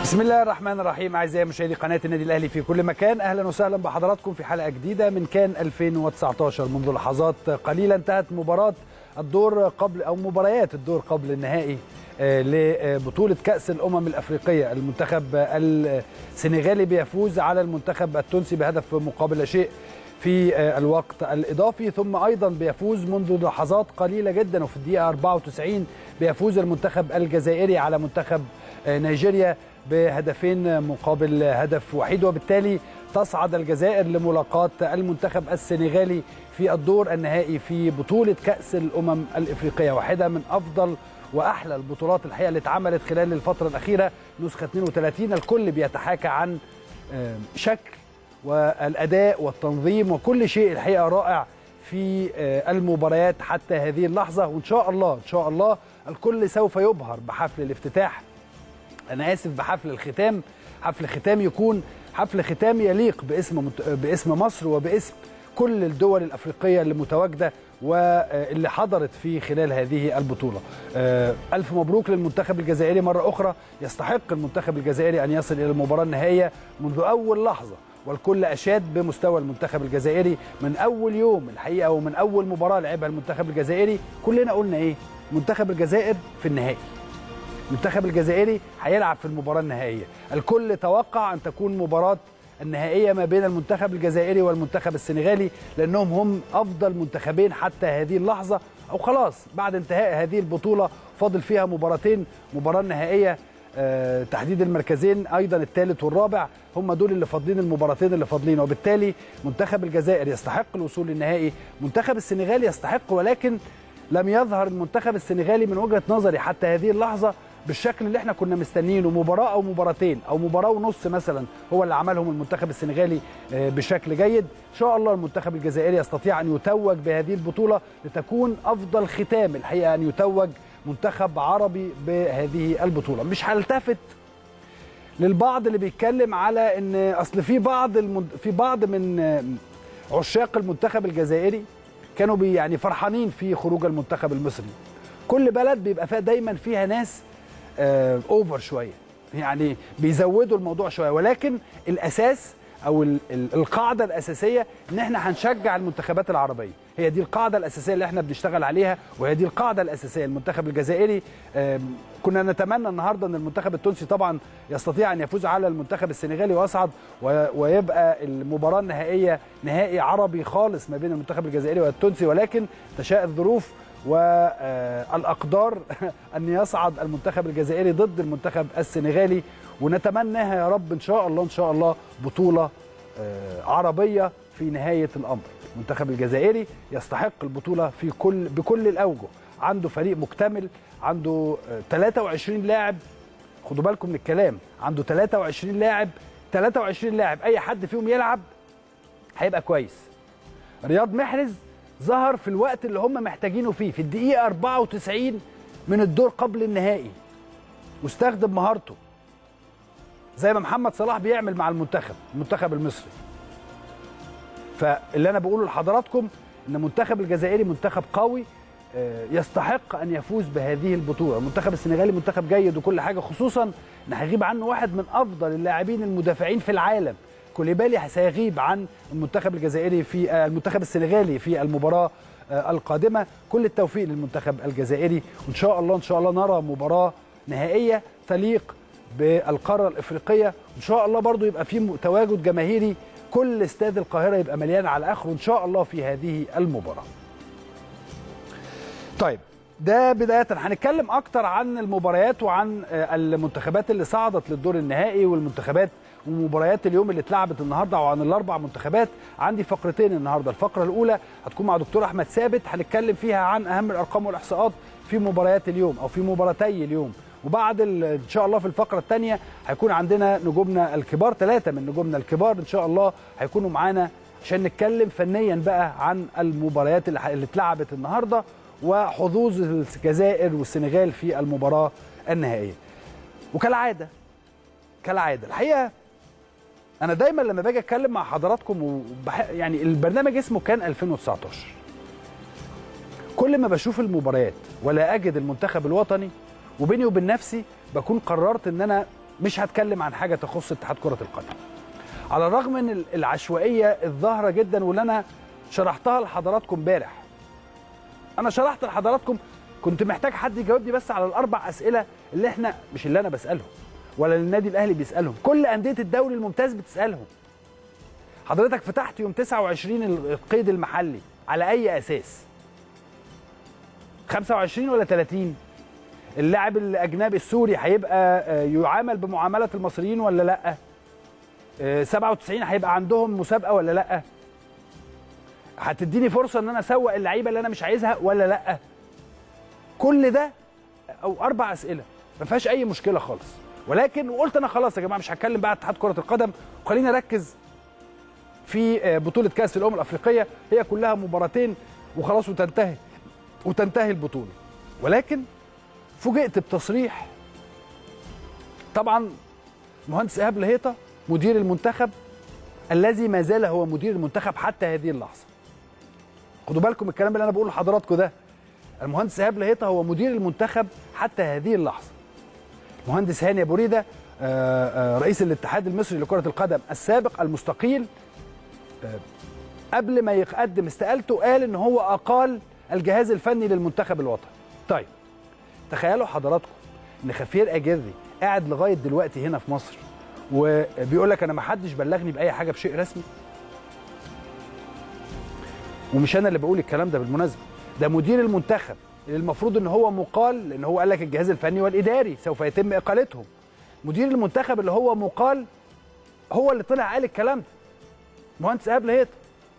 بسم الله الرحمن الرحيم اعزائي مشاهدي قناه النادي الاهلي في كل مكان اهلا وسهلا بحضراتكم في حلقه جديده من كان 2019 منذ لحظات قليله انتهت مباراه الدور قبل او مباريات الدور قبل النهائي لبطوله كاس الامم الافريقيه المنتخب السنغالي بيفوز على المنتخب التونسي بهدف مقابل لا شيء في الوقت الاضافي ثم ايضا بيفوز منذ لحظات قليله جدا وفي الدقيقه 94 بيفوز المنتخب الجزائري على منتخب نيجيريا بهدفين مقابل هدف وحيد وبالتالي تصعد الجزائر لملاقاة المنتخب السنغالي في الدور النهائي في بطولة كأس الأمم الإفريقية واحدة من أفضل وأحلى البطولات الحقيقة اللي اتعملت خلال الفترة الأخيرة نسخة 32 الكل بيتحاكى عن شكل والأداء والتنظيم وكل شيء الحقيقة رائع في المباريات حتى هذه اللحظة وإن شاء الله إن شاء الله الكل سوف يبهر بحفل الافتتاح انا اسف بحفل الختام حفل ختام يكون حفل ختام يليق باسم باسم مصر وباسم كل الدول الافريقيه اللي متواجده واللي حضرت في خلال هذه البطوله. الف مبروك للمنتخب الجزائري مره اخرى يستحق المنتخب الجزائري ان يصل الى المباراه النهائيه منذ اول لحظه والكل اشاد بمستوى المنتخب الجزائري من اول يوم الحقيقه ومن اول مباراه لعبها المنتخب الجزائري كلنا قلنا ايه؟ منتخب الجزائر في النهائي. المنتخب الجزائري هيلعب في المباراه النهائيه الكل توقع ان تكون مباراه النهائيه ما بين المنتخب الجزائري والمنتخب السنغالي لانهم هم افضل منتخبين حتى هذه اللحظه او خلاص بعد انتهاء هذه البطوله فاضل فيها مباراتين مباراه نهائيه أه تحديد المركزين ايضا الثالث والرابع هم دول اللي فاضلين المباراتين اللي فاضلين وبالتالي منتخب الجزائر يستحق الوصول للنهائي منتخب السنغال يستحق ولكن لم يظهر المنتخب السنغالي من وجهه نظري حتى هذه اللحظه بالشكل اللي احنا كنا مستنيينه مباراه او مباراتين او مباراه ونص مثلا هو اللي عملهم المنتخب السنغالي بشكل جيد ان شاء الله المنتخب الجزائري يستطيع ان يتوج بهذه البطوله لتكون افضل ختام الحقيقه ان يتوج منتخب عربي بهذه البطوله مش هلتفت للبعض اللي بيتكلم على ان اصل في بعض المد... في بعض من عشاق المنتخب الجزائري كانوا بي يعني فرحانين في خروج المنتخب المصري كل بلد بيبقى فيها دايما فيها ناس آه اوفر شويه يعني بيزودوا الموضوع شويه ولكن الاساس او ال ال القاعده الاساسيه ان احنا هنشجع المنتخبات العربيه هي دي القاعده الاساسيه اللي احنا بنشتغل عليها وهي دي القاعده الاساسيه المنتخب الجزائري آه كنا نتمنى النهارده ان المنتخب التونسي طبعا يستطيع ان يفوز على المنتخب السنغالي ويصعد ويبقى المباراه النهائيه نهائي عربي خالص ما بين المنتخب الجزائري والتونسي ولكن تشاء الظروف والاقدار ان يصعد المنتخب الجزائري ضد المنتخب السنغالي ونتمناها يا رب ان شاء الله ان شاء الله بطوله عربيه في نهايه الامر المنتخب الجزائري يستحق البطوله في كل بكل الاوجه عنده فريق مكتمل عنده 23 لاعب خدوا بالكم من الكلام عنده 23 لاعب 23 لاعب اي حد فيهم يلعب هيبقى كويس رياض محرز ظهر في الوقت اللي هم محتاجينه فيه في الدقيقة 94 من الدور قبل النهائي واستخدم مهارته زي ما محمد صلاح بيعمل مع المنتخب المنتخب المصري فاللي انا بقوله لحضراتكم ان المنتخب الجزائري منتخب قوي يستحق ان يفوز بهذه البطوله المنتخب السنغالي منتخب جيد وكل حاجه خصوصا ان هيغيب عنه واحد من افضل اللاعبين المدافعين في العالم كوليبالي سيغيب عن المنتخب الجزائري في المنتخب السنغالي في المباراه القادمه كل التوفيق للمنتخب الجزائري وان شاء الله ان شاء الله نرى مباراه نهائيه تليق بالقاره الافريقيه وان شاء الله برضو يبقى في تواجد جماهيري كل استاد القاهره يبقى مليان على اخره ان شاء الله في هذه المباراه طيب ده بداية هنتكلم أكتر عن المباريات وعن المنتخبات اللي صعدت للدور النهائي والمنتخبات ومباريات اليوم اللي اتلعبت النهارده وعن الاربع منتخبات عندي فقرتين النهارده الفقره الاولى هتكون مع دكتور احمد ثابت هنتكلم فيها عن اهم الارقام والاحصاءات في مباريات اليوم او في مباراتي اليوم وبعد ان شاء الله في الفقره الثانيه هيكون عندنا نجومنا الكبار ثلاثه من نجومنا الكبار ان شاء الله هيكونوا معانا عشان نتكلم فنيا بقى عن المباريات اللي, اللي اتلعبت النهارده وحظوظ الجزائر والسنغال في المباراه النهائيه وكالعاده كالعاده الحقيقه انا دايما لما باجي اتكلم مع حضراتكم وبح... يعني البرنامج اسمه كان 2019 كل ما بشوف المباريات ولا اجد المنتخب الوطني وبيني وبين نفسي بكون قررت ان انا مش هتكلم عن حاجه تخص اتحاد كره القدم على الرغم من العشوائيه الظاهره جدا واللي انا شرحتها لحضراتكم امبارح انا شرحت لحضراتكم كنت محتاج حد يجاوبني بس على الاربع اسئله اللي احنا مش اللي انا بسالهم ولا اللي النادي الاهلي بيسالهم كل انديه الدوري الممتاز بتسالهم حضرتك فتحت يوم 29 القيد المحلي على اي اساس 25 ولا 30 اللاعب الاجنبي السوري هيبقى يعامل بمعامله المصريين ولا لا 97 هيبقى عندهم مسابقه ولا لا هتديني فرصه ان انا اسوق اللعيبه اللي انا مش عايزها ولا لا كل ده او اربع اسئله ما فيهاش اي مشكله خالص ولكن وقلت انا خلاص يا جماعه مش هتكلم بقى اتحاد كره القدم وخليني اركز في بطوله كاس الامم الافريقيه هي كلها مباراتين وخلاص وتنتهي وتنتهي البطوله ولكن فوجئت بتصريح طبعا مهندس ايهاب لهيطه مدير المنتخب الذي ما زال هو مدير المنتخب حتى هذه اللحظه خدوا بالكم الكلام اللي انا بقوله لحضراتكم ده المهندس ايهاب لهيطه هو مدير المنتخب حتى هذه اللحظه المهندس هاني ابو ريده رئيس الاتحاد المصري لكره القدم السابق المستقيل قبل ما يقدم استقالته قال ان هو اقال الجهاز الفني للمنتخب الوطني طيب تخيلوا حضراتكم ان خفير اجري قاعد لغايه دلوقتي هنا في مصر وبيقول لك انا ما حدش بلغني باي حاجه بشيء رسمي ومش انا اللي بقول الكلام ده بالمناسبه ده مدير المنتخب اللي المفروض ان هو مقال لان هو قال لك الجهاز الفني والاداري سوف يتم اقالتهم مدير المنتخب اللي هو مقال هو اللي طلع قال الكلام ده مهندس ايهاب لهيط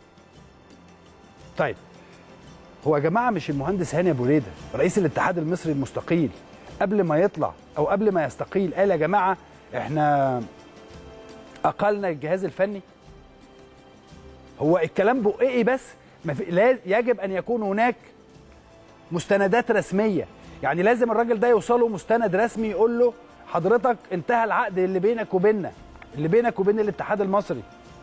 طيب هو يا جماعه مش المهندس هاني ابو ريده رئيس الاتحاد المصري المستقيل قبل ما يطلع او قبل ما يستقيل قال يا جماعه احنا اقلنا الجهاز الفني هو الكلام بقئي بس ما في يجب ان يكون هناك مستندات رسميه يعني لازم الراجل ده يوصله مستند رسمي يقول له حضرتك انتهى العقد اللي بينك وبيننا اللي بينك وبين الاتحاد المصري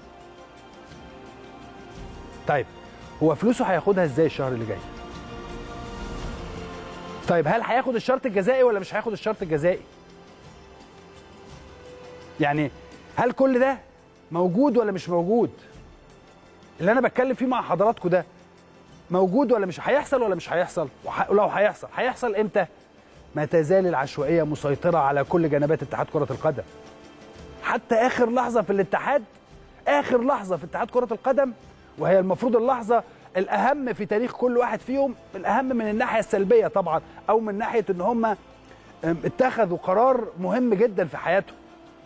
طيب هو فلوسه هياخدها ازاي الشهر اللي جاي طيب هل هياخد الشرط الجزائي ولا مش هياخد الشرط الجزائي يعني هل كل ده موجود ولا مش موجود اللي انا بتكلم فيه مع حضراتكم ده موجود ولا مش هيحصل ولا مش هيحصل ولو هيحصل هيحصل امتى ما تزال العشوائيه مسيطره على كل جنبات اتحاد كره القدم حتى اخر لحظه في الاتحاد اخر لحظه في اتحاد كره القدم وهي المفروض اللحظه الاهم في تاريخ كل واحد فيهم الاهم من الناحيه السلبيه طبعا او من ناحيه ان هم اتخذوا قرار مهم جدا في حياتهم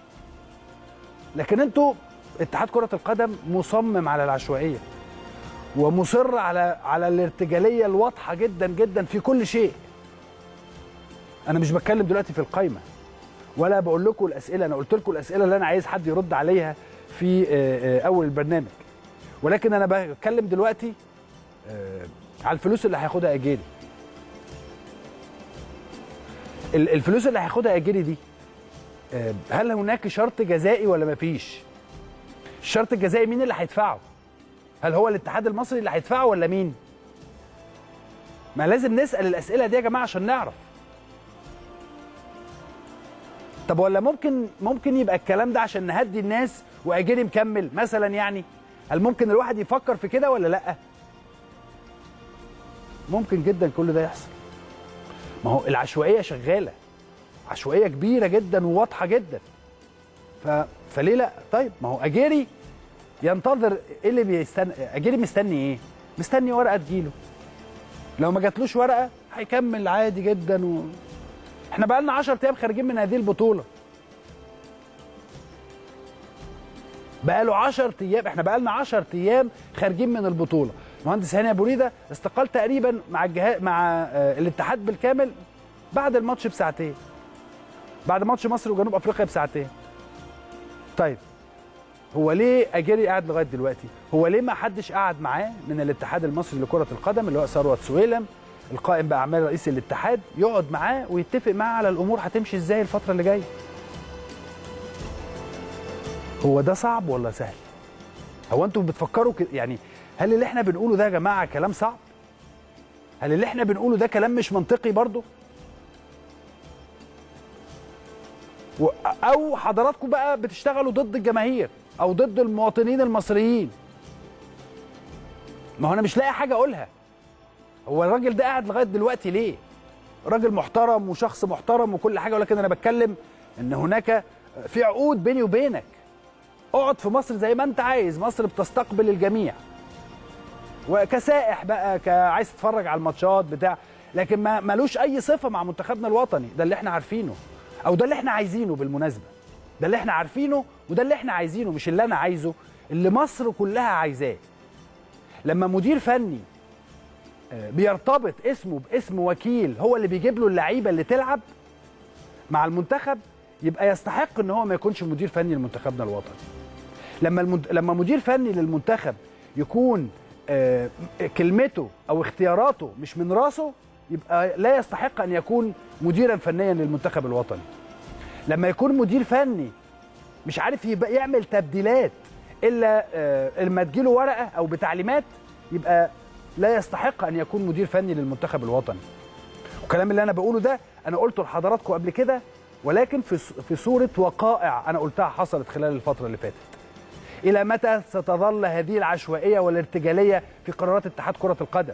لكن انتوا اتحاد كره القدم مصمم على العشوائيه ومصر على على الارتجاليه الواضحه جدا جدا في كل شيء انا مش بتكلم دلوقتي في القايمه ولا بقول لكم الاسئله انا قلت لكم الاسئله اللي انا عايز حد يرد عليها في اول البرنامج ولكن انا بتكلم دلوقتي على الفلوس اللي هياخدها اجيري الفلوس اللي هياخدها اجيري دي هل هناك شرط جزائي ولا مفيش الشرط الجزائي مين اللي هيدفعه هل هو الاتحاد المصري اللي هيدفعه ولا مين ما لازم نسال الاسئله دي يا جماعه عشان نعرف طب ولا ممكن ممكن يبقى الكلام ده عشان نهدي الناس واجري مكمل مثلا يعني هل ممكن الواحد يفكر في كده ولا لا ممكن جدا كل ده يحصل ما هو العشوائيه شغاله عشوائيه كبيره جدا وواضحه جدا ف... فليه لا طيب ما هو اجيري ينتظر ايه اللي بيستنى اجيري مستني ايه مستني ورقه تجيله لو ما جاتلوش ورقه هيكمل عادي جدا و... احنا بقى لنا 10 ايام خارجين من هذه البطوله بقى له 10 ايام احنا بقى لنا 10 ايام خارجين من البطوله مهندس هاني ابو ريده استقال تقريبا مع الجهاز مع آه الاتحاد بالكامل بعد الماتش بساعتين بعد ماتش مصر وجنوب افريقيا بساعتين طيب هو ليه اجيري قاعد لغايه دلوقتي هو ليه ما حدش قعد معاه من الاتحاد المصري لكره القدم اللي هو ثروت سويلم القائم باعمال رئيس الاتحاد يقعد معاه ويتفق معاه على الامور هتمشي ازاي الفتره اللي جايه هو ده صعب ولا سهل هو انتوا بتفكروا كده يعني هل اللي احنا بنقوله ده يا جماعه كلام صعب هل اللي احنا بنقوله ده كلام مش منطقي برضه و- او حضراتكم بقى بتشتغلوا ضد الجماهير او ضد المواطنين المصريين ما هو انا مش لاقي حاجه اقولها هو الراجل ده قاعد لغايه دلوقتي ليه راجل محترم وشخص محترم وكل حاجه ولكن انا بتكلم ان هناك في عقود بيني وبينك اقعد في مصر زي ما انت عايز مصر بتستقبل الجميع وكسائح بقى كعايز تتفرج على الماتشات بتاع لكن ما ملوش اي صفه مع منتخبنا الوطني ده اللي احنا عارفينه او ده اللي احنا عايزينه بالمناسبه ده اللي احنا عارفينه وده اللي احنا عايزينه مش اللي انا عايزه اللي مصر كلها عايزاه لما مدير فني آه، بيرتبط اسمه باسم وكيل هو اللي بيجيب له اللعيبه اللي تلعب مع المنتخب يبقى يستحق ان هو ما يكونش مدير فني لمنتخبنا الوطني لما المد... لما مدير فني للمنتخب يكون آه، كلمته او اختياراته مش من راسه يبقى لا يستحق ان يكون مديرا فنيا للمنتخب الوطني لما يكون مدير فني مش عارف يبقى يعمل تبديلات الا آه، لما تجيله ورقه او بتعليمات يبقى لا يستحق ان يكون مدير فني للمنتخب الوطني والكلام اللي انا بقوله ده انا قلته لحضراتكم قبل كده ولكن في في صوره وقائع انا قلتها حصلت خلال الفتره اللي فاتت الى متى ستظل هذه العشوائيه والارتجاليه في قرارات اتحاد كره القدم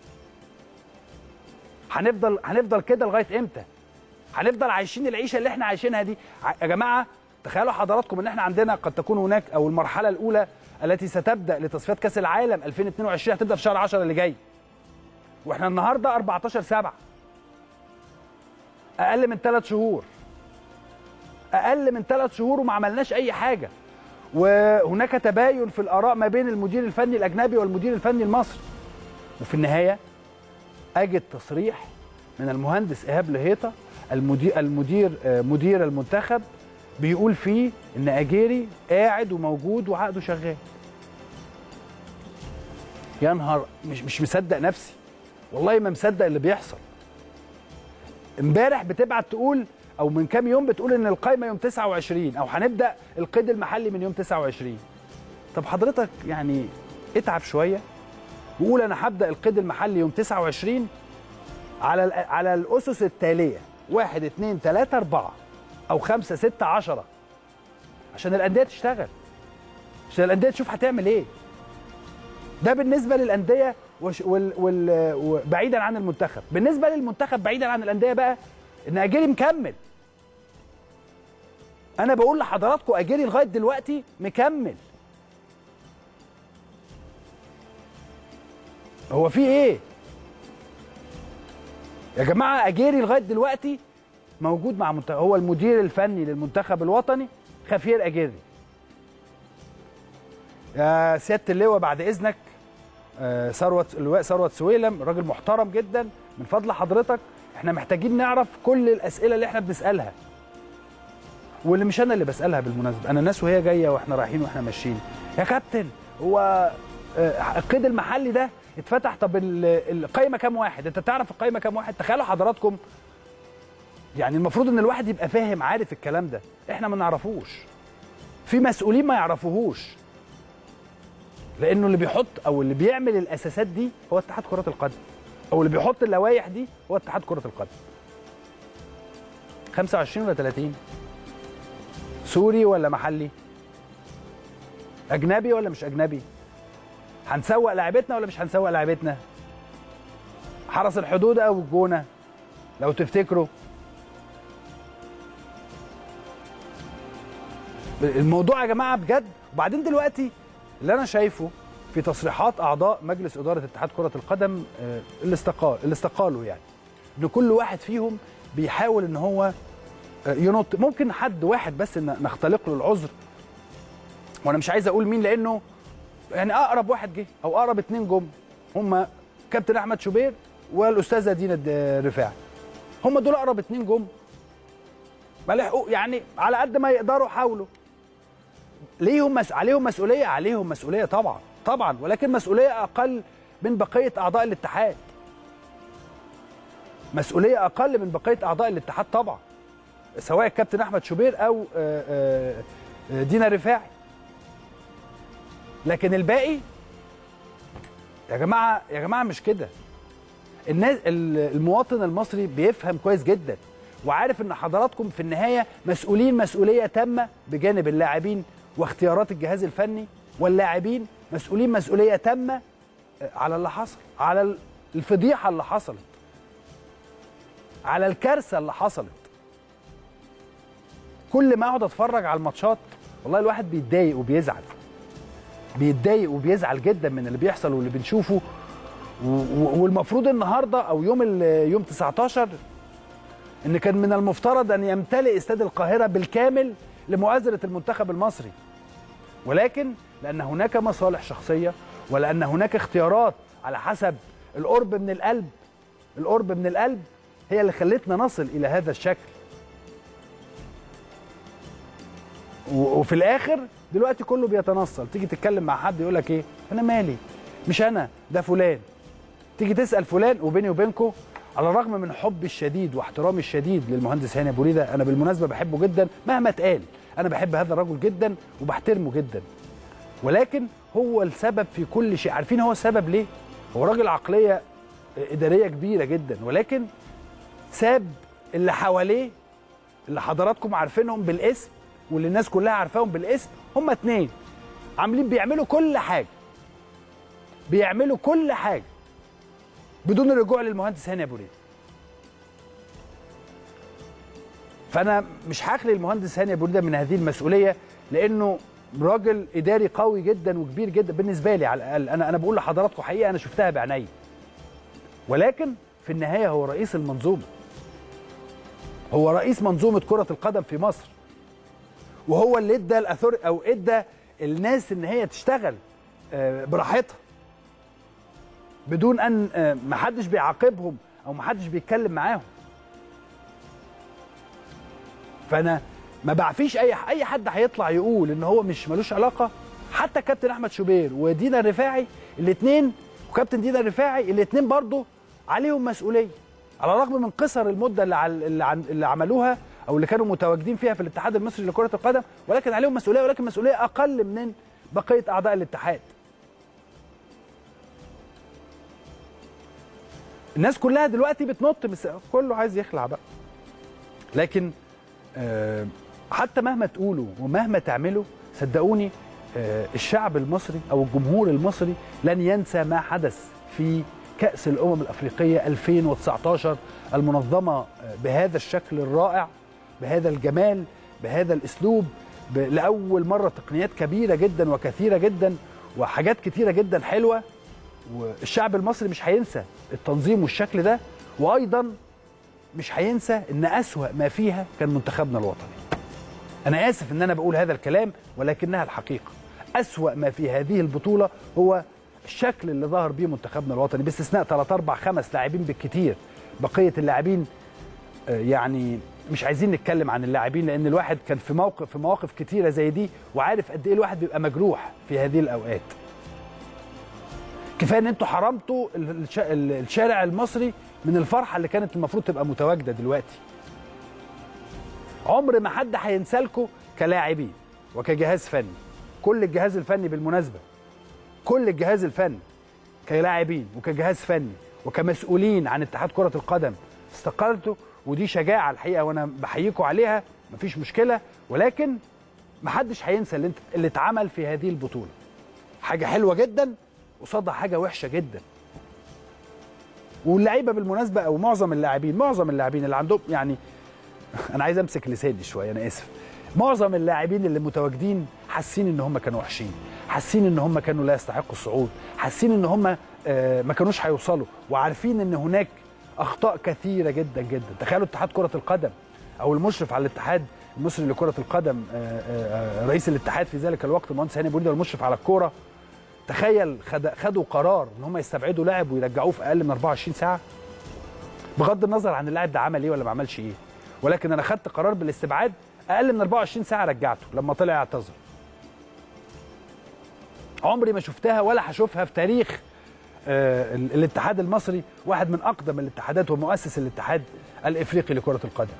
هنفضل هنفضل كده لغايه امتى هنفضل عايشين العيشه اللي احنا عايشينها دي ع- يا جماعه تخيلوا حضراتكم ان احنا عندنا قد تكون هناك او المرحله الاولى التي ستبدا لتصفيات كاس العالم 2022 هتبدا في شهر 10 اللي جاي واحنا النهارده 14 7 اقل من ثلاث شهور اقل من ثلاث شهور وما عملناش اي حاجه وهناك تباين في الاراء ما بين المدير الفني الاجنبي والمدير الفني المصري وفي النهايه اجد تصريح من المهندس ايهاب لهيطه المدير المدير آه، مدير المنتخب بيقول فيه ان اجيري قاعد وموجود وعقده شغال يا نهار مش مش مصدق نفسي والله ما مصدق اللي بيحصل امبارح بتبعت تقول او من كام يوم بتقول ان القايمه يوم 29 او هنبدا القيد المحلي من يوم 29 طب حضرتك يعني اتعب شويه وقول انا هبدا القيد المحلي يوم 29 على ال- على الاسس التاليه 1 2 3 4 او 5 6 10 عشان الانديه تشتغل عشان الانديه تشوف هتعمل ايه ده بالنسبه للانديه وش وال وال وبعيدا عن المنتخب بالنسبه للمنتخب بعيدا عن الانديه بقى ان اجيري مكمل انا بقول لحضراتكم اجيري لغايه دلوقتي مكمل هو في ايه يا جماعه اجيري لغايه دلوقتي موجود مع منتخب هو المدير الفني للمنتخب الوطني خفير اجيري يا سياده اللواء بعد اذنك آه، ثروت اللواء ثروت سويلم راجل محترم جدا من فضل حضرتك احنا محتاجين نعرف كل الاسئله اللي احنا بنسالها واللي مش انا اللي بسالها بالمناسبه انا الناس وهي جايه واحنا رايحين واحنا ماشيين يا كابتن هو آه، القيد المحلي ده اتفتح طب ال- القايمه كام واحد انت تعرف القايمه كام واحد تخيلوا حضراتكم يعني المفروض ان الواحد يبقى فاهم عارف الكلام ده احنا ما نعرفوش في مسؤولين ما يعرفوهوش لانه اللي بيحط او اللي بيعمل الاساسات دي هو اتحاد كره القدم او اللي بيحط اللوائح دي هو اتحاد كره القدم 25 ولا 30 سوري ولا محلي اجنبي ولا مش اجنبي هنسوق لعيبتنا ولا مش هنسوق لعيبتنا حرس الحدود او الجونه لو تفتكروا الموضوع يا جماعه بجد وبعدين دلوقتي اللي انا شايفه في تصريحات اعضاء مجلس اداره اتحاد كره القدم آه، اللي استقال اللي استقالوا يعني ان كل واحد فيهم بيحاول ان هو آه، ينط ممكن حد واحد بس إن نختلق له العذر وانا مش عايز اقول مين لانه يعني اقرب واحد جه او اقرب اتنين جم هم كابتن احمد شوبير والاستاذه دينا الد- رفاعي هم دول اقرب اتنين جم ما لحقوا يعني على قد ما يقدروا حاولوا ليهم مس... عليهم مسؤوليه عليهم مسؤوليه طبعا طبعا ولكن مسؤوليه اقل من بقيه اعضاء الاتحاد مسؤوليه اقل من بقيه اعضاء الاتحاد طبعا سواء الكابتن احمد شوبير او آه، آه، آه، دينا رفاعي لكن الباقي يا جماعه يا جماعه مش كده الناس ال- المواطن المصري بيفهم كويس جدا وعارف ان حضراتكم في النهايه مسؤولين مسؤوليه تامه بجانب اللاعبين واختيارات الجهاز الفني واللاعبين مسؤولين مسؤوليه تامه على اللي حصل على الفضيحه اللي حصلت على الكارثه اللي حصلت كل ما اقعد اتفرج على الماتشات والله الواحد بيتضايق وبيزعل بيتضايق وبيزعل جدا من اللي بيحصل واللي بنشوفه والمفروض النهارده او يوم يوم 19 ان كان من المفترض ان يمتلئ استاد القاهره بالكامل لمؤازره المنتخب المصري ولكن لان هناك مصالح شخصيه ولان هناك اختيارات على حسب القرب من القلب القرب من القلب هي اللي خلتنا نصل الى هذا الشكل وفي الاخر دلوقتي كله بيتنصل تيجي تتكلم مع حد يقول لك ايه انا مالي مش انا ده فلان تيجي تسال فلان وبيني وبينكم على الرغم من حبي الشديد واحترامي الشديد للمهندس هاني ابو ريده انا بالمناسبه بحبه جدا مهما اتقال انا بحب هذا الرجل جدا وبحترمه جدا ولكن هو السبب في كل شيء عارفين هو السبب ليه هو راجل عقليه اداريه كبيره جدا ولكن ساب اللي حواليه اللي حضراتكم عارفينهم بالاسم واللي الناس كلها عارفاهم بالاسم هم اتنين عاملين بيعملوا كل حاجه بيعملوا كل حاجه بدون الرجوع للمهندس هاني ابو ريد فانا مش هخلي المهندس هاني ابو ريده من هذه المسؤوليه لانه راجل اداري قوي جدا وكبير جدا بالنسبه لي على الاقل انا انا بقول لحضراتكم حقيقه انا شفتها بعيني ولكن في النهايه هو رئيس المنظومه هو رئيس منظومه كره القدم في مصر وهو اللي ادى الاثور او ادى الناس ان هي تشتغل براحتها بدون ان ما حدش بيعاقبهم او ما حدش بيتكلم معاهم فانا ما بعفيش اي اي حد هيطلع يقول ان هو مش ملوش علاقه حتى كابتن احمد شوبير ودينا الرفاعي الاثنين وكابتن دينا الرفاعي الاثنين برضه عليهم مسؤوليه على الرغم من قصر المده اللي, عل... اللي, عن... اللي عملوها او اللي كانوا متواجدين فيها في الاتحاد المصري لكره القدم ولكن عليهم مسؤوليه ولكن مسؤوليه اقل من بقيه اعضاء الاتحاد الناس كلها دلوقتي بتنط بس كله عايز يخلع بقى لكن آه حتى مهما تقولوا ومهما تعملوا صدقوني آه الشعب المصري او الجمهور المصري لن ينسى ما حدث في كأس الأمم الأفريقية 2019 المنظمة بهذا الشكل الرائع بهذا الجمال بهذا الأسلوب لأول مرة تقنيات كبيرة جدا وكثيرة جدا وحاجات كثيرة جدا حلوة والشعب المصري مش هينسى التنظيم والشكل ده وأيضا مش هينسى ان اسوا ما فيها كان منتخبنا الوطني انا اسف ان انا بقول هذا الكلام ولكنها الحقيقه اسوا ما في هذه البطوله هو الشكل اللي ظهر بيه منتخبنا الوطني باستثناء 3 4 5 لاعبين بالكتير بقيه اللاعبين يعني مش عايزين نتكلم عن اللاعبين لان الواحد كان في موقف في مواقف كتيره زي دي وعارف قد ايه الواحد بيبقى مجروح في هذه الاوقات كفايه ان انتوا حرمتوا الشارع المصري من الفرحه اللي كانت المفروض تبقى متواجده دلوقتي عمر ما حد هينسى لكم كلاعبين وكجهاز فني كل الجهاز الفني بالمناسبه كل الجهاز الفني كلاعبين وكجهاز فني وكمسؤولين عن اتحاد كره القدم استقالته ودي شجاعه الحقيقه وانا بحييكم عليها مفيش مشكله ولكن محدش هينسى اللي, اللي اتعمل في هذه البطوله حاجه حلوه جدا قصادها حاجه وحشه جدا واللعيبه بالمناسبه او معظم اللاعبين معظم اللاعبين اللي عندهم يعني انا عايز امسك لساني شويه انا اسف معظم اللاعبين اللي متواجدين حاسين ان هم كانوا وحشين حاسين ان هم كانوا لا يستحقوا الصعود حاسين ان هم ما كانوش هيوصلوا وعارفين ان هناك اخطاء كثيره جدا جدا تخيلوا اتحاد كره القدم او المشرف على الاتحاد المصري لكره القدم رئيس الاتحاد في ذلك الوقت المهندس هاني بوريده والمشرف على الكوره تخيل خدوا قرار ان هم يستبعدوا لاعب ويرجعوه في اقل من 24 ساعه بغض النظر عن اللاعب ده عمل ايه ولا ما عملش ايه ولكن انا خدت قرار بالاستبعاد اقل من 24 ساعه رجعته لما طلع اعتذر عمري ما شفتها ولا هشوفها في تاريخ آه الاتحاد المصري واحد من اقدم الاتحادات ومؤسس الاتحاد الافريقي لكره القدم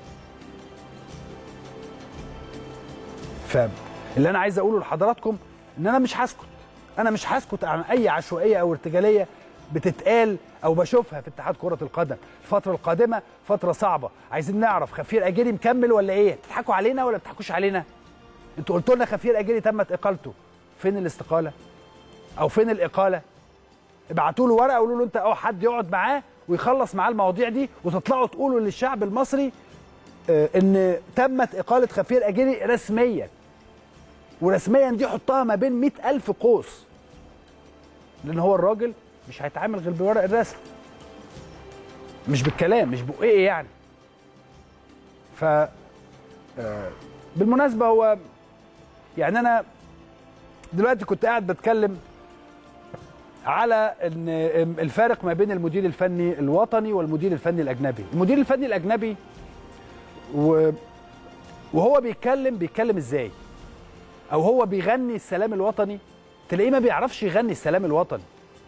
فاللي انا عايز اقوله لحضراتكم ان انا مش هسكت انا مش هسكت عن اي عشوائيه او ارتجاليه بتتقال او بشوفها في اتحاد كره القدم الفتره القادمه فتره صعبه عايزين نعرف خفير اجيري مكمل ولا ايه بتضحكوا علينا ولا بتضحكوش علينا انتوا قلتوا لنا خفير اجيري تمت اقالته فين الاستقاله او فين الاقاله ابعتوا له ورقه قولوا له انت اه حد يقعد معاه ويخلص معاه المواضيع دي وتطلعوا تقولوا للشعب المصري آه، ان تمت اقاله خفير اجيري رسميا ورسميا دي حطها ما بين مئة ألف قوس لان هو الراجل مش هيتعامل غير بالورق الرسمي مش بالكلام مش بقى يعني ف آه، بالمناسبه هو يعني انا دلوقتي كنت قاعد بتكلم على ان الفارق ما بين المدير الفني الوطني والمدير الفني الاجنبي المدير الفني الاجنبي و... وهو بيتكلم بيتكلم ازاي او هو بيغني السلام الوطني تلاقيه ما بيعرفش يغني السلام الوطني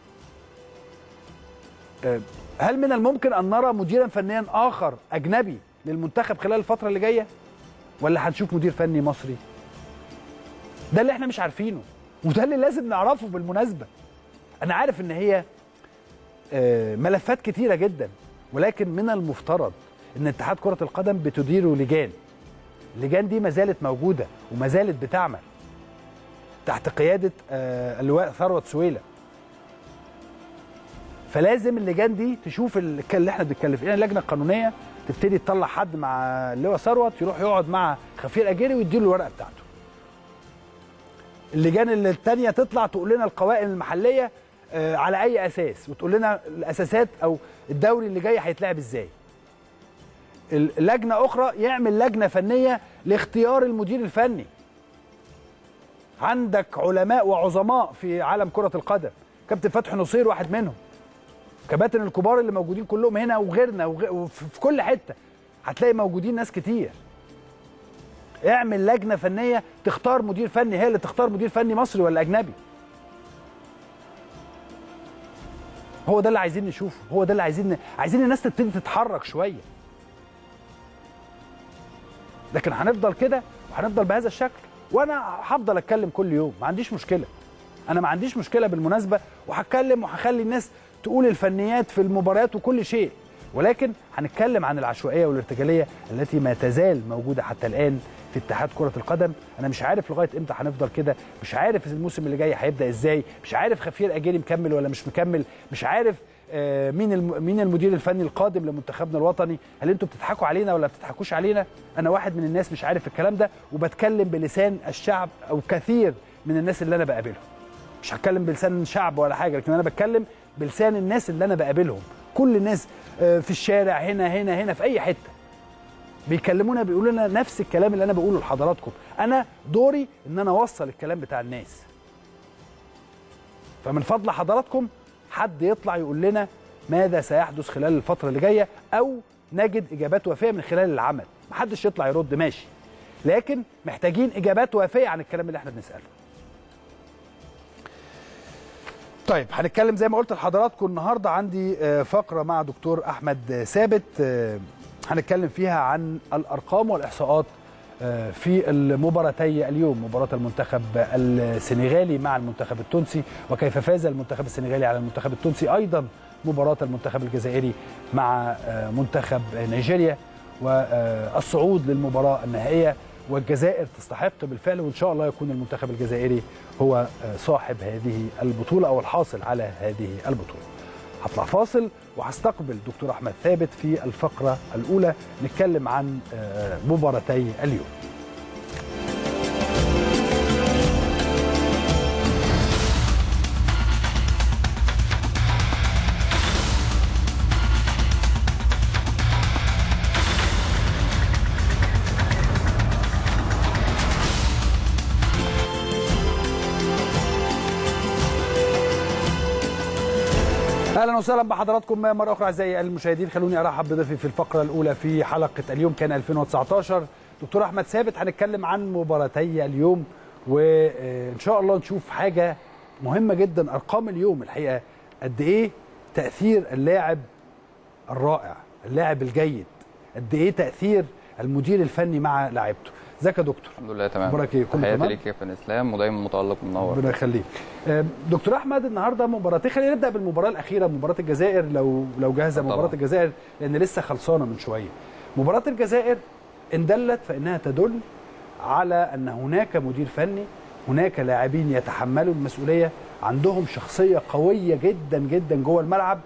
أه، هل من الممكن ان نرى مديرا فنيا اخر اجنبي للمنتخب خلال الفتره اللي جايه ولا هنشوف مدير فني مصري ده اللي احنا مش عارفينه وده اللي لازم نعرفه بالمناسبه انا عارف ان هي أه، ملفات كتيره جدا ولكن من المفترض ان اتحاد كره القدم بتديره لجان اللجان دي ما زالت موجوده وما زالت بتعمل تحت قياده آه، اللواء ثروت سويله فلازم اللجان دي تشوف ال- اللي احنا بنتكلم فيه يعني اللجنه القانونيه تبتدي تطلع حد مع اللواء ثروت يروح يقعد مع خفير اجيري ويديله الورقه بتاعته اللجان اللي الثانيه تطلع تقول لنا القوائم المحليه آه، على اي اساس وتقول لنا الاساسات او الدوري اللي جاي هيتلعب ازاي لجنه اخرى يعمل لجنه فنيه لاختيار المدير الفني عندك علماء وعظماء في عالم كره القدم كابتن فتحي نصير واحد منهم كباتن الكبار اللي موجودين كلهم هنا وغيرنا وغ- وفي في كل حته هتلاقي موجودين ناس كتير اعمل لجنه فنيه تختار مدير فني هي اللي تختار مدير فني مصري ولا اجنبي هو ده اللي عايزين نشوفه هو ده اللي عايزين عايزين الناس تبتدي تتحرك شويه لكن هنفضل كده وهنفضل بهذا الشكل وانا هفضل اتكلم كل يوم ما عنديش مشكله انا ما عنديش مشكله بالمناسبه وهتكلم وهخلي الناس تقول الفنيات في المباريات وكل شيء ولكن هنتكلم عن العشوائيه والارتجاليه التي ما تزال موجوده حتى الان في اتحاد كره القدم انا مش عارف لغايه امتى هنفضل كده مش عارف الموسم اللي جاي هيبدا ازاي مش عارف خفير اجيري مكمل ولا مش مكمل مش عارف آه، مين الم- مين المدير الفني القادم لمنتخبنا الوطني هل انتوا بتضحكوا علينا ولا بتضحكوش علينا انا واحد من الناس مش عارف الكلام ده وبتكلم بلسان الشعب او كثير من الناس اللي انا بقابلهم مش هتكلم بلسان شعب ولا حاجه لكن انا بتكلم بلسان الناس اللي انا بقابلهم كل الناس آه، في الشارع هنا هنا هنا في اي حته بيكلمونا بيقولوا لنا نفس الكلام اللي انا بقوله لحضراتكم انا دوري ان انا اوصل الكلام بتاع الناس فمن فضل حضراتكم حد يطلع يقول لنا ماذا سيحدث خلال الفتره اللي جايه او نجد اجابات وافيه من خلال العمل محدش يطلع يرد ماشي لكن محتاجين اجابات وافيه عن الكلام اللي احنا بنساله طيب هنتكلم زي ما قلت لحضراتكم النهارده عندي آه، فقره مع دكتور احمد ثابت آه، هنتكلم فيها عن الارقام والاحصاءات آه، في المباراتي اليوم مباراه المنتخب السنغالي مع المنتخب التونسي وكيف فاز المنتخب السنغالي على المنتخب التونسي ايضا مباراه المنتخب الجزائري مع آه، منتخب نيجيريا والصعود للمباراه النهائيه والجزائر تستحق بالفعل وان شاء الله يكون المنتخب الجزائري هو آه، صاحب هذه البطوله او الحاصل على هذه البطوله. هطلع فاصل وهستقبل دكتور احمد ثابت في الفقره الاولى نتكلم عن آه، مباراتي اليوم. اهلا وسهلا بحضراتكم مره اخرى اعزائي المشاهدين خلوني ارحب بضيفي في الفقره الاولى في حلقه اليوم كان 2019 دكتور احمد ثابت هنتكلم عن مباراتي اليوم وان شاء الله نشوف حاجه مهمه جدا ارقام اليوم الحقيقه قد ايه تاثير اللاعب الرائع اللاعب الجيد قد ايه تاثير المدير الفني مع لاعيبته ازيك يا دكتور الحمد لله تمام اخبارك ايه كله تحياتي تمام ليك يا كابتن اسلام ودايما متالق ومنور ربنا يخليك آه، دكتور احمد النهارده مباراتين خلينا نبدا بالمباراه الاخيره مباراه الجزائر لو لو جاهزه طبعا. مباراه الجزائر لان لسه خلصانه من شويه مباراه الجزائر ان دلت فانها تدل على ان هناك مدير فني هناك لاعبين يتحملوا المسؤوليه عندهم شخصيه قويه جدا جدا جوه الملعب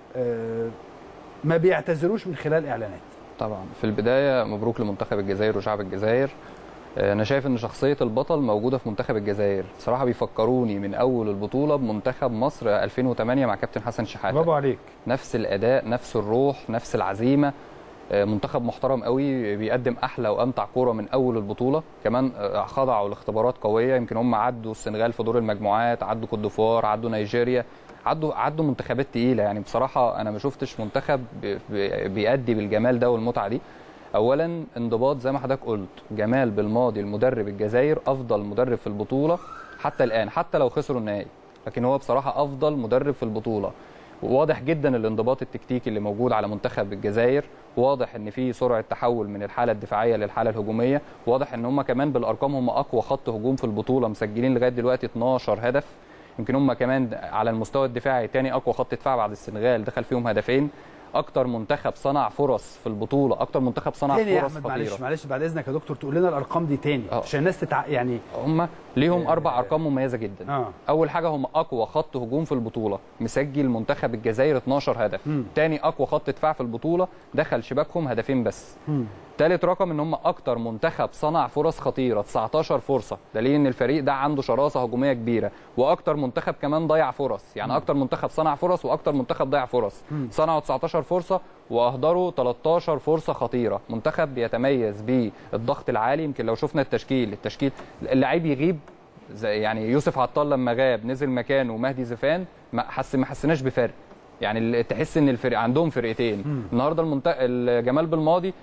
آه، ما بيعتذروش من خلال اعلانات طبعا في البدايه مبروك لمنتخب الجزائر وشعب الجزائر آه، انا شايف ان شخصيه البطل موجوده في منتخب الجزائر بصراحه بيفكروني من اول البطوله بمنتخب مصر 2008 مع كابتن حسن شحاته برافو عليك نفس الاداء نفس الروح نفس العزيمه آه، منتخب محترم قوي بيقدم احلى وامتع كوره من اول البطوله كمان آه، خضعوا لاختبارات قويه يمكن هم عدوا السنغال في دور المجموعات عدوا كوت ديفوار عدوا نيجيريا عدوا عدوا منتخبات تقيله يعني بصراحه انا ما شفتش منتخب بي- بي- بيأدي بالجمال ده والمتعه دي اولا انضباط زي ما حضرتك قلت جمال بالماضي المدرب الجزائر افضل مدرب في البطوله حتى الان حتى لو خسروا النهائي لكن هو بصراحه افضل مدرب في البطوله واضح جدا الانضباط التكتيكي اللي موجود على منتخب الجزائر واضح ان في سرعه تحول من الحاله الدفاعيه للحاله الهجوميه واضح ان هم كمان بالارقام هم اقوى خط هجوم في البطوله مسجلين لغايه دلوقتي 12 هدف يمكن هم كمان على المستوى الدفاعي تاني اقوى خط دفاع بعد السنغال دخل فيهم هدفين اكتر منتخب صنع فرص في البطوله اكتر منتخب صنع تاني يا فرص احمد معلش خطيره معلش بعد اذنك يا دكتور تقول لنا الارقام دي تاني آه. عشان الناس تتع... يعني هم ليهم اربع ارقام مميزه جدا اه اول حاجه هم اقوى خط هجوم في البطوله مسجل منتخب الجزائر 12 هدف مم. تاني اقوى خط دفاع في البطوله دخل شباكهم هدفين بس مم. تالت رقم ان هم اكتر منتخب صنع فرص خطيره 19 فرصه دليل ان الفريق ده عنده شراسه هجوميه كبيره واكتر منتخب كمان ضيع فرص يعني اكتر منتخب صنع فرص واكتر منتخب ضيع فرص مم. صنعوا 19 فرصه واهدروا 13 فرصه خطيره منتخب بيتميز بالضغط العالي يمكن لو شفنا التشكيل التشكيل اللعيب يغيب زي يعني يوسف عطال لما غاب نزل مكانه مهدي زفان ما حس ما حسيناش بفرق يعني ال- تحس ان الفرق عندهم فرقتين مم. النهارده المنت... الجمال بالماضي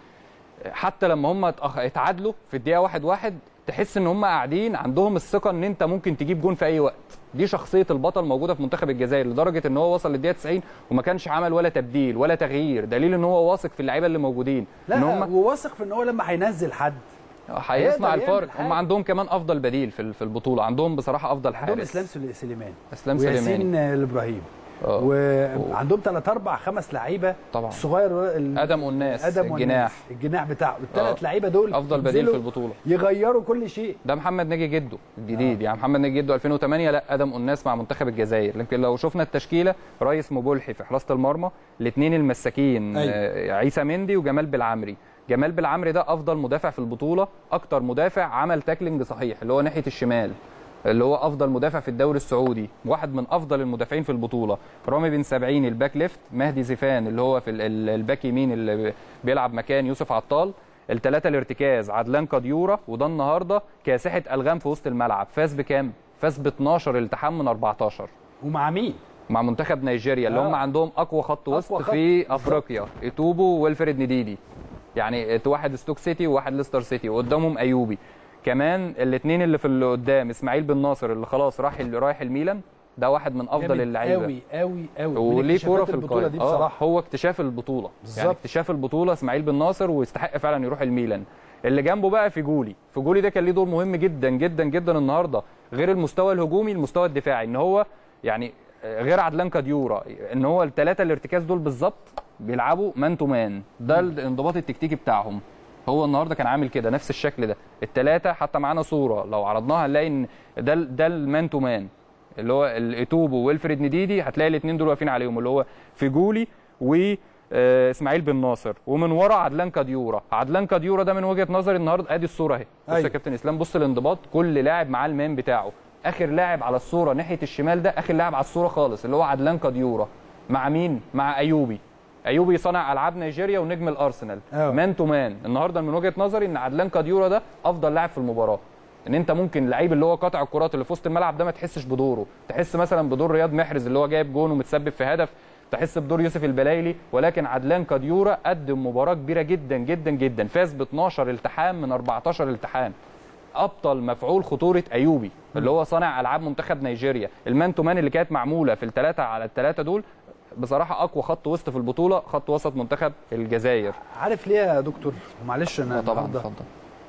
حتى لما هم اتأخ- اتعادلوا في الدقيقه واحد واحد تحس ان هم قاعدين عندهم الثقه ان انت ممكن تجيب جون في اي وقت دي شخصيه البطل موجوده في منتخب الجزائر لدرجه ان هو وصل للدقيقه 90 وما كانش عمل ولا تبديل ولا تغيير دليل ان هو واثق في اللعيبه اللي موجودين ان لا هم وواثق في ان هو لما هينزل حد هيصنع هيقدر الفرق يعمل حاجة. هم عندهم كمان افضل بديل في في البطوله عندهم بصراحه افضل عندهم حارس اسلام سل- سليمان اسلام سليماني وياسين الابراهيم آه. وعندهم ثلاث اربع خمس لعيبه طبعا الصغير ال- ادم والناس ادم الجناح والناس. الجناح بتاعه الثلاث آه. لعيبه دول افضل بديل في ينزلوا البطوله يغيروا كل شيء ده محمد ناجي جده الجديد يعني محمد ناجي جده 2008 لا ادم اناس مع منتخب الجزائر لكن لو شفنا التشكيله رئيس مبولحي في حراسه المرمى الاثنين المساكين أيوة. آه، عيسى مندي وجمال بالعمري جمال بالعمري ده افضل مدافع في البطوله اكتر مدافع عمل تاكلينج صحيح اللي هو ناحيه الشمال اللي هو افضل مدافع في الدوري السعودي واحد من افضل المدافعين في البطوله رامي بن سبعين الباك ليفت مهدي زيفان اللي هو في ال- ال- الباك يمين اللي بيلعب مكان يوسف عطال الثلاثه الارتكاز عدلان كديوره وده النهارده كاسحه الغام في وسط الملعب فاز بكام فاز ب 12 التحام من 14 ومع مين؟ مع منتخب نيجيريا اللي آه. هم عندهم اقوى خط أقوى وسط خط. في بالظبط. افريقيا ايتوبو ويلفريد نديدي يعني واحد ستوك سيتي وواحد ليستر سيتي وقدامهم ايوبي كمان الاثنين اللي في اللي قدام اسماعيل بن ناصر اللي خلاص راح رايح الميلان ده واحد من افضل اللعيبه قوي قوي قوي وليه كوره في البطوله القائمة. دي آه، بصراحه هو اكتشاف البطوله بالظبط. يعني اكتشاف البطوله اسماعيل بن ناصر ويستحق فعلا يروح الميلان اللي جنبه بقى في جولي في جولي ده كان ليه دور مهم جدا جدا جدا النهارده غير المستوى الهجومي المستوى الدفاعي ان هو يعني آه، غير عدلان كديورا ان هو الثلاثه الارتكاز دول بالظبط بيلعبوا مان تو مان ده الانضباط التكتيكي بتاعهم هو النهارده كان عامل كده نفس الشكل ده الثلاثه حتى معانا صوره لو عرضناها هنلاقي ان ده ال- ده المان تو مان اللي هو الايتوبو ويلفريد نديدي هتلاقي الاثنين دول واقفين عليهم اللي هو فيجولي و آه، اسماعيل بن ناصر ومن ورا عدلان كديورا عدلان كديورا ده من وجهه نظري النهارده ادي الصوره اهي بص أيوة. يا كابتن اسلام بص الانضباط كل لاعب معاه المان بتاعه اخر لاعب على الصوره ناحيه الشمال ده اخر لاعب على الصوره خالص اللي هو عدلان كديورا مع مين مع ايوبي ايوبي صانع العاب نيجيريا ونجم الارسنال أيوة. مان تو مان النهارده من وجهه نظري ان عدلان كديورا ده افضل لاعب في المباراه ان انت ممكن اللعيب اللي هو قاطع الكرات اللي في وسط الملعب ده ما تحسش بدوره تحس مثلا بدور رياض محرز اللي هو جايب جون ومتسبب في هدف تحس بدور يوسف البلايلي ولكن عدلان كديورا قدم مباراه كبيره جدا جدا جدا فاز ب 12 التحام من 14 التحام ابطل مفعول خطوره ايوبي اللي هو صانع العاب منتخب نيجيريا المان تو مان اللي كانت معموله في الثلاثه على الثلاثه دول بصراحه اقوى خط وسط في البطوله خط وسط منتخب الجزائر عارف ليه يا دكتور معلش انا آه طبعا النهاردة اتفضل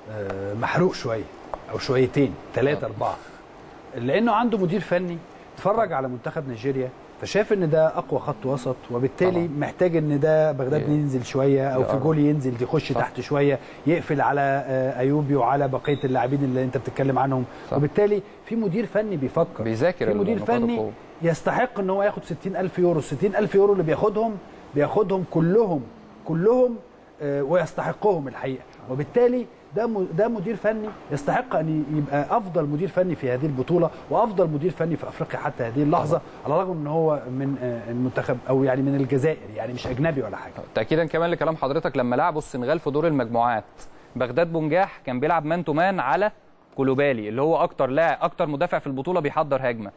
آه، محروق شويه او شويتين ثلاثه اربعه لانه عنده مدير فني اتفرج على منتخب نيجيريا فشاف ان ده اقوى خط وسط وبالتالي طبعا. محتاج ان ده بغداد ي- ينزل شويه او في يقرب. جول ينزل يخش صح. تحت شويه يقفل على آه، ايوبي وعلى بقيه اللاعبين اللي انت بتتكلم عنهم صح. وبالتالي في مدير فني بيفكر بيذاكر في مدير النقاط فني القوة. يستحق ان هو ياخد 60000 يورو 60000 يورو اللي بياخدهم بياخدهم كلهم كلهم آه، ويستحقهم الحقيقه وبالتالي ده م- ده مدير فني يستحق ان يبقى افضل مدير فني في هذه البطوله وافضل مدير فني في افريقيا حتى هذه اللحظه على الرغم ان هو من آه، المنتخب او يعني من الجزائر يعني مش اجنبي ولا حاجه تاكيدا كمان لكلام حضرتك لما لعبوا السنغال في دور المجموعات بغداد بونجاح كان بيلعب مان تو مان على كولوبالي اللي هو اكتر لاعب اكتر مدافع في البطوله بيحضر هجمه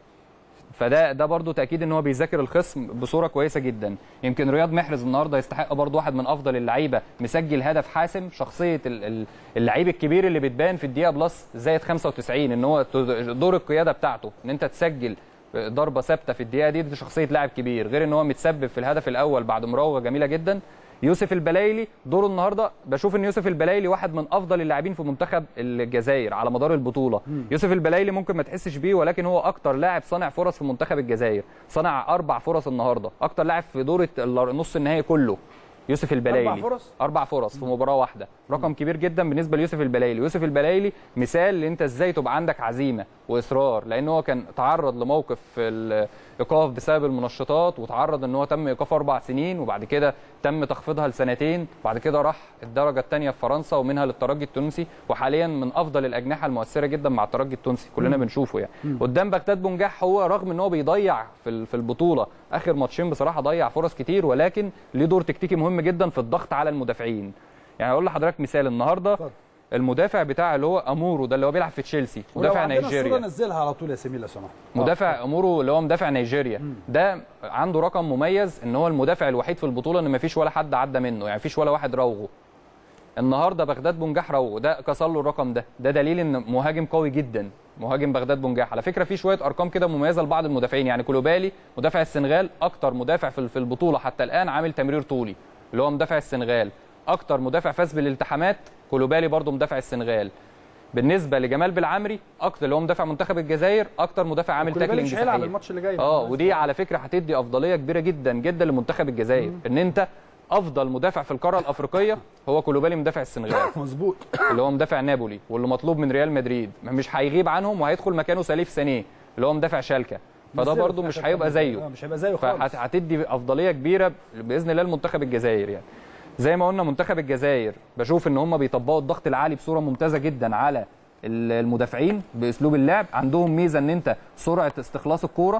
فده ده برضه تاكيد ان هو بيذاكر الخصم بصوره كويسه جدا يمكن رياض محرز النهارده يستحق برضه واحد من افضل اللعيبه مسجل هدف حاسم شخصيه ال- ال- اللعيب الكبير اللي بتبان في الدقيقه بلس زائد 95 ان هو ت- دور القياده بتاعته ان انت تسجل ضربه ثابته في الدقيقه دي دي شخصيه لاعب كبير غير ان هو متسبب في الهدف الاول بعد مراوغه جميله جدا يوسف البلايلي دوره النهارده بشوف ان يوسف البلايلي واحد من افضل اللاعبين في منتخب الجزائر على مدار البطوله يوسف البلايلي ممكن ما تحسش بيه ولكن هو اكتر لاعب صانع فرص في منتخب الجزائر صنع اربع فرص النهارده اكتر لاعب في دور النص النهائي كله يوسف البلايلي أربع فرص؟ اربع فرص في مباراه واحده رقم كبير جدا بالنسبه ليوسف البلايلي يوسف البلايلي مثال ان انت ازاي تبقى عندك عزيمه واصرار لان هو كان تعرض لموقف الايقاف بسبب المنشطات وتعرض ان هو تم ايقافه اربع سنين وبعد كده تم تخفيضها لسنتين وبعد كده راح الدرجه الثانيه في فرنسا ومنها للترجي التونسي وحاليا من افضل الاجنحه المؤثره جدا مع الترجي التونسي كلنا بنشوفه يعني قدام بغداد بونجاح هو رغم ان هو بيضيع في ال- في البطوله اخر ماتشين بصراحه ضيع فرص كتير ولكن ليه دور تكتيكي مهم جدا في الضغط على المدافعين يعني اقول لحضرتك مثال النهارده اتفضل. المدافع بتاع اللي هو امورو ده اللي هو بيلعب في تشيلسي ولو مدافع عندنا الصورة نيجيريا نزلها على طول يا سمير لو سمحت مدافع امورو اللي هو مدافع نيجيريا ده عنده رقم مميز ان هو المدافع الوحيد في البطوله ان مفيش ولا حد عدى منه يعني مفيش ولا واحد راوغه النهارده بغداد بونجاح راوغه ده كسر له الرقم ده ده دليل ان مهاجم قوي جدا مهاجم بغداد بونجاح على فكره في شويه ارقام كده مميزه لبعض المدافعين يعني كولوبالي مدافع السنغال اكتر مدافع في في البطوله حتى الان عامل تمرير طولي اللي هو مدافع السنغال اكتر مدافع فاز بالالتحامات كولوبالي برضه مدافع السنغال بالنسبه لجمال بالعمري اكتر اللي هو مدافع منتخب الجزائر اكتر مدافع عامل كولوبالي تاكلينج مش هيلعب صحيح. الماتش اللي جاي اه ودي على فكره هتدي افضليه كبيره جدا جدا لمنتخب الجزائر ان انت افضل مدافع في القاره الافريقيه هو كولوبالي مدافع السنغال مظبوط اللي هو مدافع نابولي واللي مطلوب من ريال مدريد مش هيغيب عنهم وهيدخل مكانه سليف سانيه اللي هو مدافع شالكه فده نزله برده في مش آخر هيبقى كام زيه دقيقة. آه، مش هيبقى زيه خالص فهتدي افضليه كبيره باذن الله لمنتخب الجزائر يعني زي ما قلنا منتخب الجزائر بشوف ان هم بيطبقوا الضغط العالي بصوره ممتازه جدا على ال- المدافعين باسلوب اللعب عندهم ميزه ان انت سرعه استخلاص الكوره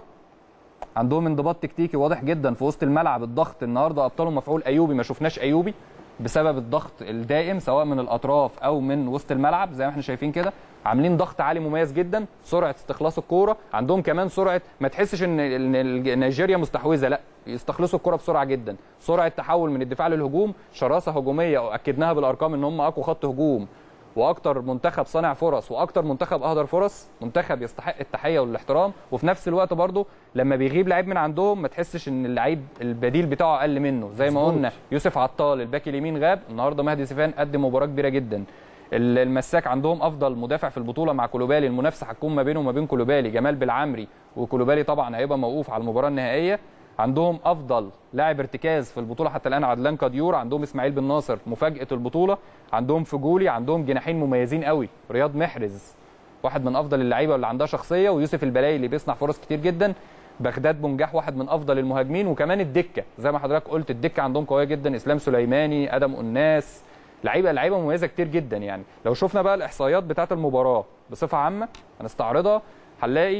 عندهم انضباط تكتيكي واضح جدا في وسط الملعب الضغط النهارده ابطالهم مفعول ايوبي ما شفناش ايوبي بسبب الضغط الدائم سواء من الاطراف او من وسط الملعب زي ما احنا شايفين كده عاملين ضغط عالي مميز جدا سرعه استخلاص الكوره عندهم كمان سرعه ما تحسش ان إن الج- نيجيريا مستحوذه لا يستخلصوا الكوره بسرعه جدا سرعه تحول من الدفاع للهجوم شراسه هجوميه واكدناها بالارقام ان هم اقوى خط هجوم واكتر منتخب صانع فرص واكتر منتخب اهدر فرص منتخب يستحق التحيه والاحترام وفي نفس الوقت برضه لما بيغيب لعيب من عندهم ما تحسش ان اللعيب البديل بتاعه اقل منه زي ما مظبوط. قلنا يوسف عطال الباك اليمين غاب النهارده مهدي سفيان قدم مباراه كبيره جدا ال- المساك عندهم افضل مدافع في البطوله مع كولوبالي المنافسه هتكون ما بينه وما بين كولوبالي جمال بالعمري وكولوبالي طبعا هيبقى موقوف على المباراه النهائيه عندهم افضل لاعب ارتكاز في البطوله حتى الان عدلان كاديور عندهم اسماعيل بن ناصر مفاجاه البطوله عندهم فجولي عندهم جناحين مميزين قوي رياض محرز واحد من افضل اللعيبه اللي عندها شخصيه ويوسف البلايلي اللي بيصنع فرص كتير جدا بغداد بونجاح واحد من افضل المهاجمين وكمان الدكه زي ما حضرتك قلت الدكه عندهم قويه جدا اسلام سليماني ادم اناس لعيبه لعيبه مميزه كتير جدا يعني لو شفنا بقى الاحصائيات بتاعه المباراه بصفه عامه هنستعرضها هنلاقي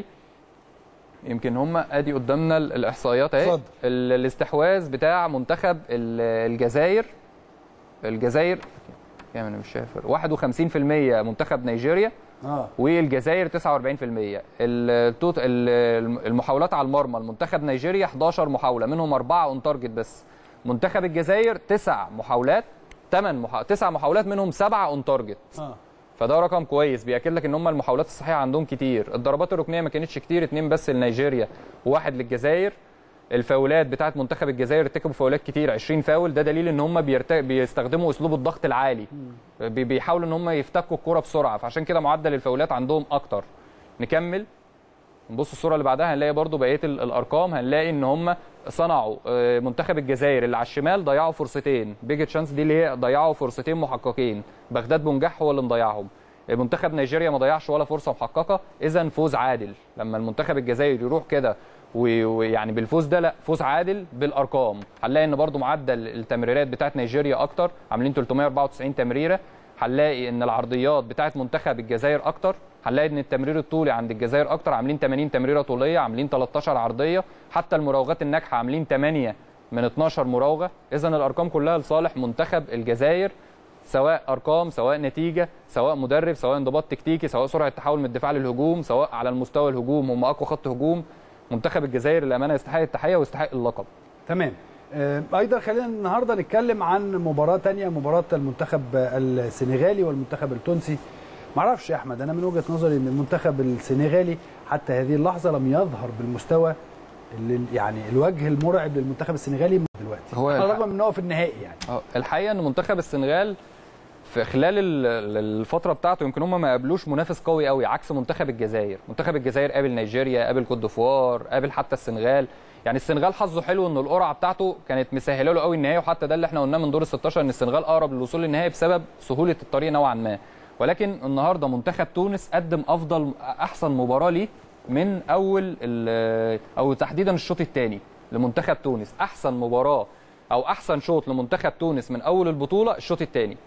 يمكن هم ادي قدامنا ال- الاحصائيات اهي اتفضل. ال- الاستحواذ بتاع منتخب ال- الجزائر الجزائر كام انا مش شايف 51% منتخب نيجيريا اه والجزائر 49% التوت ال- المحاولات على المرمى المنتخب نيجيريا 11 محاوله منهم اربعه اون تارجت بس منتخب الجزائر تسع محاولات 8 محا... تسع محاولات منهم سبعه اون تارجت اه فده رقم كويس بياكد لك ان هم المحاولات الصحيحه عندهم كتير الضربات الركنيه ما كانتش كتير اتنين بس لنيجيريا وواحد للجزائر الفاولات بتاعه منتخب الجزائر ارتكبوا فاولات كتير 20 فاول ده دليل ان هم بيرت... بيستخدموا اسلوب الضغط العالي بي- بيحاولوا ان هم يفتكوا الكرة بسرعه فعشان كده معدل الفاولات عندهم اكتر نكمل نبص الصوره اللي بعدها هنلاقي برضو بقيه ال- الارقام هنلاقي ان هم صنعوا آه، منتخب الجزائر اللي على الشمال ضيعوا فرصتين بيج تشانس دي اللي هي ضيعوا فرصتين محققين بغداد بنجاح هو اللي مضيعهم منتخب نيجيريا ما ضيعش ولا فرصه محققه اذا فوز عادل لما المنتخب الجزائري يروح كده و- ويعني بالفوز ده لا فوز عادل بالارقام هنلاقي ان برضو معدل التمريرات بتاعت نيجيريا اكتر عاملين 394 تمريره هنلاقي ان العرضيات بتاعت منتخب الجزائر اكتر هنلاقي ان التمرير الطولي عند الجزائر اكتر عاملين 80 تمريره طوليه عاملين 13 عرضيه حتى المراوغات الناجحه عاملين 8 من 12 مراوغه اذا الارقام كلها لصالح منتخب الجزائر سواء ارقام سواء نتيجه سواء مدرب سواء انضباط تكتيكي سواء سرعه تحول من الدفاع للهجوم سواء على المستوى الهجوم هم اقوى خط هجوم منتخب الجزائر للامانه يستحق التحيه ويستحق اللقب تمام آه، ايضا خلينا النهارده نتكلم عن مباراه تانية مباراه المنتخب السنغالي والمنتخب التونسي معرفش يا احمد انا من وجهه نظري ان المنتخب السنغالي حتى هذه اللحظه لم يظهر بالمستوى اللي يعني الوجه المرعب للمنتخب السنغالي دلوقتي هو على الح- الرغم من ان هو في النهائي يعني اه الحقيقه ان منتخب السنغال في خلال ال- ال- الفتره بتاعته يمكن هم ما قابلوش منافس قوي قوي عكس منتخب الجزائر منتخب الجزائر قابل نيجيريا قابل كوت ديفوار قابل حتى السنغال يعني السنغال حظه حلو ان القرعه بتاعته كانت مسهله له قوي النهائي وحتى ده اللي احنا قلناه من دور ال 16 ان السنغال اقرب للوصول للنهائي بسبب سهوله الطريق نوعا ما ولكن النهارده منتخب تونس قدم افضل احسن مباراه ليه من اول ال- او تحديدا الشوط الثاني لمنتخب تونس احسن مباراه او احسن شوط لمنتخب تونس من اول البطوله الشوط الثاني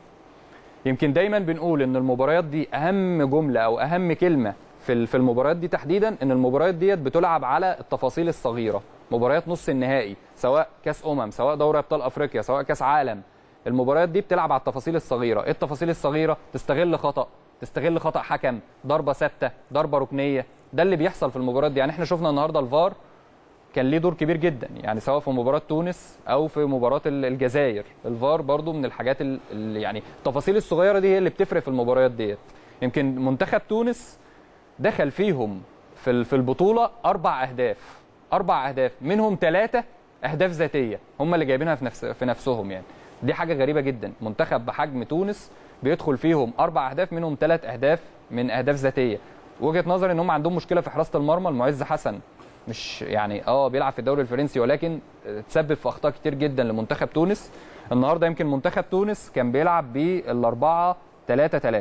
يمكن دايما بنقول ان المباريات دي اهم جمله او اهم كلمه في ال- في المباريات دي تحديدا ان المباريات ديت بتلعب على التفاصيل الصغيره مباريات نص النهائي سواء كاس امم سواء دوري ابطال افريقيا سواء كاس عالم المباريات دي بتلعب على التفاصيل الصغيره ايه التفاصيل الصغيره تستغل خطا تستغل خطا حكم ضربه ثابته ضربه ركنيه ده اللي بيحصل في المباريات دي يعني احنا شفنا النهارده الفار كان ليه دور كبير جدا يعني سواء في مباراه تونس او في مباراه ال- الجزائر الفار برضو من الحاجات ال- اللي يعني التفاصيل الصغيره دي هي اللي بتفرق في المباريات ديت يمكن منتخب تونس دخل فيهم في ال- في البطوله اربع اهداف اربع اهداف منهم ثلاثه اهداف ذاتيه هم اللي جايبينها في نفس في نفسهم يعني دي حاجه غريبه جدا منتخب بحجم تونس بيدخل فيهم اربع اهداف منهم ثلاث اهداف من اهداف ذاتيه وجهه نظري ان هم عندهم مشكله في حراسه المرمى المعز حسن مش يعني اه بيلعب في الدوري الفرنسي ولكن تسبب في اخطاء كتير جدا لمنتخب تونس النهارده يمكن منتخب تونس كان بيلعب بالاربعه 3 3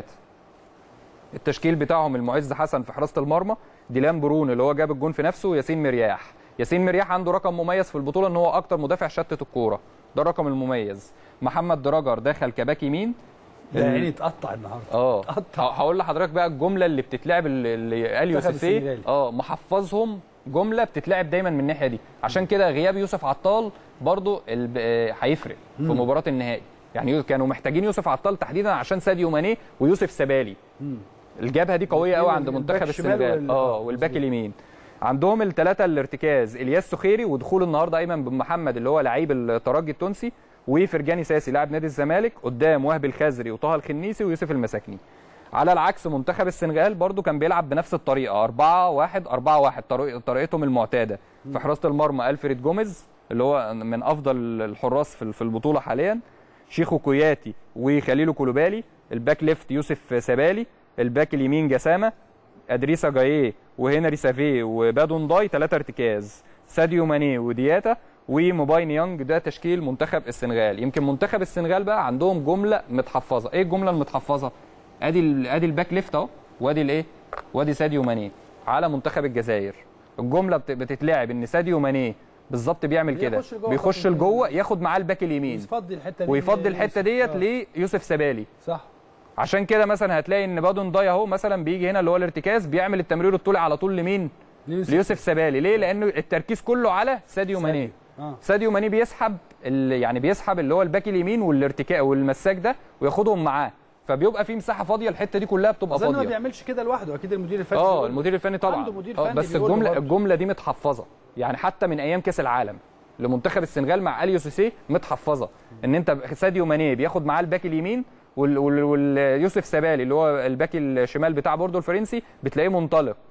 التشكيل بتاعهم المعز حسن في حراسه المرمى ديلان برون اللي هو جاب الجون في نفسه وياسين مرياح ياسين مرياح عنده رقم مميز في البطوله ان هو اكتر مدافع شتت الكوره ده الرقم المميز محمد دراجر دخل كباك يمين ده عيني اتقطع النهارده اه اتقطع. ه- هقول لحضرتك بقى الجمله اللي بتتلعب اللي- اللي قال منتخب يوسفيه السنغالي. اه محفظهم جمله بتتلعب دايما من الناحيه دي عشان كده غياب يوسف عطال برضو الب- آه، هيفرق في مباراه النهائي يعني كانوا محتاجين يوسف عطال تحديدا عشان ساديو ماني ويوسف سبالي الجبهه دي قويه قوي عند الباك منتخب الشمال السنغال وال- اه والباك مظبوط. اليمين عندهم الثلاثه الارتكاز الياس سخيري ودخول النهارده ايمن بن محمد اللي هو لعيب الترجي التونسي وفرجاني ساسي لاعب نادي الزمالك قدام وهب الخزري وطه الخنيسي ويوسف المساكني على العكس منتخب السنغال برضو كان بيلعب بنفس الطريقه 4 1 4 1 طريق- طريقتهم المعتاده في حراسه المرمى الفريد جوميز اللي هو من افضل الحراس في في البطوله حاليا شيخو كوياتي وخليلو كولوبالي الباك ليفت يوسف سبالي الباك اليمين جسامه ادريسا جايه وهنري سافيه وبادون داي ثلاثه ارتكاز ساديو ماني ودياتا وموباي نيانج ده تشكيل منتخب السنغال يمكن منتخب السنغال بقى عندهم جمله متحفظه ايه الجمله المتحفظه ادي ال- ادي الباك ليفت اهو وادي الايه وادي ساديو ماني على منتخب الجزائر الجمله بت- بتتلعب ان ساديو ماني بالظبط بيعمل كده بيخش لجوه بيخش خط لجوه ياخد معاه الباك اليمين يفضي الحته دي ويفضي الحته ديت آه. ليوسف سبالي صح عشان كده مثلا هتلاقي ان بادون داي اهو مثلا بيجي هنا اللي هو الارتكاز بيعمل التمرير الطولي على طول لمين؟ ليوسف. ليوسف سبالي ليه؟ لانه التركيز كله على ساديو ماني اه ساديو ماني بيسحب ال- يعني بيسحب اللي هو الباك اليمين والارتكاز والمساك ده وياخدهم معاه فبيبقى في مساحه فاضيه الحته دي كلها بتبقى اظن ما فاضيه بيعملش كده لوحده اكيد المدير الفني اه بيقول- المدير الفني طبعا عنده مدير آه، فني بس بيقول له الجمله برضه. الجمله دي متحفظه يعني حتى من ايام كاس العالم لمنتخب السنغال مع اليو سيسي متحفظه ان انت ساديو ماني بياخد معاه الباك اليمين وال- وال- واليوسف سبالي اللي هو الباك الشمال بتاع بوردو الفرنسي بتلاقيه منطلق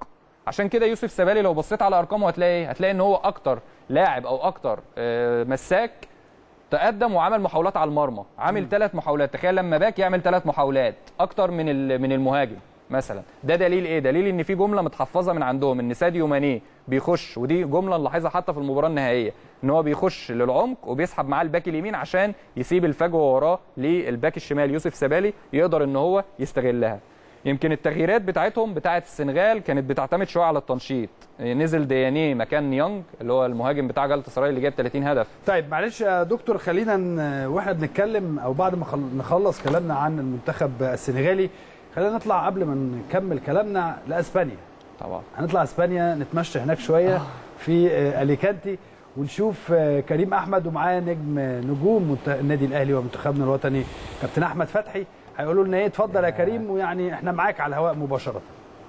عشان كده يوسف سبالي لو بصيت على ارقامه هتلاقي ايه هتلاقي ان هو اكتر لاعب او اكتر آه، مساك تقدم وعمل محاولات على المرمى عامل ثلاث محاولات تخيل لما باك يعمل ثلاث محاولات اكتر من ال- من المهاجم مثلا ده دليل ايه دليل ان في جمله متحفظه من عندهم ان ساديو ماني بيخش ودي جمله نلاحظها حتى في المباراه النهائيه ان هو بيخش للعمق وبيسحب معاه الباك اليمين عشان يسيب الفجوه وراه للباك الشمال يوسف سبالي يقدر ان هو يستغلها يمكن التغييرات بتاعتهم بتاعه السنغال كانت بتعتمد شويه على التنشيط نزل دياني مكان يونج اللي هو المهاجم بتاع جالاتا سراي اللي جاب 30 هدف طيب معلش يا دكتور خلينا ن- واحنا بنتكلم او بعد ما خل- نخلص كلامنا عن المنتخب السنغالي خلينا نطلع قبل ما نكمل كلامنا لاسبانيا طبعا هنطلع اسبانيا نتمشى هناك شويه في آه، اليكانتي ونشوف آه، كريم احمد ومعاه نجم آه، نجوم منت- النادي الاهلي ومنتخبنا الوطني كابتن احمد فتحي هيقولوا لنا ايه اتفضل يا كريم ويعني احنا معاك على الهواء مباشره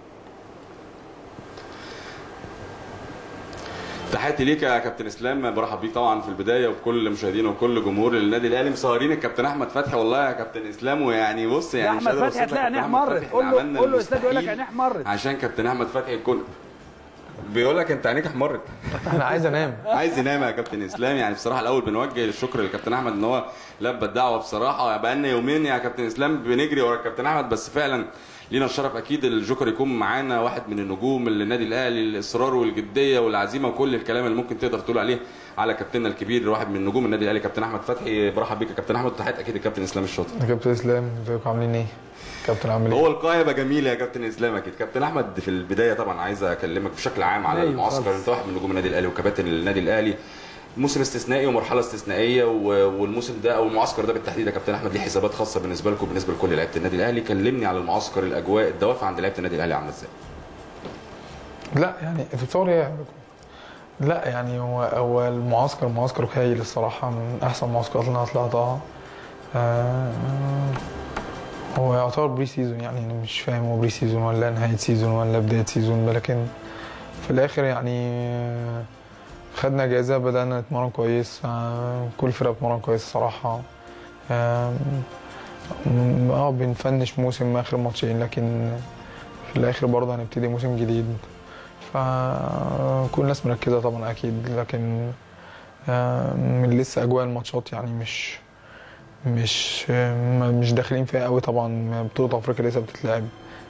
تحياتي ليك يا كابتن اسلام برحب بيك طبعا في البدايه وبكل مشاهدينا وكل جمهور النادي الاهلي مسهرين الكابتن احمد فتحي والله يا كابتن اسلام ويعني بص يا يعني مش احمد قادر فتحي أوصف لك هتلاقي كابتن عينيه أحمد احمرت فتحي قول له عملنا قول له استاذ يقول لك المستحيل عينيه احمرت عشان كابتن احمد فتحي يكون بيقول لك انت عينيك احمرت انا عايز انام عايز ينام يا كابتن اسلام يعني بصراحه الاول بنوجه الشكر للكابتن احمد ان هو لبى الدعوه بصراحه بقى لنا يومين يا كابتن اسلام بنجري ورا الكابتن احمد بس فعلا لينا الشرف اكيد الجوكر يكون معانا واحد من النجوم اللي النادي الاهلي الاصرار والجديه والعزيمه وكل الكلام اللي ممكن تقدر تقول عليه على كابتننا الكبير واحد من نجوم النادي الاهلي كابتن احمد فتحي برحب بيك يا كابتن احمد وتحيات اكيد الكابتن اسلام الشاطر يا كابتن اسلام ازيكم عاملين ايه؟ كابتن عامل ايه؟ هو القاء يبقى جميل يا كابتن اسلام اكيد كابتن احمد في البدايه طبعا عايز اكلمك بشكل عام على أيوة المعسكر خالص. انت واحد من نجوم النادي الاهلي وكباتن النادي الاهلي موسم استثنائي ومرحله استثنائيه و- والموسم ده او المعسكر ده بالتحديد يا كابتن احمد ليه حسابات خاصه بالنسبه لكم وبالنسبه لكل لعيبه النادي الاهلي كلمني على المعسكر الاجواء الدوافع عند لعيبه النادي الاهلي عامله ازاي لا يعني انت بتصور ايه؟ لا يعني هو هو المعسكر معسكر هايل الصراحه من احسن المعسكرات اللي انا طلعتها آه، هو يعتبر بري سيزون يعني انا مش فاهم هو بري سيزون ولا نهايه سيزون ولا بدايه سيزون لكن في الاخر يعني آه، خدنا اجازه بدانا نتمرن كويس آه، كل فرقه بتتمرن كويس الصراحه آه، م- اه بنفنش موسم اخر ماتشين لكن في الاخر برضه هنبتدي موسم جديد فكل الناس مركزه طبعا اكيد لكن آه، من لسه اجواء الماتشات يعني مش مش آه، مش داخلين فيها قوي طبعا بطوله افريقيا لسه بتتلعب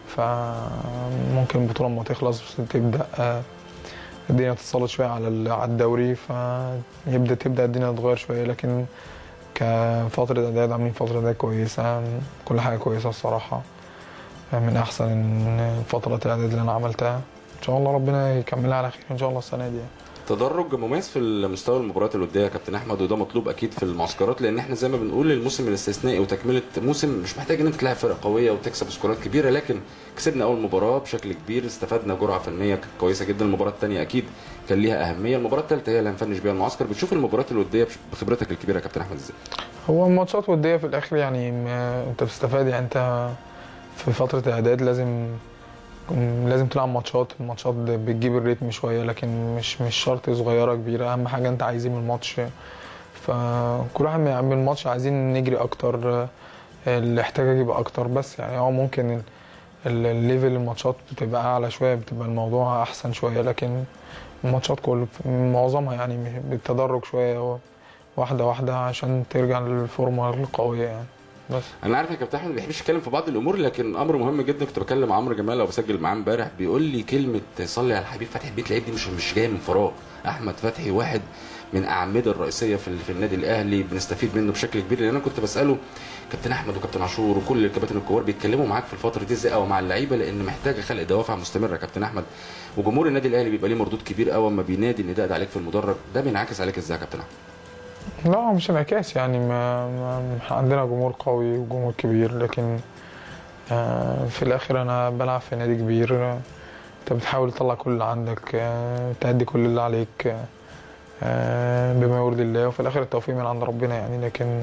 فممكن البطوله لما تخلص تبدا آه، الدنيا تتسلط شويه على ال- على الدوري فيبدا تبدا الدنيا تتغير شويه لكن كفتره اعداد عاملين فتره اعداد كويسه كل حاجه كويسه الصراحه من احسن فترات الاعداد اللي انا عملتها ان شاء الله ربنا يكملها على خير ان شاء الله السنه دي يعني. تدرج مميز في مستوى المباريات الوديه يا كابتن احمد وده مطلوب اكيد في المعسكرات لان احنا زي ما بنقول الموسم الاستثنائي وتكمله موسم مش محتاج ان انت تلاعب فرقه قويه وتكسب سكورات كبيره لكن كسبنا اول مباراه بشكل كبير استفدنا جرعه فنيه كانت كويسه جدا المباراه الثانيه اكيد كان ليها اهميه المباراه الثالثه هي اللي هنفنش بيها المعسكر بتشوف المباريات الوديه بش- بخبرتك الكبيره يا كابتن احمد ازاي هو الماتشات وديه في الاخر يعني ما انت بتستفاد يعني انت في فتره الاعداد لازم لازم تلعب ماتشات الماتشات بتجيب الريتم شويه لكن مش مش شرط صغيره كبيره اهم حاجه انت عايزين من الماتش فكل واحد من الماتش عايزين نجري اكتر الاحتياج يبقى اكتر بس يعني هو ممكن ال- ال- الليفل الماتشات بتبقى اعلى شويه بتبقى الموضوع احسن شويه لكن الماتشات كل معظمها يعني بالتدرج شويه واحده واحده عشان ترجع للفورمه القويه يعني بس انا عارف يا كابتن احمد ما بيحبش يتكلم في بعض الامور لكن امر مهم جدا كنت بكلم عمرو جمال او بسجل معاه امبارح بيقول لي كلمه صلي على الحبيب فتحي البيت العيب دي مش مش جايه من فراغ احمد فتحي واحد من اعمده الرئيسيه في ال- في النادي الاهلي بنستفيد منه بشكل كبير لان انا كنت بساله كابتن احمد وكابتن عاشور وكل الكباتن الكبار بيتكلموا معاك في الفتره دي ازاي او مع اللعيبه لان محتاجه خلق دوافع مستمره يا كابتن احمد وجمهور النادي الاهلي بيبقى ليه مردود كبير قوي اما بينادي النداء ده عليك في المدرج ده بينعكس عليك ازاي يا كابتن احمد لا هو مش انعكاس يعني ما, ما إحنا عندنا جمهور قوي وجمهور كبير لكن آه، في الاخر انا بلعب في نادي كبير آه، انت بتحاول تطلع كل اللي عندك آه، تأدي كل اللي عليك آه، بما يرضي الله وفي الاخر التوفيق من عند ربنا يعني لكن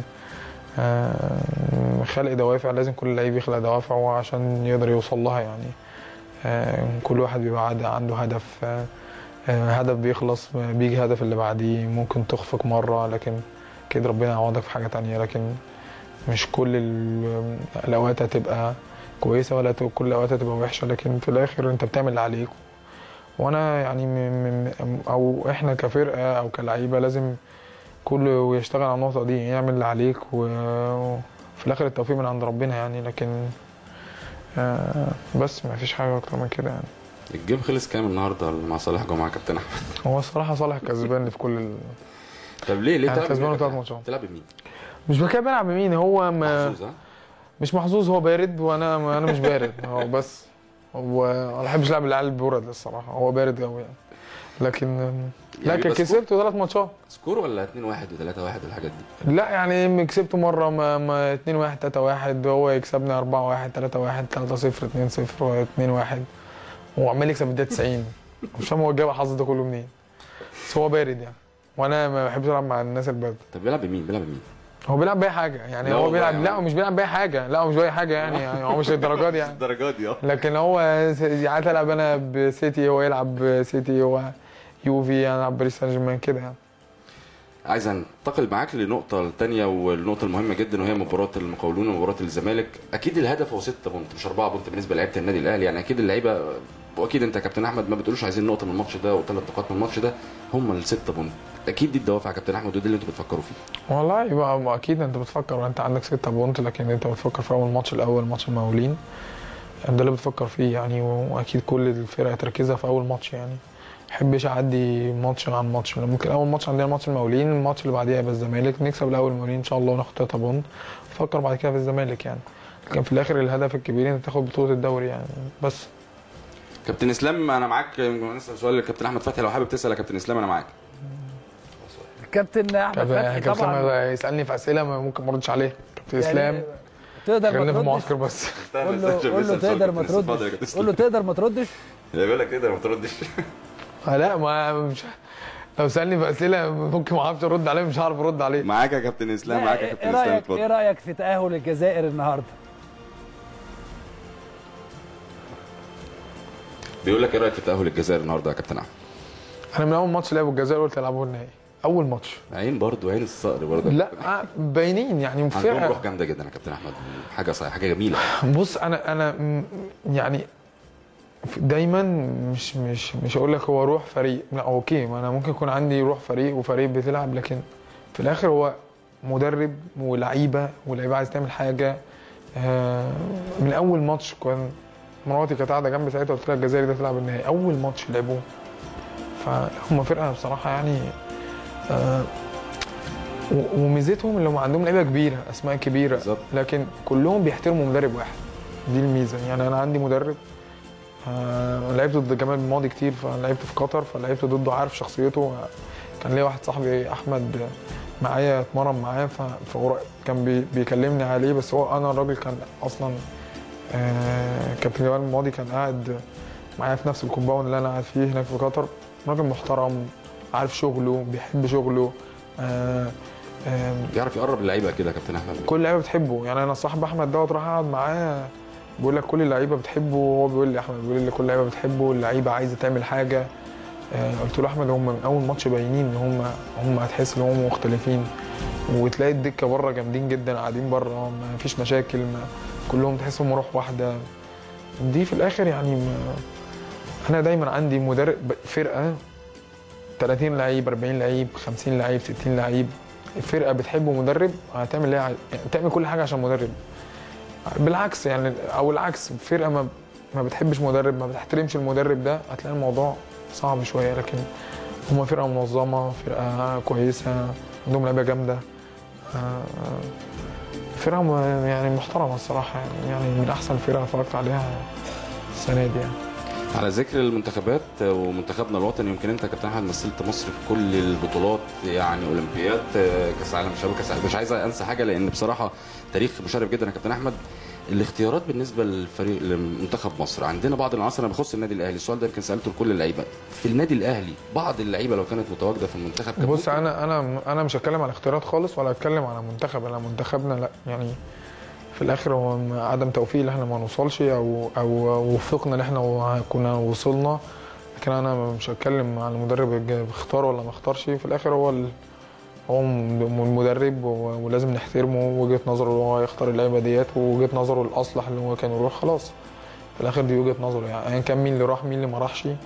آه، خلق دوافع لازم كل لعيب يخلق دوافعه عشان يقدر يوصل لها يعني آه، كل واحد بيبقى عاد- عنده هدف آه، آه، هدف بيخلص بيجي هدف اللي بعديه ممكن تخفق مرة لكن أكيد ربنا يعوضك في حاجة تانية لكن مش كل ال- الأوقات هتبقى كويسة ولا ت- كل الأوقات هتبقى وحشة لكن في الآخر أنت بتعمل اللي عليك وانا يعني م... م... او احنا كفرقه او كلعيبه لازم كله يشتغل على النقطه دي يعمل اللي عليك و... وفي الاخر التوفيق من عند ربنا يعني لكن آه بس ما فيش حاجه اكتر من كده يعني الجيم خلص كام النهارده مع صالح جمعه كابتن احمد هو الصراحه صالح كسبان في كل ال... طب ليه ليه يعني بتلعب كسبانه بمين؟ ثلاث ماتشات بتلعب بمين؟ مش بتكلم بلعب بمين هو ما محظوظ ها؟ مش محظوظ هو بارد وانا انا مش بارد هو بس هو انا ما بحبش العب العيال البرد الصراحه هو بارد قوي يعني لكن لا يعني كان بس كسبته ثلاث ماتشات سكور ولا 2 1 و3 1 والحاجات دي؟ لا يعني كسبته مره ما, ما 2 1 3 1 هو يكسبني 4 1 3 1 3 0 2 0 2 1 هو عمال يكسب الدقيقه 90 مش فاهم هو جاب الحظ ده كله منين بس هو بارد يعني وانا ما بحبش العب مع الناس البارده طب بيلعب بمين؟ بيلعب بمين؟ هو بيلعب باي حاجه يعني لا هو والله بيلعب يعني. لا هو مش بيلعب باي حاجه لا هو مش باي حاجه يعني, يعني هو مش للدرجه دي يعني الدرجات دي اه لكن هو ساعات العب انا بسيتي هو يلعب بسيتي هو يوفي انا العب باريس سان جيرمان كده يعني عايز انتقل معاك لنقطة الثانية والنقطة المهمة جدا وهي مباراة المقاولون ومباراة الزمالك، أكيد الهدف هو 6 بونت مش 4 بونت بالنسبة لعيبة النادي الأهلي، يعني أكيد اللعيبة وأكيد أنت يا كابتن أحمد ما بتقولوش عايزين نقطة من الماتش ده وثلاث نقاط من الماتش ده، هم الستة بونت، أكيد دي الدوافع يا كابتن أحمد ودي اللي أنتوا بتفكروا فيه. والله يبقى ما اكيد انت بتفكر انت عندك ستة بونت لكن انت بتفكر في اول ماتش الاول ماتش المقاولين ده اللي بتفكر فيه يعني واكيد كل الفرق تركيزها في اول ماتش يعني محبش اعدي ماتش عن ماتش ممكن اول ماتش عندنا ماتش المقاولين الماتش اللي بعديها يبقى الزمالك نكسب الاول المقاولين ان شاء الله وناخد تلاتة بونت نفكر بعد كده في الزمالك يعني لكن في الاخر الهدف الكبير انت تاخد بطولة الدوري يعني بس كابتن إسلام أنا معاك نسأل سؤال للكابتن أحمد فتحي لو حابب تسأل يا كابتن إسلام أنا معاك. كابتن احمد فتحي كابتن طبعا اسلام يسالني في اسئله ما ممكن ما اردش عليها كابتن يعني اسلام تقدر خلينا ما في تردش المعسكر بس قول له قول له تقدر ما تردش قول له تقدر ما تردش بيقول لك تقدر ما تردش. آه لا ما مش لو سالني في اسئله ممكن ما اعرفش ارد عليه مش هعرف ارد عليه معاك يا كابتن إسلام معاك يا ايه كابتن إسلام رايك اتفضل. ايه رايك في تاهل الجزائر النهارده بيقول لك إيه رأيك في تأهل الجزائر النهارده يا كابتن أحمد؟ انا من اول ماتش لعبوا الجزائر قلت يلعبوا النهائي اول ماتش عين برضه عين الصقر برضه. لا آه، باينين يعني عندهم فرقه روح جامدة جدا يا كابتن أحمد، حاجة صحيح حاجة جميلة. بص انا انا م- يعني دايما مش مش مش هقول لك هو روح فريق لا اوكي ما انا ممكن يكون عندي روح فريق وفريق بتلعب لكن في الاخر هو مدرب ولعيبه واللعيبه عايز تعمل حاجه آه، من اول ماتش كان مراتي كانت قاعده جنبي ساعتها قلت لها الجزائر ده تلعب النهائي اول ماتش لعبوه فهم فرقه بصراحه يعني آه، و- وميزتهم اللي هم عندهم لعيبه كبيره اسماء كبيره بالظبط. لكن كلهم بيحترموا مدرب واحد دي الميزه يعني انا عندي مدرب آه، لعبت ضد جمال الماضي كتير فلعبت في قطر فلعبت ضده عارف شخصيته كان ليا واحد صاحبي احمد معايا اتمرن معاه ف- فهو كان بي بيكلمني عليه بس هو انا الراجل كان اصلا آه، كابتن جمال الماضي كان قاعد معايا في نفس الكومباوند اللي انا قاعد فيه هناك في قطر راجل محترم عارف شغله بيحب شغله آه، آه، يعرف يقرب اللعيبة كده يا كابتن أحمد. كل اللعيبه بتحبه يعني انا صاحب احمد دوت راح اقعد معاه بيقول لك كل اللعيبه بتحبه وهو بيقول لي احمد بيقول لي كل اللعيبه بتحبه اللعيبه عايزه تعمل حاجه آه، قلت له احمد هم من اول ماتش باينين ان هم هم هتحس ان هم مختلفين وتلاقي الدكه بره جامدين جدا قاعدين بره ما فيش مشاكل ما كلهم تحسهم روح واحده دي في الاخر يعني ما انا دايما عندي مدرب فرقه 30 لعيب 40 لعيب 50 لعيب 60 لعيب فرقه بتحب مدرب هتعمل اللي هي عايز- يعني تعمل كل حاجه عشان مدرب بالعكس يعني او العكس فرقه ما ما بتحبش مدرب ما بتحترمش المدرب ده هتلاقي الموضوع صعب شويه لكن هما فرقه منظمه فرقه كويسه عندهم لعيبه جامده آه، فرقه م- يعني محترمه الصراحه يعني, يعني من احسن فرقه اتفرجت عليها السنه دي يعني على ذكر المنتخبات ومنتخبنا الوطني يمكن انت يا كابتن احمد مثلت مصر في كل البطولات يعني اولمبياد كاس عالم شباب كاس عالم مش عايز انسى حاجه لان بصراحه تاريخ مشرف جدا يا كابتن احمد الاختيارات بالنسبه للفريق لمنتخب مصر عندنا بعض العناصر انا بخص النادي الاهلي السؤال ده يمكن سالته لكل اللعيبه في النادي الاهلي بعض اللعيبه لو كانت متواجده في المنتخب كان بص ممكن- انا انا انا مش هتكلم على اختيارات خالص ولا هتكلم على منتخب انا منتخبنا لا يعني في الاخر هو عدم توفيق اللي احنا ما نوصلش او او وفقنا اللي احنا كنا وصلنا لكن انا مش هتكلم على المدرب الج- اختار ولا ما اختارش في الاخر هو ال... هو م- المدرب و- ولازم نحترمه وجهه نظره اللي هو يختار اللعيبه ديت ووجهه نظره الاصلح اللي هو كان يروح خلاص في الاخر دي وجهه نظره يعني ايا كان مين اللي راح مين اللي ما راحش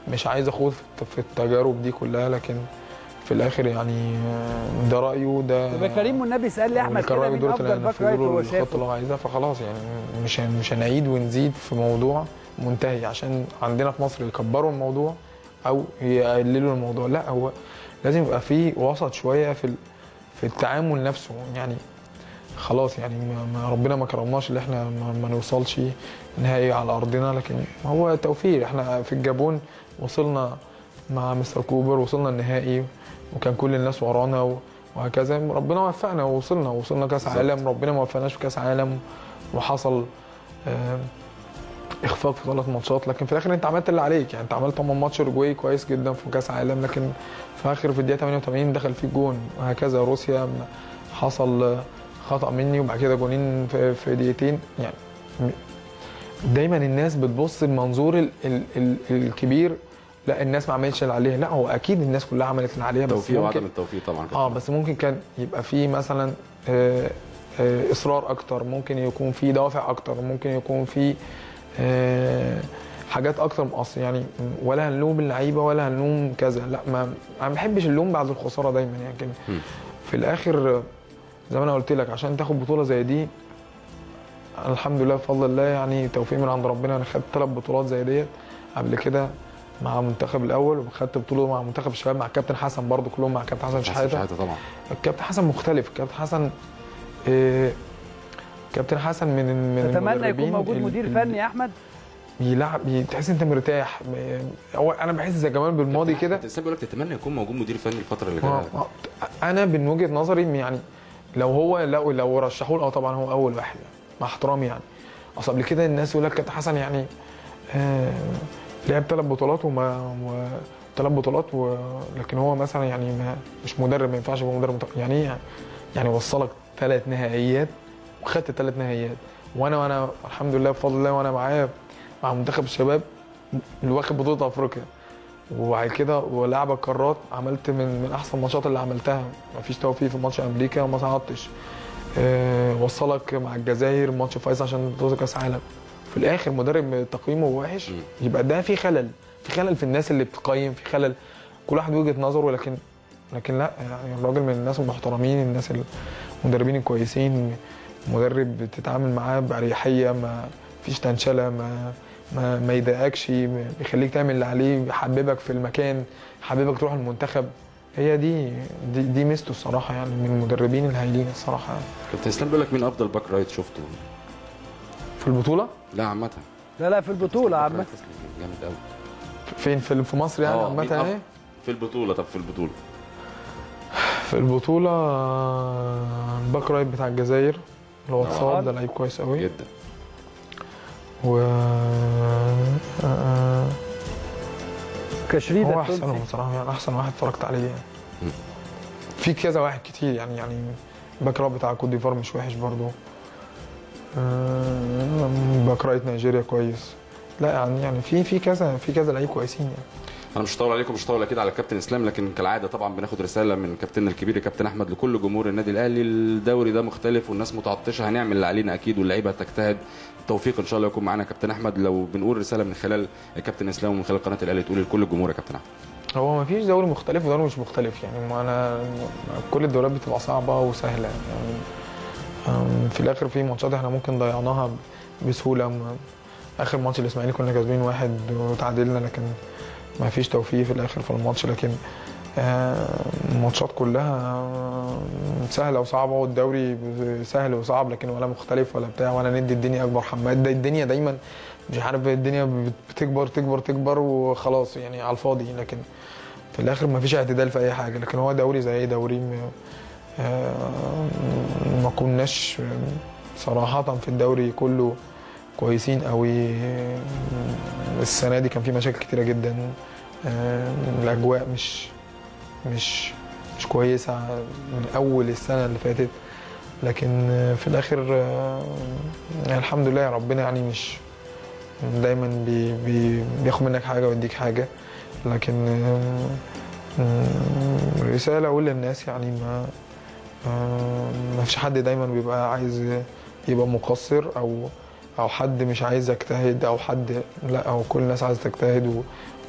مش عايز اخوض في- في التجارب دي كلها لكن في الاخر يعني آه، ده رايه ده طب يا كريم والنبي اسال لي احمد واللي كان كده رايه مين دول افضل باك هينفذوا رايت له هو الخطه شايفه اللي هو عايزها فخلاص يعني مش هن- مش هنعيد ونزيد في موضوع منتهي عشان عندنا في مصر يكبروا الموضوع او يقللوا الموضوع لا هو لازم يبقى في وسط شويه في ال- في التعامل نفسه يعني خلاص يعني ما ما ربنا ما كرمناش اللي احنا ما, ما نوصلش نهائي على ارضنا لكن هو توفيق احنا في الجابون وصلنا مع مستر كوبر وصلنا النهائي وكان كل الناس ورانا و- وهكذا ربنا وفقنا ووصلنا وصلنا كاس بالظبط. عالم ربنا ما وفقناش في كاس عالم وحصل آه، اخفاق في ثلاث ماتشات لكن في الاخر انت عملت اللي عليك يعني انت عملت 8 ماتش اورجواي كويس جدا في كاس عالم لكن في اخر في الدقيقه 88 دخل فيه جون وهكذا روسيا م- حصل آه، خطا مني وبعد كده جونين في, في دقيقتين يعني م- دايما الناس بتبص بمنظور ال ال ال الكبير لا الناس ما عملتش اللي عليها لا هو اكيد الناس كلها عملت اللي عليها بس توفيق ممكن وعدم التوفيق طبعا اه بس ممكن كان يبقى في مثلا آه، آه، اصرار اكتر ممكن يكون في دوافع اكتر ممكن يكون في آه، حاجات اكتر مقص يعني ولا هنلوم اللعيبه ولا هنلوم كذا لا ما انا ما بحبش اللوم بعد الخساره دايما يعني لكن مم. في الاخر آه، زي ما انا قلت لك عشان تاخد بطوله زي دي أنا الحمد لله بفضل الله يعني توفيق من عند ربنا انا خدت ثلاث بطولات زي ديت قبل كده مع المنتخب الاول وخدت بطوله مع منتخب الشباب مع كابتن حسن برضو كلهم مع كابتن حسن شحاته شحاته طبعا الكابتن حسن مختلف الكابتن حسن آه، كابتن حسن من من تتمنى يكون المدربين موجود ال- مدير ال- فني يا احمد بيلعب بي- تحس انت مرتاح م- هو انا بحس زي جمال بالماضي كده انت لسه بيقول لك تتمنى يكون موجود مدير فني الفتره اللي آه، جايه آه. انا من وجهه نظري يعني لو هو لو لو رشحوه اه طبعا هو اول واحد يعني مع احترامي يعني اصل قبل كده الناس يقول لك كابتن حسن يعني آه لعب ثلاث بطولات وما و... ثلاث بطولات و... لكن هو مثلا يعني ما مش مدرب ما ينفعش يبقى مدرب مت- يعني ايه يعني وصلك ثلاث نهائيات وخدت ثلاث نهائيات وانا وانا الحمد لله بفضل الله وانا معاه مع منتخب الشباب اللي واخد بطوله افريقيا وبعد كده ولعب القارات عملت من من احسن الماتشات اللي عملتها مفيش توفيق في ماتش امريكا وما صعدتش أه وصلك مع الجزائر ماتش فايز عشان توصل كاس عالم في الاخر مدرب تقييمه وحش مم. يبقى ده في خلل في خلل في الناس اللي بتقيم في خلل كل واحد وجهه نظره لكن لكن لا يعني الراجل من الناس المحترمين الناس المدربين الكويسين مدرب بتتعامل معاه بأريحية ما فيش تنشلة ما ما, ما يضايقكش بيخليك تعمل اللي عليه بيحببك في المكان يحببك تروح المنتخب هي دي دي, دي ميزته الصراحة يعني من المدربين الهايلين الصراحة يعني. كابتن اسلام بيقول لك مين افضل باك رايت شفته في البطولة لا عامه لا لا في البطوله عامه جامد قوي فين في في مصر يعني آه، عامة مين يعني أف- في البطوله طب في البطوله في البطولة آه، الباك رايت بتاع الجزائر اللي هو اتصاب ده لعيب كويس قوي جدا و آه، كشريده هو التونسي. احسنهم بصراحه يعني احسن واحد اتفرجت عليه يعني مم. في كذا واحد كتير يعني يعني باك رايت بتاع كوت ديفوار مش وحش برضه آه، باك رايت نيجيريا كويس لا يعني يعني في في كذا في كذا لعيب كويسين يعني انا مش هطول عليكم مش هطول اكيد على الكابتن اسلام لكن كالعاده طبعا بناخد رساله من كابتننا الكبير كابتن احمد لكل جمهور النادي الاهلي الدوري ده مختلف والناس متعطشه هنعمل اللي علينا اكيد واللعيبه هتجتهد التوفيق ان شاء الله يكون معانا كابتن احمد لو بنقول رساله من خلال الكابتن اسلام ومن خلال قناه الاهلي تقول لكل الجمهور يا كابتن احمد هو ما فيش دوري مختلف ودوري مش مختلف يعني ما انا كل الدوريات بتبقى صعبه وسهله يعني أم، في الاخر في ماتشات احنا ممكن ضيعناها بسهوله م- اخر ماتش الاسماعيلي كنا كاسبين واحد وتعادلنا لكن ما فيش توفيق في الاخر في الماتش لكن آه، الماتشات كلها آه، سهله وصعبه والدوري سهل وصعب لكن ولا مختلف ولا بتاع ولا ندي الدنيا اكبر حماد ده الدنيا دايما مش عارف الدنيا بتكبر تكبر تكبر وخلاص يعني على الفاضي لكن في الاخر ما فيش اعتدال في اي حاجه لكن هو دوري زي اي دوري م- آه، ما كناش صراحه في الدوري كله كويسين قوي السنه دي كان في مشاكل كتيره جدا آه، الاجواء مش مش مش كويسه من اول السنه اللي فاتت لكن آه، في الاخر آه، الحمد لله ربنا يعني مش دايما بي بي بياخد منك حاجه ويديك حاجه لكن آه، آه، رساله اقول للناس يعني ما آه، ما فيش حد دايما بيبقى عايز يبقى مقصر او او حد مش عايز يجتهد او حد لا او كل الناس عايزه تجتهد و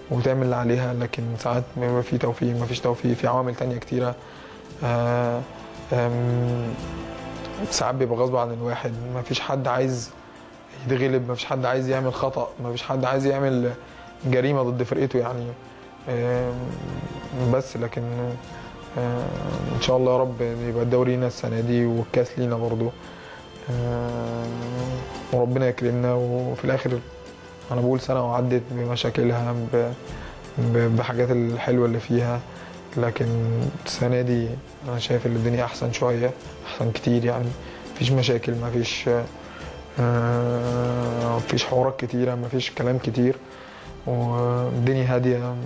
وتعمل اللي عليها لكن ساعات بيبقى في توفيق ما فيش توفيق في عوامل تانية كتيرة آه، آم، ساعات بيبقى غصب عن الواحد ما فيش حد عايز يتغلب ما فيش حد عايز يعمل خطأ ما فيش حد عايز يعمل جريمة ضد فرقته يعني آم، بس لكن آه، ان شاء الله يا رب يبقى الدوري لينا السنه دي والكاس لينا برضو آه، وربنا يكرمنا وفي الاخر انا بقول سنه وعدت بمشاكلها ب- ب- بحاجات الحلوه اللي فيها لكن السنه دي انا شايف ان الدنيا احسن شويه احسن كتير يعني مفيش مشاكل مفيش آه، مفيش حوارات كتيره مفيش كلام كتير والدنيا هاديه مم،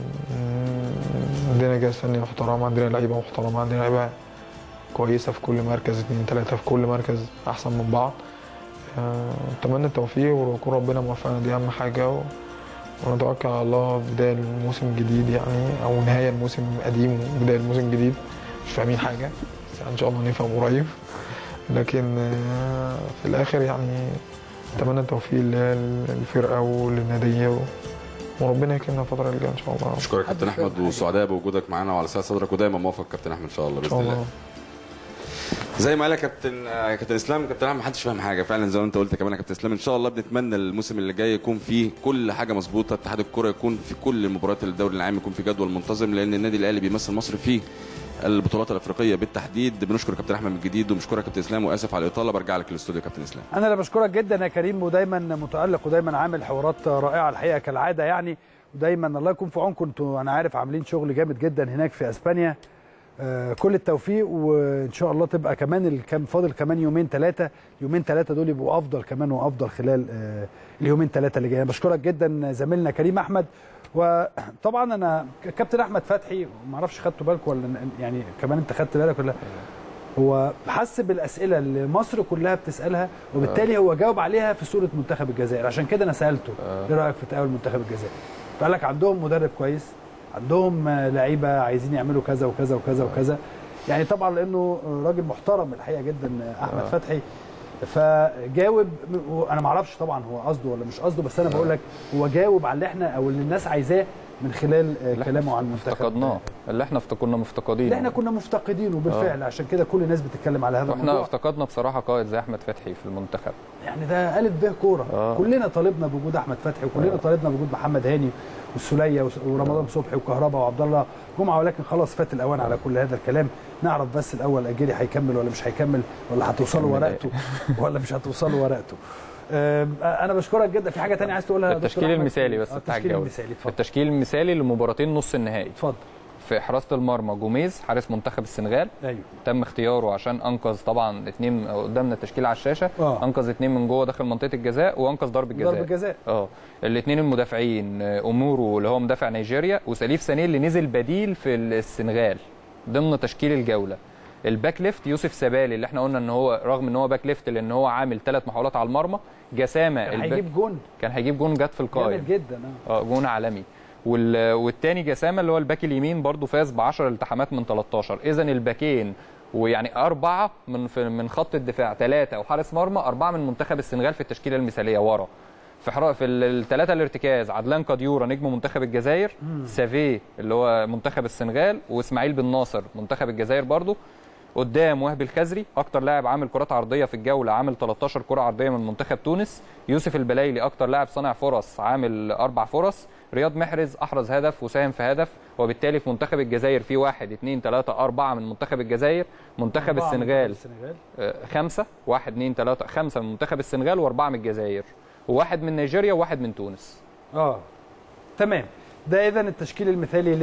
عندنا جهاز فني محترم عندنا لعيبه محترمه عندنا لعيبه كويسه في كل مركز اتنين تلاته في كل مركز احسن من بعض آه، اتمنى التوفيق ويكون ربنا موفقنا دي اهم حاجه و... ونتوكل على الله في بدايه الموسم الجديد يعني او نهايه الموسم القديم وبدايه الموسم الجديد مش فاهمين حاجه بس ان شاء الله نفهم قريب لكن آه، في الاخر يعني اتمنى التوفيق لل- للفرقه وللناديه و... وربنا يكرمنا الفتره اللي جايه ان شاء الله اشكرك كابتن احمد وسعداء بوجودك معانا وعلى سعه صدرك ودايما موفق كابتن احمد ان شاء الله ان باذن شاء الله الله زي ما قال يا كابتن آه، كابتن اسلام كابتن احمد محدش فاهم حاجه فعلا زي ما انت قلت كمان يا كابتن اسلام ان شاء الله بنتمنى الموسم اللي جاي يكون فيه كل حاجه مظبوطه اتحاد الكره يكون في كل مباريات الدوري العام يكون في جدول منتظم لان النادي الاهلي بيمثل مصر في البطولات الافريقيه بالتحديد بنشكر كابتن احمد من جديد وبنشكرك كابتن اسلام واسف على الاطاله برجع لك الاستوديو يا كابتن اسلام انا اللي بشكرك جدا يا كريم ودايما متالق ودايما عامل حوارات رائعه الحقيقه كالعاده يعني ودايما الله يكون في عونكم انتوا انا عارف عاملين شغل جامد جدا هناك في اسبانيا آه، كل التوفيق وان شاء الله تبقى كمان الكام فاضل كمان يومين ثلاثه يومين ثلاثه دول يبقوا افضل كمان وافضل خلال آه، اليومين ثلاثه اللي جايين بشكرك جدا زميلنا كريم احمد وطبعا انا كابتن احمد فتحي ما اعرفش خدتوا بالكم ولا يعني كمان انت خدت بالك ولا هو حس بالاسئله اللي مصر كلها بتسالها وبالتالي هو جاوب عليها في صوره منتخب الجزائر عشان كده انا سالته ايه رايك في تاهل منتخب الجزائر فقال لك عندهم مدرب كويس عندهم آه، لعيبه عايزين يعملوا كذا وكذا وكذا وكذا يعني طبعا لانه راجل محترم الحقيقه جدا آه، احمد فتحي فجاوب انا ما اعرفش طبعا هو قصده ولا مش قصده بس انا بقول لك هو جاوب على اللي احنا او اللي الناس عايزاه من خلال آه، اللي كلامه احنا عن المنتخب افتقدناه اللي احنا افت- كنا مفتقدينه اللي احنا كنا مفتقدينه بالفعل عشان كده كل الناس بتتكلم على هذا واحنا الموضوع افتقدنا بصراحه قائد زي احمد فتحي في المنتخب يعني ده الف ب كوره آه. كلنا طالبنا بوجود احمد فتحي وكلنا طالبنا بوجود محمد هاني والسوليه وس- ورمضان صبحي وكهربا وعبد الله جمعه ولكن خلاص فات الاوان على كل هذا الكلام نعرف بس الاول اجيري هيكمل ولا مش هيكمل ولا هتوصلوا هيكمل ورقته ولا مش هتوصلوا ورقته أم، انا بشكرك جدا في حاجه تانية عايز تقولها يا دكتور التشكيل أحمد؟ المثالي بس آه، بتاع التشكيل الجوله المثالي اتفضل التشكيل المثالي لمباراتين نص النهائي اتفضل في حراسه المرمى جوميز حارس منتخب السنغال ايوه تم اختياره عشان انقذ طبعا اثنين قدامنا التشكيل على الشاشه آه. انقذ اثنين من جوه داخل منطقه الجزاء وانقذ ضربه جزاء ضربه جزاء اه الاثنين المدافعين آه، امورو اللي هو مدافع نيجيريا وسليف سانيه اللي نزل بديل في السنغال ضمن تشكيل الجوله الباك ليفت يوسف سبالي اللي احنا قلنا ان هو رغم ان هو باك ليفت لان هو عامل ثلاث محاولات على المرمى جسامه كان الباك هيجيب جون كان هيجيب جون جت في القائم جامد جدا اه اه جون عالمي وال... والتاني جسامه اللي هو الباك اليمين برضو فاز ب 10 التحامات من 13 اذا الباكين ويعني أربعة من في من خط الدفاع ثلاثة وحارس مرمى أربعة من منتخب السنغال في التشكيلة المثالية ورا في حرا في الثلاثة الارتكاز عدلان قديورة نجم منتخب الجزائر سافي اللي هو منتخب السنغال وإسماعيل بن ناصر منتخب الجزائر برضو قدام وهبي الخزري اكتر لاعب عامل كرات عرضيه في الجوله عامل 13 كره عرضيه من منتخب تونس يوسف البلايلي اكتر لاعب صانع فرص عامل اربع فرص رياض محرز احرز هدف وساهم في هدف وبالتالي في منتخب الجزائر في واحد اثنين ثلاثة أربعة من منتخب الجزائر منتخب أربعة من السنغال السنغال آه، خمسة واحد اثنين ثلاثة خمسة من منتخب السنغال وأربعة من الجزائر وواحد من نيجيريا وواحد من تونس اه تمام ده اذا التشكيل المثالي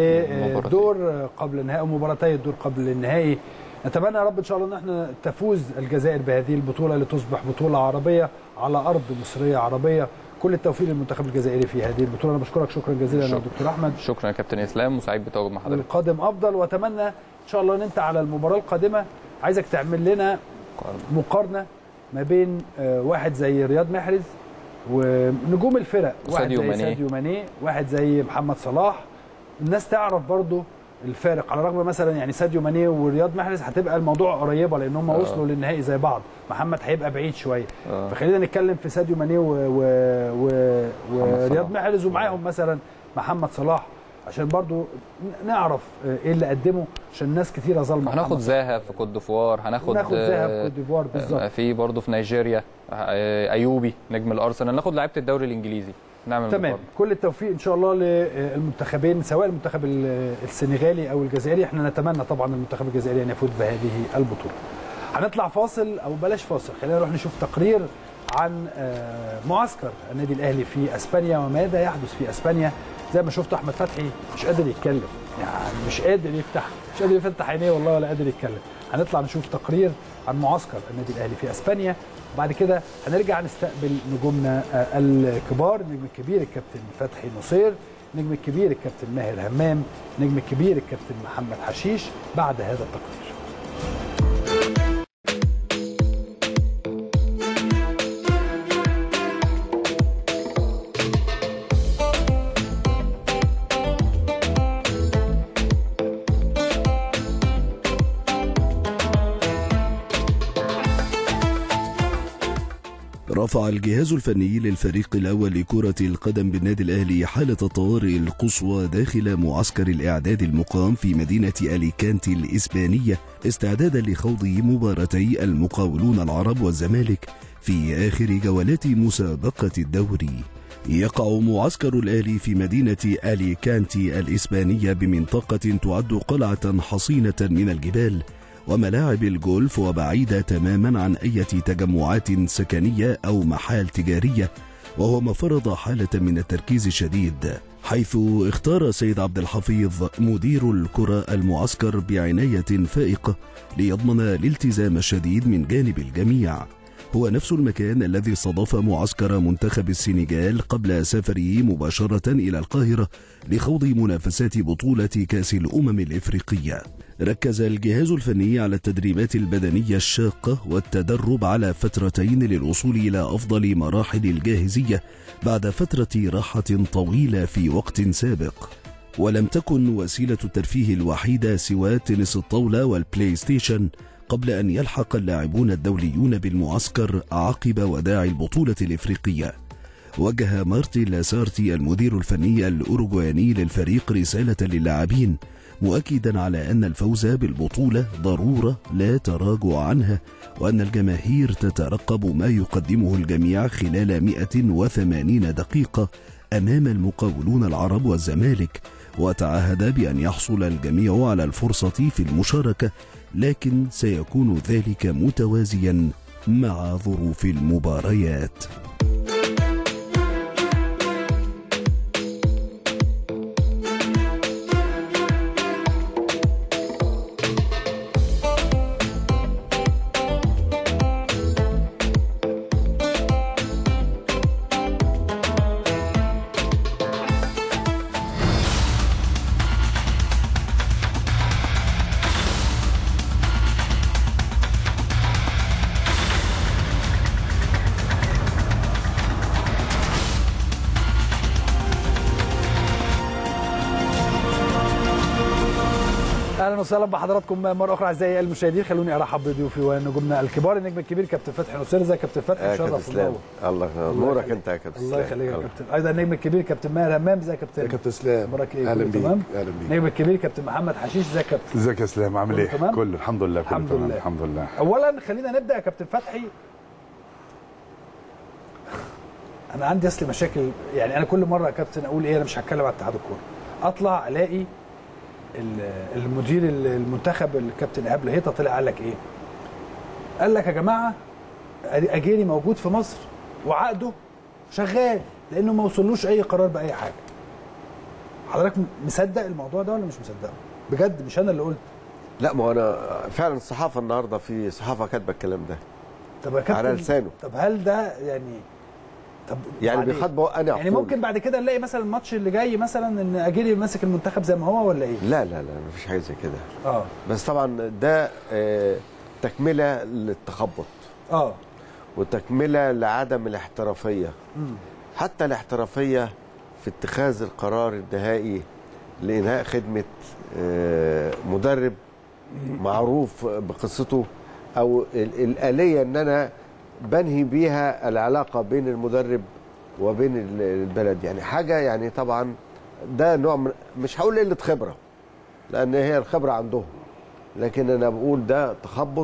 للدور قبل النهائي ومباراتي الدور قبل النهائي نتمنى يا رب ان شاء الله ان احنا تفوز الجزائر بهذه البطوله لتصبح بطوله عربيه على ارض مصريه عربيه كل التوفيق للمنتخب الجزائري في هذه البطوله انا بشكرك شكرا جزيلا يا شكرا. دكتور احمد شكرا يا كابتن إسلام وسعيد بتواجد مع حضرتك القادم افضل واتمنى ان شاء الله ان انت على المباراه القادمه عايزك تعمل لنا مقارنه ما بين آه، واحد زي رياض محرز ونجوم الفرق واحد وساديو زي ماني. ساديو ماني واحد زي محمد صلاح الناس تعرف برضو الفارق على الرغم مثلا يعني ساديو ماني ورياض محرز هتبقى الموضوع قريبه لان هم وصلوا للنهائي زي بعض محمد هيبقى بعيد شويه آه. فخلينا نتكلم في ساديو ماني و... و... و... ورياض صلاح. محرز ومعاهم مثلا محمد صلاح عشان برضو ن- نعرف آه، ايه اللي قدمه عشان ناس كتيره ظلمه هناخد محمد زاها في كوت ديفوار هناخد ناخد زاها في آه، كوت ديفوار بالظبط في برضه في نيجيريا آه، ايوبي نجم الارسنال ناخد لعيبه الدوري الانجليزي نعمل تمام مقارنة. كل التوفيق ان شاء الله للمنتخبين سواء المنتخب ال- السنغالي او الجزائري احنا نتمنى طبعا المنتخب الجزائري ان يفوز بهذه البطوله هنطلع فاصل او بلاش فاصل خلينا نروح نشوف تقرير عن آه، معسكر النادي الاهلي في اسبانيا وماذا يحدث في اسبانيا زي ما شفتوا احمد فتحي مش قادر يتكلم يعني مش قادر يفتح مش قادر يفتح عينيه والله ولا قادر يتكلم هنطلع نشوف تقرير عن معسكر النادي الاهلي في اسبانيا وبعد كده هنرجع نستقبل نجومنا آه، الكبار النجم الكبير الكابتن فتحي نصير النجم الكبير الكابتن ماهر همام النجم الكبير الكابتن محمد حشيش بعد هذا التقرير رفع الجهاز الفني للفريق الأول لكرة القدم بالنادي الأهلي حالة الطوارئ القصوى داخل معسكر الإعداد المقام في مدينة أليكانتي الإسبانية استعدادا لخوض مباراتي المقاولون العرب والزمالك في آخر جولات مسابقة الدوري يقع معسكر الأهلي في مدينة أليكانتي الإسبانية بمنطقة تعد قلعة حصينة من الجبال وملاعب الجولف وبعيدة تماما عن أي تجمعات سكنية أو محال تجارية وهو ما فرض حالة من التركيز الشديد حيث اختار سيد عبد الحفيظ مدير الكرة المعسكر بعناية فائقة ليضمن الالتزام الشديد من جانب الجميع هو نفس المكان الذي استضاف معسكر منتخب السنغال قبل سفره مباشرة إلى القاهرة لخوض منافسات بطولة كأس الأمم الإفريقية. ركز الجهاز الفني على التدريبات البدنية الشاقة والتدرب على فترتين للوصول إلى أفضل مراحل الجاهزية بعد فترة راحة طويلة في وقت سابق. ولم تكن وسيلة الترفيه الوحيدة سوى تنس الطاولة والبلاي ستيشن قبل أن يلحق اللاعبون الدوليون بالمعسكر عقب وداع البطولة الإفريقية وجه مارتي لاسارتي المدير الفني الأوروغواني للفريق رسالة للاعبين مؤكدا على أن الفوز بالبطولة ضرورة لا تراجع عنها وأن الجماهير تترقب ما يقدمه الجميع خلال 180 دقيقة أمام المقاولون العرب والزمالك وتعهد بأن يحصل الجميع على الفرصة في المشاركة لكن سيكون ذلك متوازيا مع ظروف المباريات اهلا وسهلا بحضراتكم مره اخرى اعزائي المشاهدين خلوني ارحب بضيوفي ونجومنا الكبار النجم الكبير كابتن فتحي نصير ازيك يا كابتن فتحي يا كابتن مشرف اسلام ومنور. الله نورك انت يا كابتن الله اسلام يخليك يا الله. كابتن ايضا النجم الكبير كابتن ماهر همام ازيك يا كابتن يا كابتن اسلام اخبارك ايه اهلا كله بيك تمام اهلا بيك النجم الكبير كابتن محمد حشيش ازيك يا كابتن ازيك يا اسلام عامل كله ايه تمام؟ كله الحمد لله كله الحمد تمام لله. الحمد لله اولا خلينا نبدا يا كابتن فتحي انا عندي اصلي مشاكل يعني انا كل مره يا كابتن اقول ايه انا مش هتكلم على اتحاد الكوره اطلع الاقي ال- المدير المنتخب الكابتن ايهاب لهيطه طلع قال لك ايه قال لك يا جماعه اجيري موجود في مصر وعقده شغال لانه ما وصلوش اي قرار باي حاجه حضرتك مصدق الموضوع ده ولا مش مصدقه بجد مش انا اللي قلت لا ما هو انا فعلا الصحافه النهارده في صحافه كاتبه الكلام ده طب يا كابتن على لسانه. طب هل ده يعني طب يعني بعدين؟ بيخاطبوا انا يعني ممكن بعد كده نلاقي مثلا الماتش اللي جاي مثلا ان اجيري ماسك المنتخب زي ما هو ولا ايه؟ لا لا لا مفيش حاجه زي كده اه بس طبعا ده آه، تكمله للتخبط اه وتكمله لعدم الاحترافيه مم. حتى الاحترافيه في اتخاذ القرار النهائي لانهاء خدمه آه، مدرب معروف بقصته او ال- الاليه ان انا بنهي بيها العلاقه بين المدرب وبين ال- البلد يعني حاجه يعني طبعا ده نوع من مش هقول قله خبره لان هي الخبره عندهم لكن انا بقول ده تخبط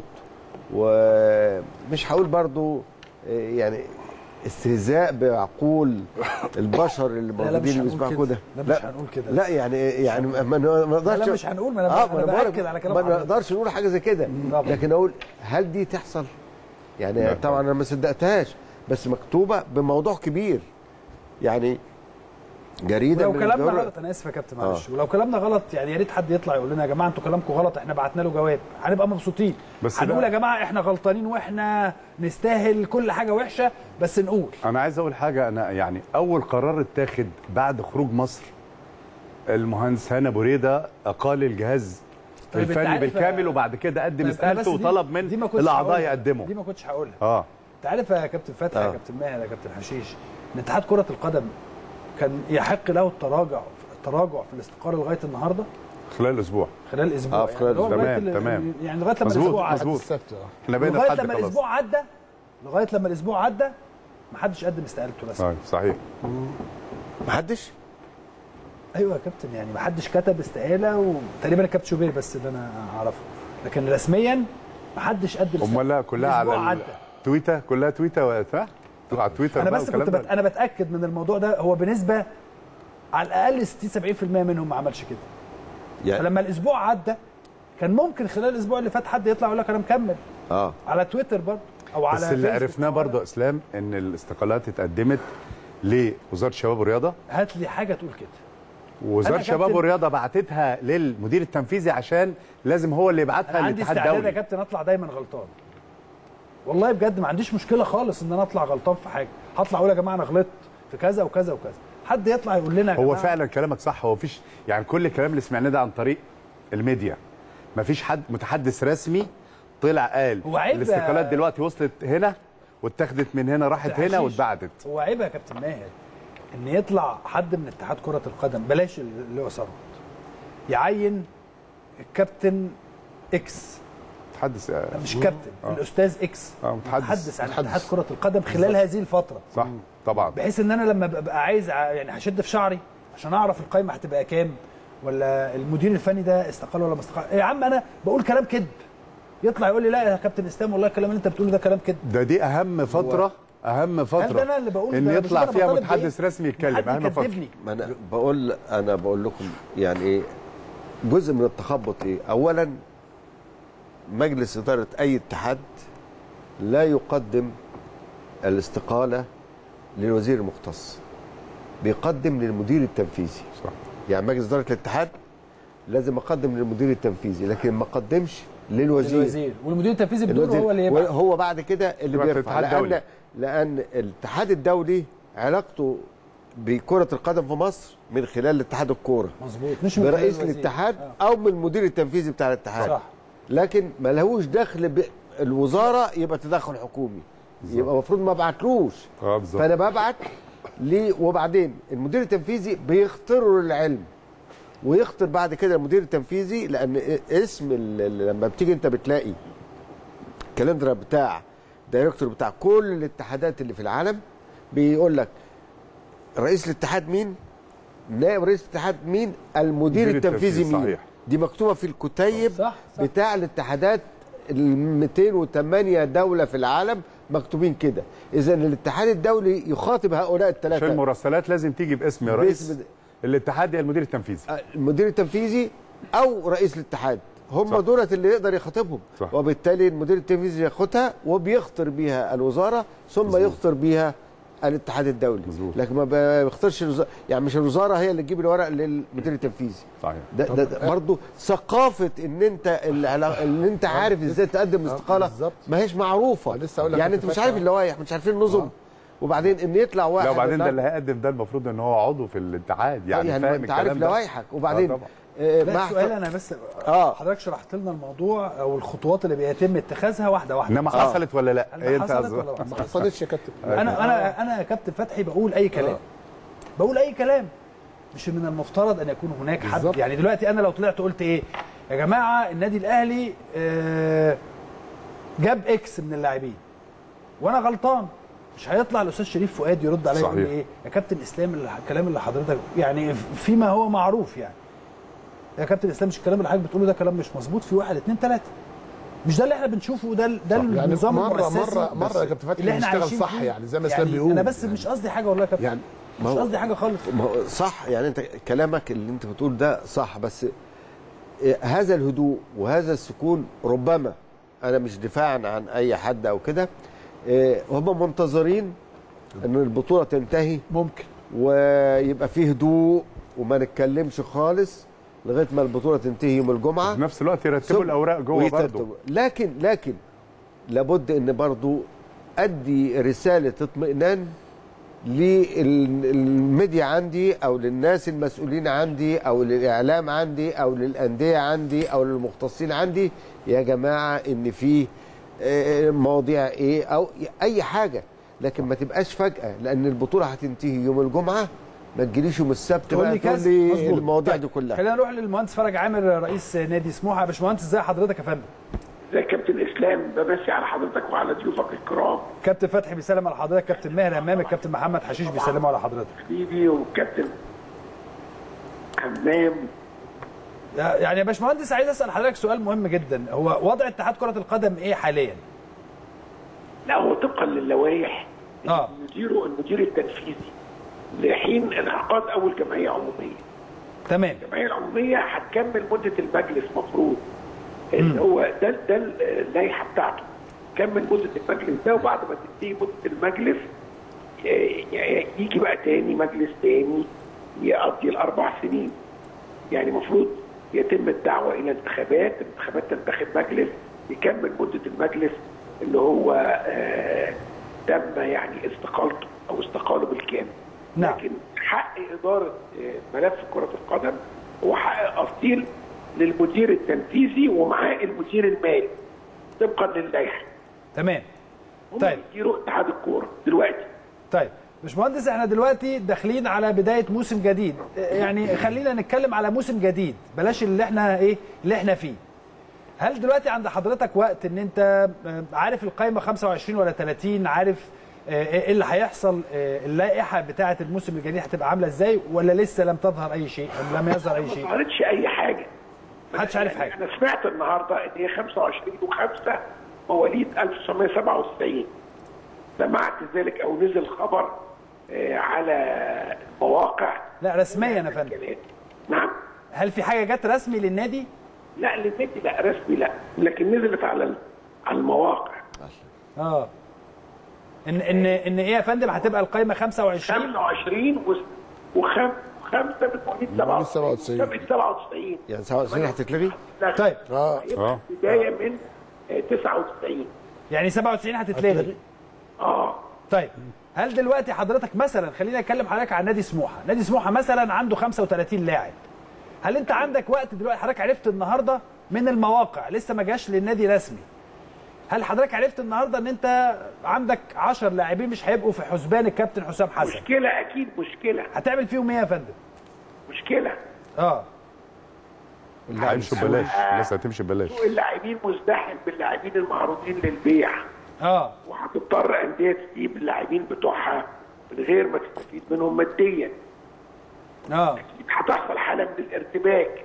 ومش هقول برضو آه، يعني استهزاء بعقول البشر اللي لا لا مش موجودين اللي هنقول بيسمعوا كده كده لا مش هنقول كده لا يعني يعني ما ما نقدرش لا مش هنقول ما انا اه ب- ما انا انا بقولك باكد على كلام ما حضرتك. نقدرش نقول حاجه زي كده طبعا. لكن اقول هل دي تحصل يعني لا طبعا انا ما صدقتهاش بس مكتوبه بموضوع كبير يعني جريده ولو من كلامنا الجر- غلط انا اسف يا كابتن معلش ولو كلامنا غلط يعني يا ريت حد يطلع يقول لنا يا جماعه انتوا كلامكم غلط احنا بعتنا له جواب هنبقى مبسوطين بس هنقول ده- يا جماعه احنا غلطانين واحنا نستاهل كل حاجه وحشه بس نقول انا عايز اقول حاجه انا يعني اول قرار اتاخد بعد خروج مصر المهندس هاني ابو ريده اقال الجهاز طيب أنت الفني عارف- بالكامل وبعد كده قدم طيب أنا بس استقالته دي- وطلب من دي ما كنتش الاعضاء هقولها. يقدموا دي ما كنتش هقولها اه انت عارف يا كابتن فتحي يا آه. كابتن ماهر يا كابتن حشيش ان اتحاد كره القدم كان يحق له التراجع التراجع في الاستقاله لغايه النهارده خلال اسبوع خلال اسبوع آه، في خلال يعني هو لغاية تمام، ال- تمام. يعني لغايه لما مظبوط، الاسبوع عدى مظبوط. السبت اه احنا بقينا لغايه لحد لما خلاص الاسبوع عدى لغايه لما الاسبوع عدى ما حدش قدم استقالته رسمي آه، صحيح محدش ايوه يا كابتن يعني ما حدش كتب استقاله وتقريبا الكابتن شوبير بس اللي انا اعرفه لكن رسميا ما حدش قدم امال لا كلها الأسبوع على عدى. التويتر كلها تويتر صح؟ على التويتر انا بقى بس والكلام كنت ده. بت... انا بتاكد من الموضوع ده هو بنسبه على الاقل 60 70% منهم ما عملش كده يعني فلما الاسبوع عدى كان ممكن خلال الاسبوع اللي فات حد يطلع يقول لك انا مكمل اه على تويتر برضه او على بس اللي فيسبوك عرفناه أو على- برضه اسلام ان الاستقالات اتقدمت لوزاره الشباب والرياضه هات لي حاجه تقول كده ووزاره أنا الشباب كابتن- والرياضه بعتتها للمدير التنفيذي عشان لازم هو اللي يبعتها انا عندي للاتحاد استعداد يا الدولي كابتن اطلع دايما غلطان والله بجد ما عنديش مشكله خالص ان انا اطلع غلطان في حاجه هطلع اقول يا جماعه انا غلطت في كذا وكذا وكذا حد يطلع يقول لنا يا هو جماعة فعلا كلامك صح هو فيش يعني كل الكلام اللي سمعناه ده عن طريق الميديا ما فيش حد متحدث رسمي طلع قال هو عيب- الاستقالات دلوقتي وصلت هنا واتاخدت من هنا راحت هنا حشيش. واتبعتت هو عيب يا كابتن ماهر ان يطلع حد من اتحاد كره القدم بلاش اللي هو ثروت يعين الكابتن اكس متحدث لا، آه، مش كابتن آه. الاستاذ اكس آه، متحدث. متحدث عن متحدث. اتحاد كره القدم خلال هذه الفتره صح طبعا بحيث ان انا لما ببقى عايز ع- يعني هشد في شعري عشان اعرف القايمه هتبقى كام ولا المدير الفني ده استقال ولا ما استقال يا عم انا بقول كلام كذب يطلع يقول لي لا يا كابتن اسلام والله الكلام اللي انت بتقوله ده كلام كذب ده دي اهم فتره اهم هل فتره ده انا اللي بقول ان ده؟ مش يطلع أنا فيها بطالب متحدث بإيه؟ رسمي يتكلم حد اهم فتره يكذبني. ما انا بقول انا بقول لكم يعني ايه جزء من التخبط ايه اولا مجلس اداره اي اتحاد لا يقدم الاستقاله للوزير المختص بيقدم للمدير التنفيذي صح يعني مجلس اداره الاتحاد لازم اقدم للمدير التنفيذي لكن ما اقدمش للوزير الوزير والمدير التنفيذي بدوره الوزير هو اللي يبقى هو بعد كده اللي يبقى في بيرفع الاتحاد لان الدولي. لان الاتحاد الدولي علاقته بكره القدم في مصر من خلال اتحاد الكوره مظبوط مش من برئيس خلال الوزير. الاتحاد آه. او من المدير التنفيذي بتاع الاتحاد صح لكن ما لهوش دخل بالوزاره يبقى تدخل حكومي يبقى المفروض ما ابعتلوش اه بالظبط فانا ببعت ليه وبعدين المدير التنفيذي بيختاروا للعلم ويختار بعد كده المدير التنفيذي لان اسم ال- ال- لما بتيجي انت بتلاقي كالندرا بتاع دايركتور بتاع كل الاتحادات اللي في العالم بيقول لك رئيس الاتحاد مين نائب رئيس الاتحاد مين المدير المدير التنفيذي التنفيذي، مين صحيح. دي مكتوبه في الكتيب صح صح بتاع الاتحادات ال 208 دوله في العالم مكتوبين كده اذا الاتحاد الدولي يخاطب هؤلاء عشان الثلاثه المراسلات لازم تيجي باسم يا رئيس باسم الاتحاد يا المدير التنفيذي المدير التنفيذي او رئيس الاتحاد هم صح. دولت اللي يقدر يخاطبهم صح. وبالتالي المدير التنفيذي ياخدها وبيخطر بيها الوزاره ثم يخطر بيها الاتحاد الدولي مظبوط. لكن ما بيختارش الوزاره يعني مش الوزاره هي اللي تجيب الورق للمدير التنفيذي صحيح ده, ده, ده برضه ثقافه ان انت العلا- ان انت عارف ازاي تقدم استقاله بالظبط. ما هيش معروفه لسه أقول لك يعني كنت انت مش فاكر. عارف اللوائح مش عارفين النظم وبعدين ان يطلع واحد لا وبعدين ده النهاردة- اللي هيقدم ده المفروض ان هو عضو في الاتحاد يعني, يعني, فاهم انت عارف الكلام ده لوائحك وبعدين آه طبعا. آه لا مع السؤال انا بس آه. حضرتك شرحت لنا الموضوع او الخطوات اللي بيتم اتخاذها واحده واحده انما حصلت ولا لا هل هي ده انت حصلت قصدك. ولا ما ما حصلتش؟ حصلتش يا كابتن انا انا انا يا كابتن فتحي بقول اي كلام بقول اي كلام مش من المفترض ان يكون هناك حد بالظبط. يعني دلوقتي انا لو طلعت قلت ايه يا جماعه النادي الاهلي آه، جاب اكس من اللاعبين وانا غلطان مش هيطلع الاستاذ شريف فؤاد يرد عليا يقول لي صحيح. ايه يا كابتن اسلام اللي- الكلام اللي حضرتك يعني فيما هو معروف يعني يا كابتن اسلام مش الكلام اللي حضرتك بتقوله ده كلام مش مظبوط في واحد اتنين تلاته مش ده اللي احنا بنشوفه ده ده يعني النظام مره المؤسسي مره مره يا كابتن اللي فتحي احنا بنشتغل عايشين صح فيه. يعني زي ما اسلام يعني بيقول انا بس مش قصدي حاجه والله يا كابتن يعني مش ما هو- قصدي حاجه خالص ما هو صح يعني انت كلامك اللي انت بتقول ده صح بس إيه، هذا الهدوء وهذا السكون ربما انا مش دفاعا عن اي حد او كده إيه، هم منتظرين ان البطوله تنتهي ممكن ويبقى فيه هدوء وما نتكلمش خالص لغايه ما البطوله تنتهي يوم الجمعه في نفس الوقت يرتبوا ثم- الاوراق جوه ويترتبوا. برضه لكن لكن لابد ان برضو ادي رساله اطمئنان للميديا عندي او للناس المسؤولين عندي او للاعلام عندي او للانديه عندي او للمختصين عندي يا جماعه ان في آه، مواضيع ايه او اي حاجه لكن ما تبقاش فجاه لان البطوله هتنتهي يوم الجمعه ما تجيليش يوم السبت تقول بقى لي تقول كذا لي مظبوط. المواضيع طيب، دي كلها خلينا نروح للمهندس فرج عامر رئيس نادي سموحه يا باشمهندس ازي حضرتك يا فندم زي كابتن اسلام بمسي على حضرتك وعلى ضيوفك الكرام كابتن فتحي بيسلم على حضرتك كابتن ماهر همام الكابتن محمد حشيش بيسلموا على حضرتك حبيبي والكابتن حمام يعني يا باشمهندس عايز اسال حضرتك سؤال مهم جدا هو وضع اتحاد كره القدم ايه حاليا لا هو طبقا للوائح اه مديره المدير التنفيذي لحين انعقاد اول جمعيه عموميه تمام الجمعيه العموميه هتكمل مده المجلس مفروض اللي هو ده ده اللائحه بتاعته كمل مده المجلس ده وبعد ما تنتهي مده المجلس ي- يجي بقى تاني مجلس تاني يقضي الاربع سنين يعني المفروض يتم الدعوه الى انتخابات الانتخابات تنتخب مجلس يكمل مده المجلس اللي هو آه تم يعني استقالته او استقاله بالكامل نعم. لكن حق اداره آه، ملف كره القدم هو حق اصيل للمدير التنفيذي ومعاه المدير المالي طبقا للائحه تمام هم طيب. بيديروا اتحاد الكوره دلوقتي طيب باشمهندس احنا دلوقتي داخلين على بدايه موسم جديد يعني خلينا نتكلم على موسم جديد بلاش اللي احنا ايه اللي احنا فيه هل دلوقتي عند حضرتك وقت ان انت آه، عارف القائمه 25 ولا 30 عارف آه، ايه اللي هيحصل آه، اللائحه بتاعه الموسم الجديد هتبقى عامله ازاي ولا لسه لم تظهر اي شيء أم لم يظهر اي ما شيء ظهرتش اي حاجه محدش عارف يعني حاجه انا سمعت النهارده ان هي 25 و5 مواليد 1997 سمعت ذلك او نزل خبر آه، على المواقع لا رسميا يا فندم نعم هل في حاجه جت رسمي للنادي لا للنادي لا رسمي لا لكن نزلت على ال- على المواقع اه ان ان ان ايه يا فندم هتبقى القائمه 25 25 و وخم خمسه من مواليد 97 97. 97 يعني 27 هتتلغي لا، طيب اه هيبقى بدايه من آه، 99 يعني 97 هتتلغي اه طيب هل دلوقتي حضرتك مثلا خلينا نتكلم حضرتك عن نادي سموحه نادي سموحه مثلا عنده 35 لاعب هل انت عندك وقت دلوقتي حضرتك عرفت النهارده من المواقع لسه ما جاش للنادي رسمي هل حضرتك عرفت النهارده ان انت عندك 10 لاعبين مش هيبقوا في حسبان الكابتن حسام حسن مشكله اكيد مشكله هتعمل فيهم ايه يا فندم مشكله اه هيمشوا ببلاش الناس هتمشي ببلاش سوق اللاعبين مزدحم باللاعبين المعروضين للبيع اه وهتضطر انديه تسيب اللاعبين بتوعها من غير ما تستفيد منهم ماديا اه اكيد هتحصل حاله من الارتباك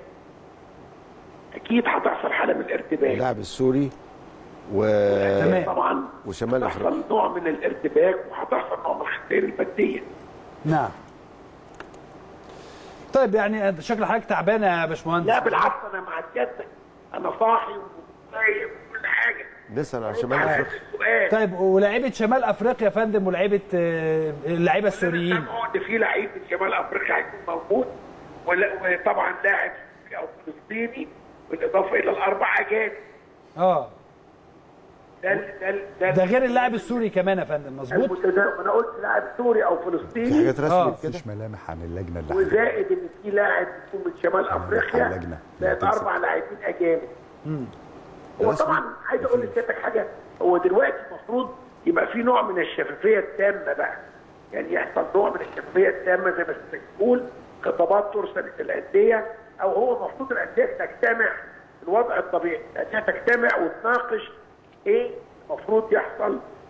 اكيد هتحصل حاله من الارتباك اللاعب السوري و... تمام طبعا وشمال افريقيا هتحصل نوع من الارتباك وهتحصل نوع من الخسائر الماديه نعم طيب يعني شكل حضرتك تعبانه يا باشمهندس لا بالعكس انا مع سيادتك انا صاحي وصايم وكل حاجه نسال على شمال افريقيا سؤال طيب ولاعيبه شمال افريقيا يا فندم ولاعيبه آه، اللعيبه السوريين ان في لعيب من شمال افريقيا هيكون موجود ولا- وطبعا لاعب سوري او فلسطيني بالاضافه الى الاربع اجانب اه ده ال- ده ال- ده ده غير اللاعب السوري كمان يا فندم مظبوط المتدا- انا قلت لاعب سوري او في فلسطيني حاجات آه. رسمي كده مفيش ملامح عن اللجنه اللي وزائد ان في لاعب يكون من شمال افريقيا اللجنة. زائد هتمسك. اربع لاعبين اجانب هو طبعا عايز اقول لسيادتك حاجه هو دلوقتي المفروض يبقى في نوع من الشفافيه التامه بقى يعني يحصل نوع من الشفافيه التامه زي ما سيادتك بتقول خطابات ترسل للانديه او هو المفروض الانديه تجتمع في الوضع الطبيعي الانديه تجتمع وتناقش ايه المفروض يحصل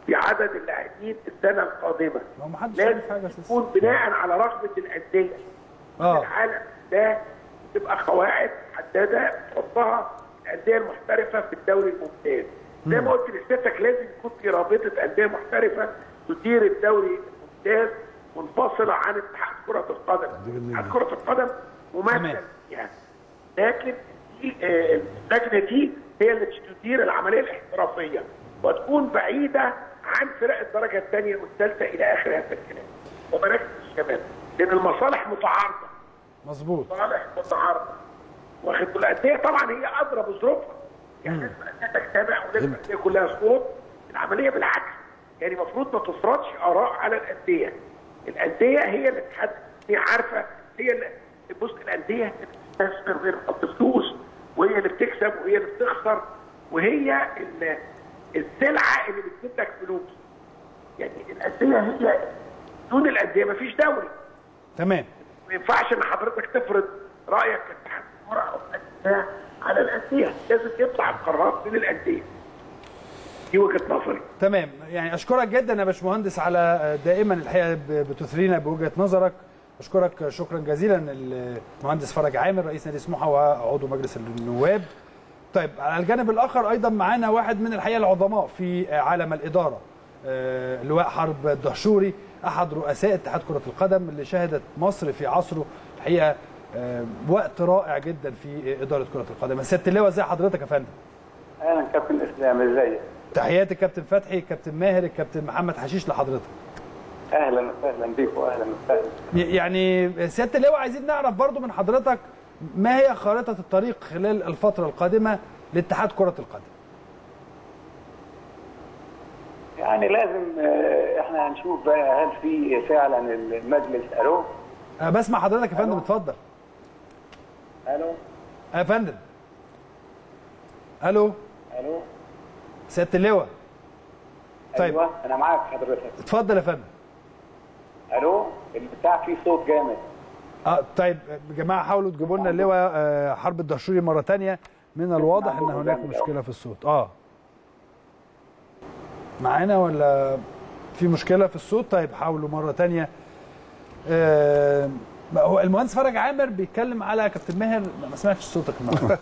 في عدد اللاعبين السنه القادمه ما هو محدش لازم عارف حاجه اساسا يكون بناء على رغبه الانديه اه العالم ده تبقى قواعد محدده تحطها الانديه المحترفه في الدوري الممتاز زي ما قلت لسيادتك لازم يكون في رابطه انديه محترفه تدير الدوري الممتاز منفصله عن اتحاد كره القدم اتحاد كره القدم ممثل تمام. فيها لكن دي آه، اللجنه دي هي اللي تدير العمليه الاحترافيه وتكون بعيده عن فرق الدرجه الثانيه والثالثه الى اخر هذا الكلام ومراكز الشباب لان المصالح متعارضه مظبوط مصالح متعارضه واخد بالك الانديه طبعا هي ادرى بظروفها يعني لازم الانديه تجتمع ولازم الانديه كلها صوت العمليه بالعكس يعني المفروض ما تفرضش اراء على الانديه الانديه هي اللي تحدد هي عارفه هي اللي بص الانديه اللي بتستثمر وهي اللي بتحط فلوس وهي اللي بتكسب وهي اللي بتخسر وهي ال- السلعه اللي بتجيب لك فلوس يعني الانديه هي دون الانديه مفيش دوري تمام ما ينفعش ان حضرتك تفرض رايك كاتحاد كره او الانديه على الانديه لازم يطلع القرارات من الانديه دي وجهه نظري تمام يعني اشكرك جدا يا باشمهندس على دائما الحقيقه ب- بتثرينا بوجهه نظرك اشكرك شكرا جزيلا المهندس فرج عامر رئيس نادي سموحه وعضو مجلس النواب طيب على الجانب الاخر ايضا معانا واحد من الحقيقه العظماء في عالم الاداره آه، لواء حرب الدهشوري احد رؤساء اتحاد كره القدم اللي شهدت مصر في عصره الحقيقه آه، وقت رائع جدا في اداره كره القدم سياده اللواء ازي حضرتك يا فندم اهلا كابتن اسلام ازيك تحياتي الكابتن فتحي الكابتن ماهر الكابتن محمد حشيش لحضرتك اهلا وسهلا بيك واهلا وسهلا ي- يعني سياده اللواء عايزين نعرف برضو من حضرتك ما هي خارطه الطريق خلال الفتره القادمه لاتحاد كره القدم يعني لازم آه، احنا هنشوف بقى هل في فعلا المجلس الو أه بسمع حضرتك يا فندم اتفضل الو أه يا فندم الو الو سياده اللواء طيب. ايوه انا معاك حضرتك اتفضل يا فندم الو البتاع فيه صوت جامد اه طيب يا جماعه حاولوا تجيبوا لنا اللواء آه، حرب الدهشوري مره تانية من الواضح ان هناك مشكله في الصوت اه معانا ولا في مشكله في الصوت طيب حاولوا مره تانية آه هو المهندس فرج عامر بيتكلم على كابتن ماهر ما سمعتش صوتك النهارده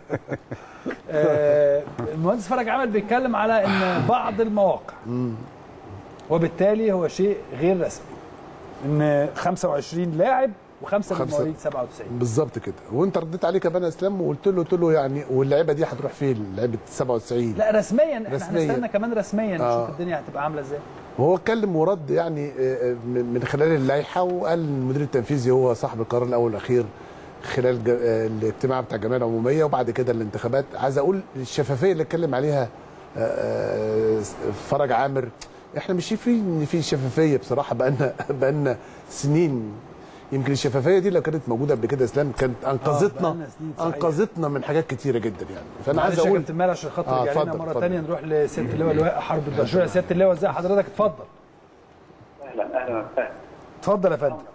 آه المهندس فرج عامر بيتكلم على ان بعض المواقع وبالتالي هو شيء غير رسمي ان 25 لاعب وخمسه من خمسة. مواليد 97 بالظبط كده وانت رديت عليه كمان يا اسلام وقلت له قلت له يعني واللعيبه دي هتروح فين لعيبه 97 لا رسميا احنا رسمياً. هنستنى كمان رسميا آه. نشوف الدنيا هتبقى عامله ازاي وهو اتكلم ورد يعني آه، آه، من من خلال اللائحه وقال إن المدير التنفيذي هو صاحب القرار الاول والاخير خلال ج- آه، الاجتماع بتاع الجمعيه العموميه وبعد كده الانتخابات عايز اقول الشفافيه اللي اتكلم عليها آه، آه، فرج عامر احنا مش شايفين ان في شفافيه بصراحه بقالنا بقالنا سنين يمكن الشفافيه دي لو كانت موجوده قبل كده يا اسلام كانت انقذتنا بقالنا سنين، صحيح. انقذتنا من حاجات كتيره جدا يعني فانا عايز معلش يا اقول كابتن ماهر عشان خاطر آه، رجع لنا اتفضل، مره اتفضل. ثانيه نروح لسياده اللواء لواء حرب الدهشوري سياده اللواء ازي حضرتك اتفضل اهلا اهلا وسهلا اتفضل يا فندم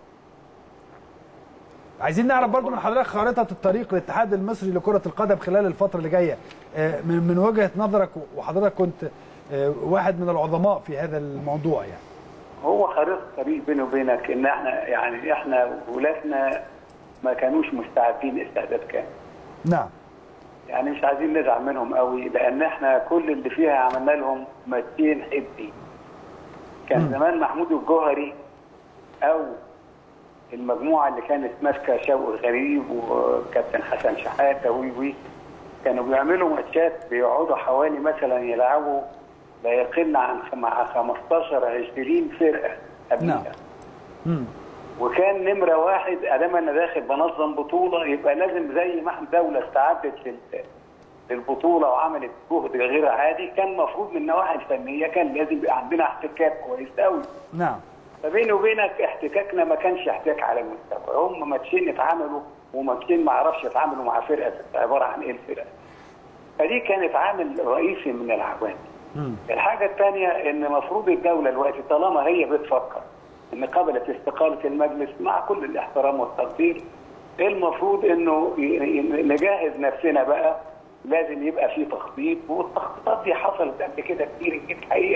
عايزين نعرف برضو من حضرتك خارطه الطريق للاتحاد المصري لكره القدم خلال الفتره اللي جايه آه، من من وجهه نظرك وحضرتك كنت آه، واحد من العظماء في هذا الموضوع يعني هو خريطه طريق بيني وبينك ان احنا يعني احنا ولادنا ما كانوش مستعدين استعداد كامل نعم يعني مش عايزين نزعل منهم قوي لان احنا كل اللي فيها عملنا لهم ماتين حبي كان زمان محمود الجوهري او المجموعه اللي كانت ماسكه شوقي غريب وكابتن حسن شحاته وي وي كانوا بيعملوا ماتشات بيقعدوا حوالي مثلا يلعبوا لا يقل عن خ- مع 15 20 فرقه قبلها نعم. مم. وكان نمره واحد ادام انا داخل بنظم بطوله يبقى لازم زي ما احنا دوله استعدت لل- للبطوله وعملت جهد غير عادي كان المفروض من النواحي الفنيه كان لازم يبقى عندنا احتكاك كويس قوي نعم فبيني وبينك احتكاكنا ما كانش احتكاك على المستوى هم ماتشين اتعاملوا وماتشين ما اعرفش اتعاملوا مع فرقه عباره عن ايه الفرقه فدي كانت عامل رئيسي من العوامل الحاجه الثانيه ان المفروض الدوله دلوقتي طالما هي بتفكر ان قبلت استقاله المجلس مع كل الاحترام والتقدير المفروض انه ي- ي- نجهز نفسنا بقى لازم يبقى في تخطيط والتخطيطات دي حصلت قبل كده كتير الحقيقه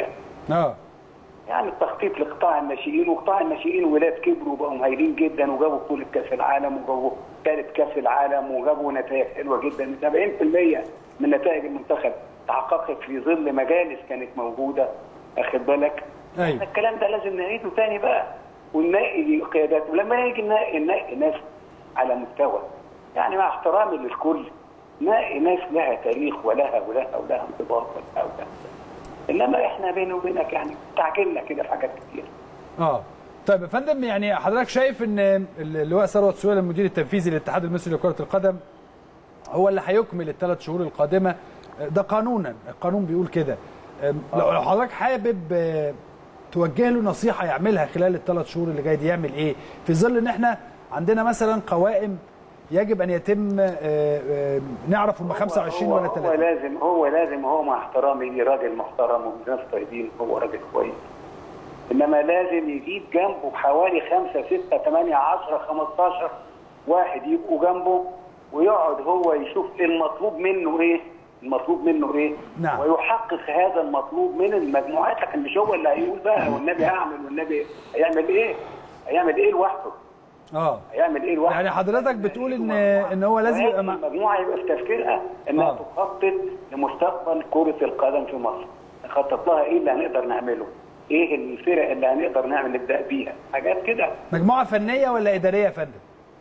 اه يعني التخطيط لقطاع الناشئين وقطاع الناشئين ولاد كبروا وبقوا مهيلين جدا وجابوا بطوله كاس العالم وجابوا ثالث كاس العالم وجابوا نتائج حلوه جدا 70% من نتائج المنتخب تحققت في ظل مجالس كانت موجوده اخد بالك ايوه الكلام ده لازم نعيده تاني بقى وننقي القيادات ولما نيجي ننقي ننقي ناس على مستوى يعني مع احترامي للكل نلاقي ناس لها تاريخ ولها ولها ولها انضباط ولها ولها انما احنا بيني وبينك يعني تعجلنا كده في حاجات كتير اه طيب يا فندم يعني حضرتك شايف ان اللواء ثروت سويل المدير التنفيذي للاتحاد المصري لكره القدم هو اللي هيكمل الثلاث شهور القادمه ده قانونا القانون بيقول كده أم، لو لو حضرتك حابب آه، توجه له نصيحه يعملها خلال الثلاث شهور اللي جاي دي يعمل ايه في ظل ان احنا عندنا مثلا قوائم يجب ان يتم آه، آه، نعرف هم 25 هو ولا هو 30 لازم هو لازم هو مع احترامي ليه راجل محترم وناس طيبين هو راجل كويس انما لازم يجيب جنبه حوالي 5 6 8 10 15 واحد يبقوا جنبه ويقعد هو يشوف المطلوب منه ايه المطلوب منه ايه نعم. ويحقق هذا المطلوب من المجموعات لكن مش هو اللي هيقول بقى والنبي هعمل والنبي هيعمل ايه هيعمل ايه لوحده اه هيعمل ايه لوحده يعني حضرتك بتقول ان ان هو لازم يبقى مع... المجموعه يبقى في تفكيرها انها آه. تخطط لمستقبل كره القدم في مصر نخطط لها ايه اللي هنقدر نعمله ايه الفرق اللي هنقدر نعمل نبدا بيها حاجات كده مجموعه فنيه ولا اداريه يا فندم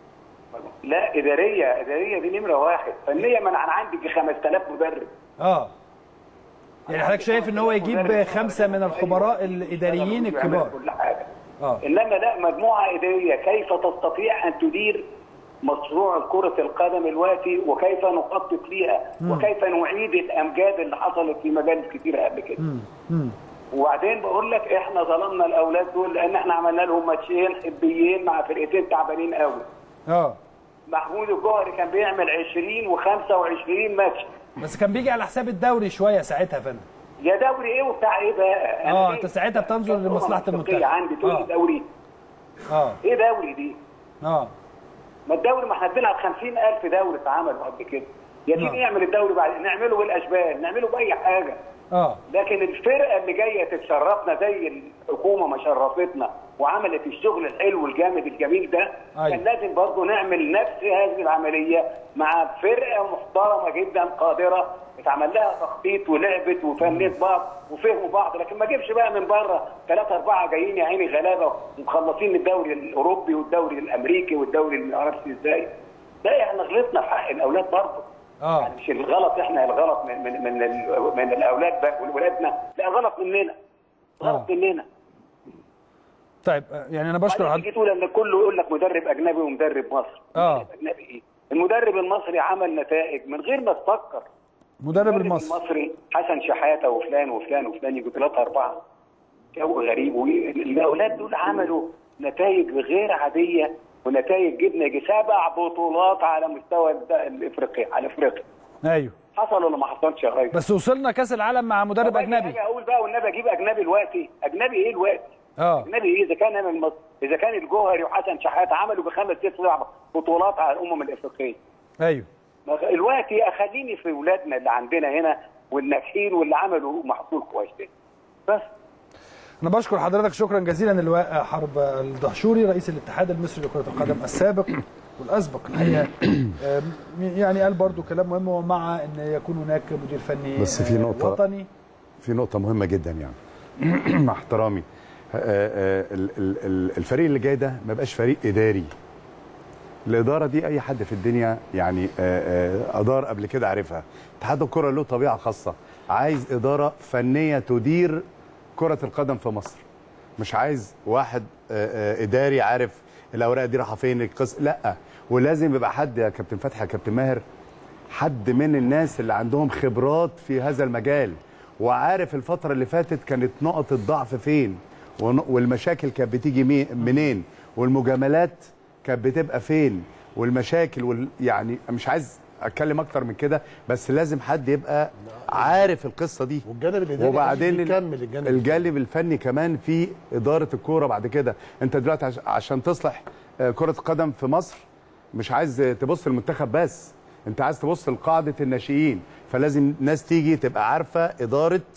لا اداريه اداريه دي نمره واحد فنيه ما انا عندي يجي 5000 مدرب اه يعني حضرتك شايف ان هو يجيب خمسه من الخبراء الاداريين الكبار كل حاجه اه انما لا مجموعه اداريه كيف تستطيع ان تدير مشروع كرة القدم الوقتي وكيف نخطط ليها وكيف نعيد الامجاد اللي حصلت في مجال كتير قبل كده مم. وبعدين بقول لك احنا ظلمنا الاولاد دول لان احنا عملنا لهم ماتشين حبيين مع فرقتين تعبانين قوي اه محمود الجوهري كان بيعمل 20 و25 ماتش بس كان بيجي على حساب الدوري شويه ساعتها يا فندم يا دوري ايه وبتاع ايه بقى أنا اه ليه؟ انت ساعتها بتنظر كان لمصلحه أمم المنتخب أفريقية عندي تقول لي اه دوري اه ايه دوري دي اه ما الدوري ما احنا بنلعب 50000 دوري اتعملوا قبل كده يا نعم. تيجي نعمل الدوري بعد نعمله بالاشبال نعمله باي حاجه اه لكن الفرقه اللي جايه تتشرفنا زي الحكومه ما شرفتنا وعملت الشغل الحلو الجامد الجميل ده أيوة. كان لازم برضه نعمل نفس هذه العمليه مع فرقه محترمه جدا قادره اتعمل لها تخطيط ولعبت وفنت بعض وفهموا بعض لكن ما جيبش بقى من بره ثلاثه اربعه جايين يا عيني غلابه ومخلصين الدوري الاوروبي والدوري الامريكي والدوري اللي ما اعرفش ازاي لا احنا غلطنا في حق الاولاد برضه اه يعني مش الغلط احنا الغلط من من من, ال- من الاولاد بقى ولادنا لا غلط مننا غلط آه. مننا طيب آه، يعني انا بشكر بعدين حضرتك تيجي تقول ان كله يقول لك مدرب اجنبي ومدرب مصري آه. مدرب اجنبي ايه المدرب المصري عمل نتائج من غير ما تفكر مدرب المصري المصري حسن شحاته وفلان وفلان وفلان يجوا ثلاثه اربعه جو غريب والاولاد دول عملوا نتائج غير عاديه ونتائج جبنا يجي سبع بطولات على مستوى الد- الافريقيا على افريقيا ايوه حصل ولا ما حصلش يا ريس؟ بس وصلنا كاس العالم مع مدرب طب أجي- اجنبي أجي اقول بقى والنبي اجيب اجنبي دلوقتي اجنبي ايه دلوقتي؟ اه اجنبي ايه اذا كان من مصر اذا كان الجوهري وحسن شحاته عملوا بخمس ست سبع بطولات على الامم الافريقيه ايوه ما- دلوقتي اخليني في اولادنا اللي عندنا هنا والناجحين واللي عملوا محصول كويس ده. بس انا بشكر حضرتك شكرا جزيلا اللواء حرب الدهشوري رئيس الاتحاد المصري لكره القدم السابق والاسبق الحقيقه آم، يعني قال برضو كلام مهم ومع ان يكون هناك مدير فني بس في آه، نقطة- وطني في نقطة مهمة جدا يعني مع احترامي آه، آه، ال- ال- ال- الفريق اللي جاي ده ما بقاش فريق إداري الإدارة دي أي حد في الدنيا يعني آه، آه، أدار قبل كده عارفها اتحاد الكرة له طبيعة خاصة عايز إدارة فنية تدير كرة القدم في مصر مش عايز واحد آه، آه، إداري عارف الأوراق دي رايحة فين القصة لا ولازم يبقى حد يا كابتن فتحي يا كابتن ماهر حد من الناس اللي عندهم خبرات في هذا المجال وعارف الفترة اللي فاتت كانت نقط الضعف فين ون- والمشاكل كانت بتيجي مي- منين والمجاملات كانت بتبقى فين والمشاكل وال... يعني مش عايز اتكلم اكتر من كده بس لازم حد يبقى عارف القصة دي والجانب الاداري وبعدين ال- يكمل الجانب الجانب الفني كمان في اداره الكوره بعد كده انت دلوقتي عش- عشان تصلح آه، كره القدم في مصر مش عايز تبص للمنتخب بس انت عايز تبص لقاعده الناشئين فلازم ناس تيجي تبقى عارفه اداره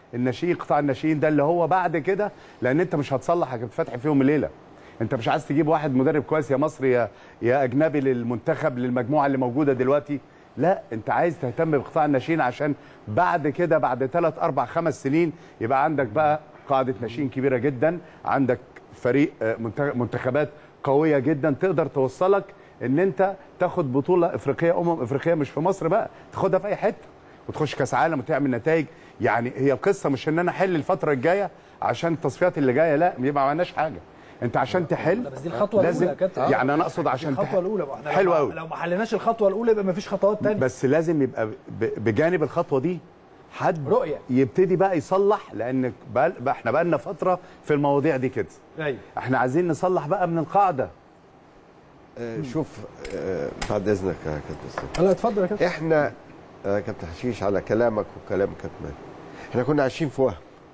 الناشئين قطاع الناشئين ده اللي هو بعد كده لان انت مش هتصلح يا كابتن فتحي في يوم وليله انت مش عايز تجيب واحد مدرب كويس يا مصري يا يا اجنبي للمنتخب للمجموعه اللي موجوده دلوقتي لا انت عايز تهتم بقطاع الناشئين عشان بعد كده بعد ثلاث اربع خمس سنين يبقى عندك بقى قاعده ناشئين كبيره جدا عندك فريق آه، منت- منتخبات قويه جدا تقدر توصلك ان انت تاخد بطوله افريقيه امم افريقيه مش في مصر بقى تاخدها في اي حته وتخش كاس عالم وتعمل نتائج يعني هي القصه مش ان انا احل الفتره الجايه عشان التصفيات اللي جايه لا يبقى ما عملناش حاجه انت عشان تحل بس دي الخطوه لازم الاولى يا كابتن يعني انا اقصد دي عشان الخطوه تحل الاولى ما احنا حلو لو- قوي لو ما حليناش الخطوه الاولى يبقى ما فيش خطوات تانية بس لازم يبقى ب- بجانب الخطوه دي حد رؤية. يبتدي بقى يصلح لان بقى بقى احنا بقى لنا فتره في المواضيع دي كده ايوه احنا عايزين نصلح بقى من القاعده آه، شوف آه، بعد اذنك يا كابتن سيف. لا اتفضل يا كابتن احنا آه، كابتن حشيش على كلامك وكلام كابتن احنا كنا عايشين في وهم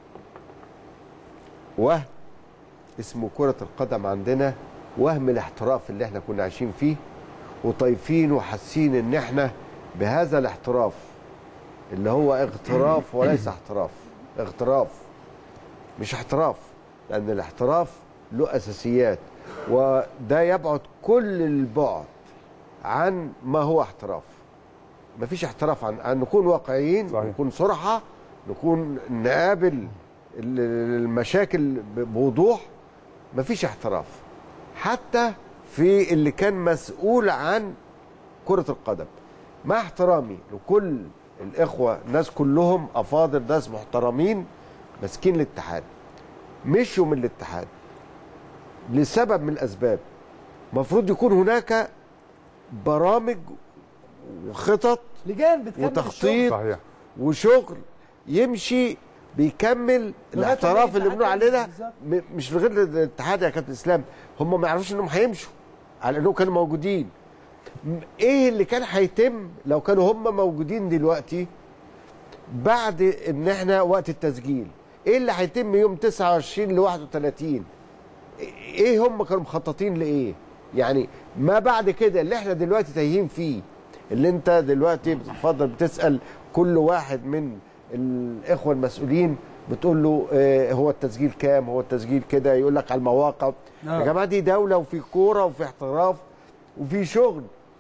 وهم اسمه كرة القدم عندنا وهم الاحتراف اللي احنا كنا عايشين فيه وطايفين وحاسين ان احنا بهذا الاحتراف اللي هو اغتراف وليس احتراف اغتراف مش احتراف لان الاحتراف له اساسيات وده يبعد كل البعد عن ما هو احتراف مفيش احتراف عن, عن نكون واقعيين صحيح. نكون صرحة نكون نقابل ال- المشاكل ب- بوضوح مفيش احتراف حتى في اللي كان مسؤول عن كرة القدم مع احترامي لكل الإخوة ناس كلهم أفاضل ناس محترمين ماسكين الاتحاد مشوا من الاتحاد لسبب من الأسباب مفروض يكون هناك برامج وخطط لجان بتكمل الشغل. وتخطيط صحيح وشغل يمشي بيكمل الاحتراف اللي بنقول عليه ده م- مش لغير الاتحاد يا كابتن اسلام هم ما يعرفوش انهم هيمشوا على انهم كانوا موجودين م- ايه اللي كان هيتم لو كانوا هم موجودين دلوقتي بعد ان احنا وقت التسجيل ايه اللي هيتم يوم 29 ل 31 ايه هم كانوا مخططين لايه يعني ما بعد كده اللي احنا دلوقتي تايهين فيه اللي انت دلوقتي بتفضل بتسال كل واحد من الاخوه المسؤولين بتقول له اه هو التسجيل كام هو التسجيل كده يقول لك على المواقع آه. يا جماعه دي دوله وفي كوره وفي احتراف وفي شغل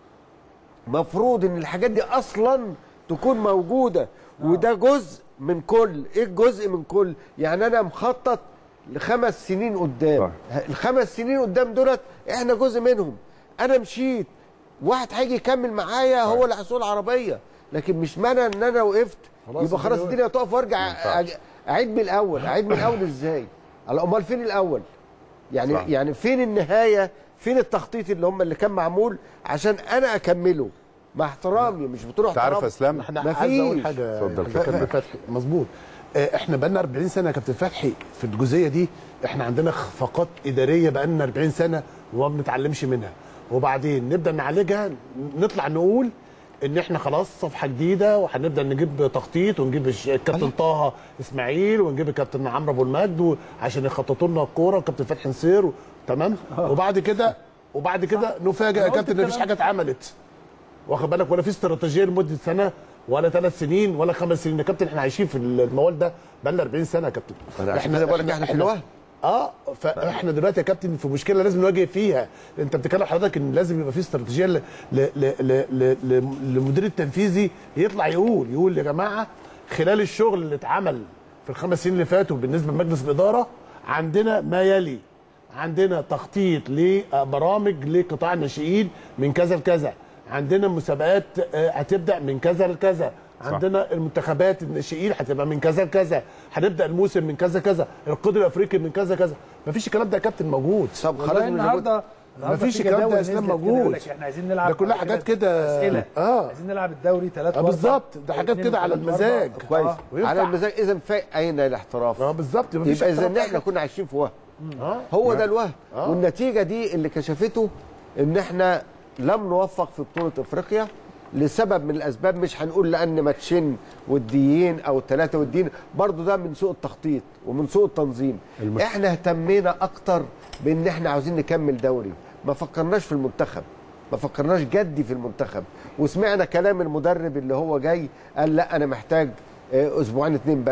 مفروض ان الحاجات دي اصلا تكون موجوده وده جزء من كل ايه الجزء من كل يعني انا مخطط لخمس سنين قدام الخمس سنين قدام دولت احنا جزء منهم انا مشيت واحد هيجي يكمل معايا هو اللي هيسوق العربيه لكن مش معنى ان انا وقفت خلاص يبقى خلاص الدنيا الدنيا تقف وارجع أج- اعيد من الاول اعيد من الاول ازاي على امال فين الاول يعني صح. يعني فين النهايه فين التخطيط اللي هم اللي كان معمول عشان انا اكمله مع احترامي مش بتروح انت عارف يا اسلام احنا مفيش. عايز اقول حاجه اتفضل. يا كابتن فتحي مظبوط آه، احنا بقالنا 40 سنه يا كابتن فتحي في الجزئيه دي احنا عندنا خفقات اداريه بقالنا 40 سنه وما بنتعلمش منها وبعدين نبدا نعالجها نطلع نقول ان احنا خلاص صفحه جديده وهنبدا نجيب تخطيط ونجيب الش- الكابتن طه اسماعيل ونجيب الكابتن عمرو ابو المجد و- عشان يخططوا لنا الكوره وكابتن فتحي نصير و- تمام وبعد كده وبعد كده نفاجئ يا أنا قلت كابتن ان مفيش الكلام حاجه اتعملت واخد بالك ولا في استراتيجيه لمده سنه ولا ثلاث سنين ولا خمس سنين يا كابتن احنا عايشين في الموال ده بقالنا 40 سنه يا كابتن أنا عشان كده بقول لك إحنا في الوهم. اه فاحنا دلوقتي يا كابتن في مشكله لازم نواجه فيها انت بتتكلم حضرتك ان لازم يبقى في استراتيجيه ل- ل- ل- ل- ل- ل- للمدير التنفيذي يطلع يقول يقول يا جماعه خلال الشغل اللي اتعمل في الخمس سنين اللي فاتوا بالنسبه لمجلس الاداره عندنا ما يلي عندنا تخطيط لبرامج لقطاع الناشئين من كذا لكذا عندنا مسابقات آه، هتبدا من كذا لكذا عندنا المنتخبات الناشئين هتبقى من كذا لكذا هنبدا الموسم من كذا كذا القدر الافريقي من كذا كذا مفيش الكلام ده يا كابتن موجود طب خلاص والله مش النهارده النهارده مفيش في الكلام ده جداول يا اسلام نزلت كده يقول موجود. لك احنا عايزين نلعب ده كلها بعد حاجات كده اسئله اه عايزين نلعب الدوري ثلاثة آه، بالظبط. ده حاجات كده على المزاج. كويس وينفع. على المزاج اذا في اين الاحتراف اه بالظبط مفيش يبقى اذا احتراف ان احنا حاجة. كنا عايشين في وهم اه هو ده الوهم آه. والنتيجه دي اللي كشفته ان احنا لم نوفق في بطوله افريقيا لسبب من الاسباب مش هنقول لان ماتشين وديين او ثلاثه وديين برضو ده من سوء التخطيط ومن سوء التنظيم المس- احنا اهتمينا اكتر بان احنا عاوزين نكمل دوري ما فكرناش في المنتخب ما فكرناش جدي في المنتخب وسمعنا كلام المدرب اللي هو جاي قال لا انا محتاج آه، اسبوعين اتنين بس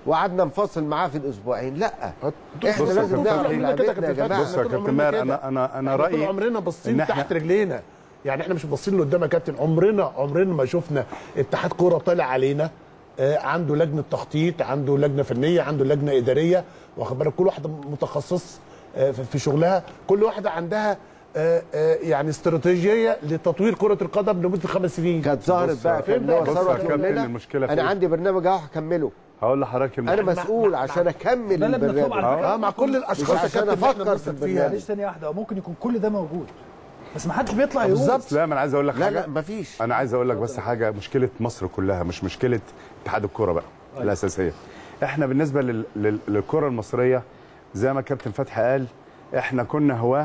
وقعدنا نفصل معاه في الاسبوعين لا احنا بص يا لازم كابتن نعرف فتحي، لعبتنا يا جماعه بص يا كابتن ماهر انا انا انا احنا طول رايي عمرنا إن باصين إحنا- تحت رجلينا يعني احنا مش باصين لقدام يا كابتن عمرنا عمرنا ما شفنا اتحاد كوره طالع علينا آه، عنده لجنه تخطيط عنده لجنه فنيه عنده لجنه اداريه واخد بالك كل واحده متخصص آه، في في شغلها كل واحده عندها آه، آه، يعني استراتيجيه لتطوير كره القدم لمده خمس سنين كانت ظهرت بص بقى يا في اللي هو بص يا ثروت كابتن، يقول المشكلة في انا إيه؟ عندي برنامج اهو هكمله هقول لحضرتك انا المشكلة. مسؤول عشان اكمل لا لا مكتوب على البرنامج فكره اه مع كل الاشخاص مش يا عشان كابتن اللي احنا أفكر في بنثق البرنامج. فيها معلش ثانيه واحده هو ممكن يكون كل ده موجود بس ما حدش بيطلع يقول بالظبط لا ما انا عايز اقول لك لا حاجه لا مفيش انا عايز اقول لك بس حاجه مشكله مصر كلها مش مشكله اتحاد الكوره بقى الاساسيه احنا بالنسبه لل... لل... للكره المصريه زي ما كابتن فتحي قال احنا كنا هواه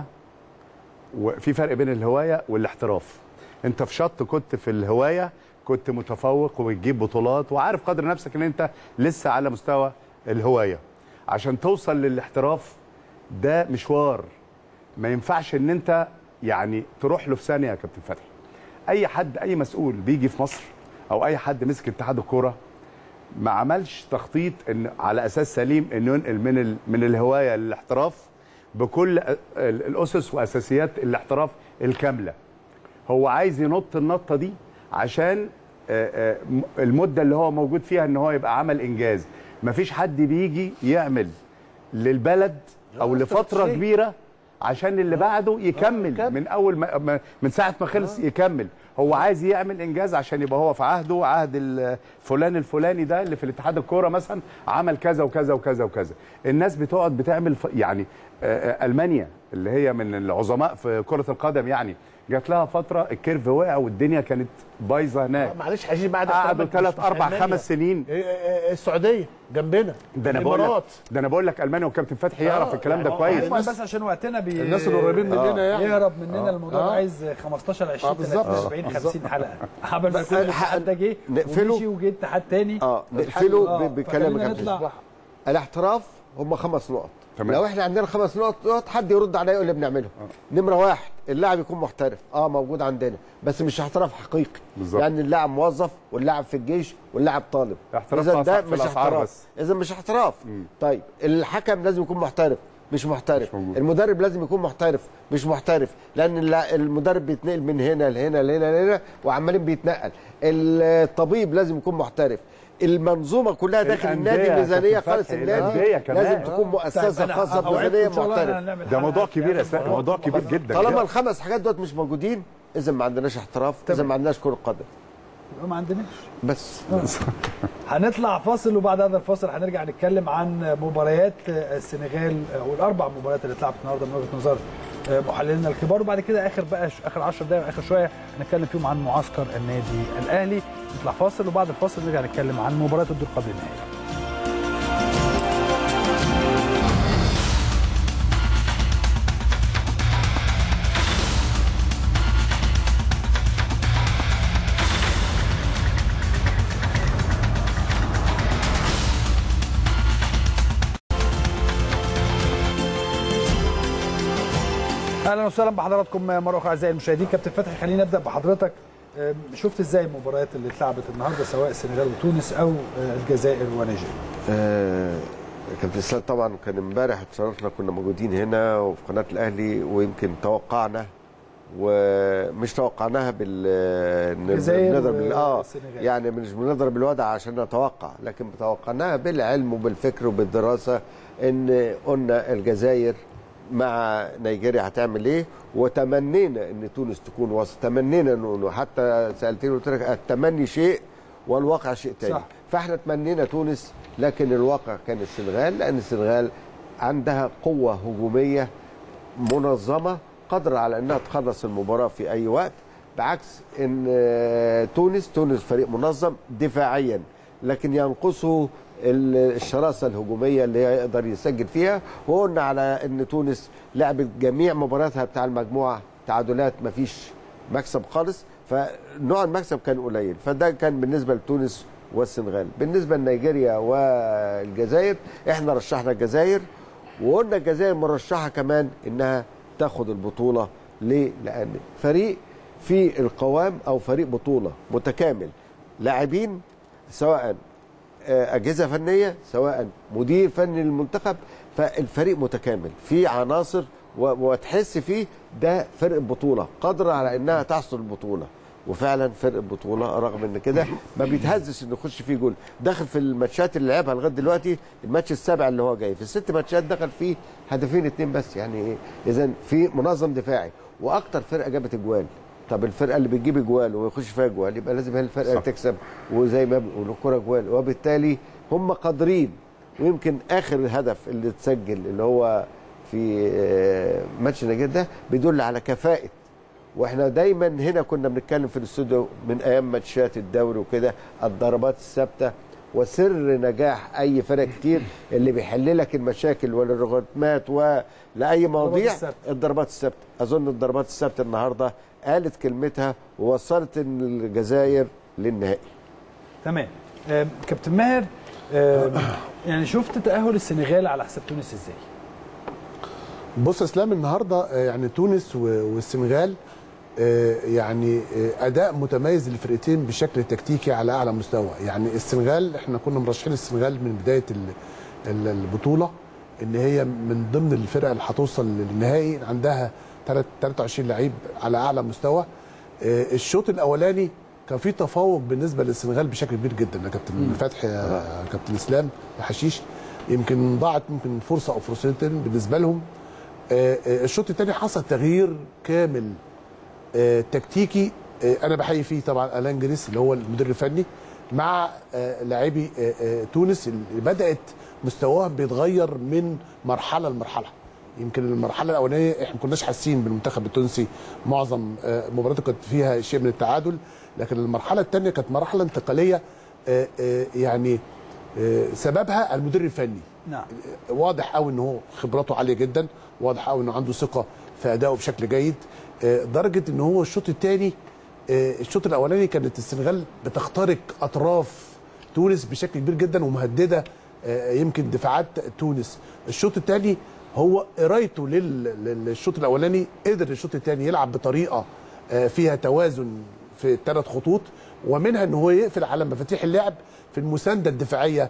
وفي فرق بين الهوايه والاحتراف انت في شط كنت في الهوايه كنت متفوق وبتجيب بطولات وعارف قدر نفسك ان انت لسه على مستوى الهوايه عشان توصل للاحتراف ده مشوار ما ينفعش ان انت يعني تروح له في ثانيه يا كابتن فتحي اي حد اي مسؤول بيجي في مصر او اي حد مسك اتحاد الكوره ما عملش تخطيط ان على اساس سليم انه ينقل من ال... من الهوايه للاحتراف بكل ال- الاسس واساسيات الاحتراف الكامله هو عايز ينط النطه دي عشان آه، آه، م- المده اللي هو موجود فيها ان هو يبقى عمل انجاز مفيش حد بيجي يعمل للبلد او لفتره كبيره عشان اللي بعده يكمل من اول ما ما- من ساعه ما خلص يكمل هو عايز يعمل انجاز عشان يبقى هو في عهده عهد ال- فلان الفلاني ده اللي في الاتحاد الكوره مثلا عمل كذا وكذا وكذا وكذا الناس بتقعد بتعمل ف- يعني آه، آه، المانيا اللي هي من العظماء في كره القدم يعني جات لها فتره الكيرف وقع والدنيا كانت بايظه هناك معلش عايزين بعد قعدوا كلامك ثلاث مش- مش اربع ألمانيا. خمس سنين إيه- إيه- السعوديه جنبنا ده انا بقول لك الامارات ده انا بقول لك المانيا وكابتن فتحي يعرف آه، الكلام ده يعني كويس هم بس عشان وقتنا بي... الناس اللي قريبين مننا يعني يهرب مننا الموضوع آه. عايز 15 آه، 20 بالظبط. 30 40 50 حلقه قبل ما يكون الاتحاد ده جه نقفله. ومشي وجه اتحاد تاني اه نقفله آه، ب- بكلام فخلينا كابتن نطلع الاحتراف هم خمس نقط تمام. لو احنا عندنا خمس نقط نقط حد يرد عليا يقول لي بنعمله نمره واحد اللاعب يكون محترف اه موجود عندنا بس مش احتراف حقيقي بالظبط. يعني اللاعب موظف واللاعب في الجيش واللاعب طالب احتراف اذا في ده الأسعار- في مش الأسعار احتراف بس. اذا مش احتراف طيب الحكم لازم يكون محترف مش محترف مش موجود. المدرب لازم يكون محترف مش محترف لان الل- المدرب بيتنقل من هنا لهنا لهنا لهنا وعمالين بيتنقل الطبيب لازم يكون محترف المنظومه كلها داخل الأندية النادي يا ميزانيه كابتن خالص فتحي، النادي الأندية كمان. لازم تكون مؤسسه طيب، أنا خاصه أوعدكم بميزانيه إن شاء الله محترف هنعمل ده حلقة موضوع في كبير يا آخر استاذ الموضوع. موضوع كبير جدا طالما الخمس حاجات دول مش موجودين اذا ما عندناش احتراف اذا ما عندناش كره قدم يبقى ما عندناش بس هنطلع فاصل وبعد هذا الفاصل هنرجع نتكلم عن مباريات السنغال والاربع مباريات اللي اتلعبت النهارده من وجهه نظر محللينا الكبار وبعد كده اخر بقى اخر 10 دقائق اخر شويه هنتكلم فيهم عن معسكر النادي الاهلي نطلع فاصل وبعد الفاصل نرجع نتكلم عن مباريات الدور قبل النهائي اهلا وسهلا بحضراتكم مره اخرى اعزائي المشاهدين كابتن فتحي خلينا نبدا بحضرتك أم، شفت ازاي المباريات اللي اتلعبت النهارده سواء السنغال وتونس او آه، الجزائر ونيجيريا آه كابتن اسلام طبعا كان امبارح اتشرفنا كنا موجودين هنا وفي قناه الاهلي ويمكن توقعنا ومش توقعناها بال إن الجزائر بنضرب بال- اه والسنغال. يعني مش بنضرب الوضع عشان نتوقع لكن توقعناها بالعلم وبالفكر وبالدراسه ان قلنا الجزائر مع نيجيريا هتعمل ايه وتمنينا ان تونس تكون وسط تمنينا انه حتى سالتني قلت لك التمني شيء والواقع شيء تاني صح. فاحنا تمنينا تونس لكن الواقع كان السنغال لان السنغال عندها قوه هجوميه منظمه قادره على انها تخلص المباراه في اي وقت بعكس ان آه، تونس تونس فريق منظم دفاعيا لكن ينقصه ال- الشراسه الهجوميه اللي هي يقدر يسجل فيها وقلنا على ان تونس لعبت جميع مبارياتها بتاع المجموعه تعادلات مفيش مكسب خالص فنوع المكسب كان قليل فده كان بالنسبه لتونس والسنغال بالنسبه لنيجيريا والجزائر احنا رشحنا الجزائر وقلنا الجزائر مرشحه كمان انها تاخد البطوله ليه؟ لان فريق في القوام او فريق بطوله متكامل لاعبين سواء آه، اجهزه فنيه سواء مدير فني للمنتخب فالفريق متكامل في عناصر و- وتحس فيه ده فرق بطوله قادره على انها تحصل البطوله وفعلا فرق بطوله رغم ان كده ما بيتهزش انه يخش فيه جول دخل في الماتشات اللي لعبها لغايه دلوقتي الماتش السابع اللي هو جاي في الست ماتشات دخل فيه هدفين اتنين بس يعني اذا في منظم دفاعي واكتر فرقه جابت اجوال طب الفرقه اللي بتجيب اجوال ويخش فيها اجوال يبقى لازم هي الفرقه اللي تكسب وزي ما بيقولوا الكوره اجوال وبالتالي هم قادرين ويمكن اخر هدف اللي اتسجل اللي هو في آه، ماتش نيجيريا ده بيدل على كفاءه واحنا دايما هنا كنا بنتكلم في الاستوديو من ايام ماتشات الدوري وكده الضربات الثابته وسر نجاح اي فرق كتير اللي بيحل لك المشاكل والرغبات ولاي مواضيع الثابتة. الضربات الثابته اظن الضربات الثابته النهارده قالت كلمتها ووصلت إن الجزائر للنهائي تمام آم، كابتن ماهر آم، يعني شفت تاهل السنغال على حساب تونس ازاي بص يا اسلام النهارده آه، يعني تونس و- والسنغال آه، يعني آه، اداء متميز للفرقتين بشكل تكتيكي على اعلى مستوى يعني السنغال احنا كنا مرشحين السنغال من بدايه ال- ال- البطوله ان هي من ضمن الفرق اللي هتوصل للنهائي عندها تلات- 23 لعيب على اعلى مستوى آه، الشوط الاولاني كان في تفوق بالنسبه للسنغال بشكل كبير جدا يا كابتن فتحي يا كابتن اسلام يا حشيش يمكن ضاعت ممكن فرصه او فرصتين بالنسبه لهم آه، آه، الشوط الثاني حصل تغيير كامل آه، تكتيكي آه، انا بحيي فيه طبعا الان جريس اللي هو المدير الفني مع آه، لاعبي آه، آه، تونس اللي بدات مستواهم بيتغير من مرحله لمرحله يمكن المرحله الاولانيه احنا ما كناش حاسين بالمنتخب التونسي معظم آه، مباراته كانت فيها شيء من التعادل لكن المرحله الثانيه كانت مرحله انتقاليه آه، آه، يعني آه، سببها المدير الفني نعم واضح قوي ان هو خبراته عاليه جدا واضح قوي انه عنده ثقه في ادائه بشكل جيد آه، درجه ان هو الشوط الثاني الشوط الاولاني كانت السنغال بتخترق اطراف تونس بشكل كبير جدا ومهدده آه، يمكن دفاعات تونس الشوط الثاني هو قرايته لل- للشوط الاولاني قدر الشوط الثاني يلعب بطريقه آه، فيها توازن في الثلاث خطوط ومنها ان هو يقفل على مفاتيح اللعب في المسانده الدفاعيه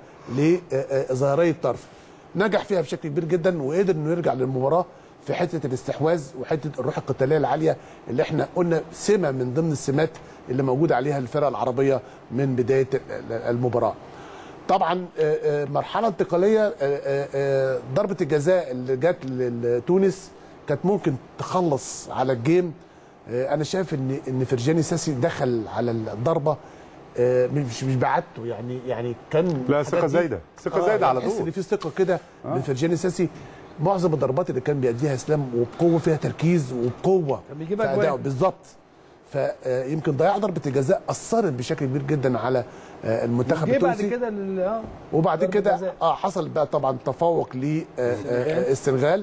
لظاهري الطرف نجح فيها بشكل كبير جدا وقدر انه يرجع للمباراه في حته الاستحواذ وحته الروح القتاليه العاليه اللي احنا قلنا سمه من ضمن السمات اللي موجوده عليها الفرق العربيه من بدايه المباراه. طبعا آه، آه، مرحله انتقاليه آه، آه، آه، ضربه الجزاء اللي جت لتونس كانت ممكن تخلص على الجيم آه، انا شايف ان ان فرجاني ساسي دخل على الضربه آه، مش مش بعدته يعني يعني كان لا، الحاجات ثقة دي- زايدة. ثقة زايدة على تحس طول. ان في ثقه كده من فرجاني ساسي معظم الضربات اللي كان بيأديها اسلام وبقوه فيها تركيز وبقوه كان بيجيب في أجوان. أدائه بالظبط فيمكن ضياع ضربه الجزاء اثرت بشكل كبير جدا على آه، المنتخب جه بعد التونسي كده لل- اه وبعد ضربة كده جزاء. اه حصل بقى طبعا تفوق للسنغال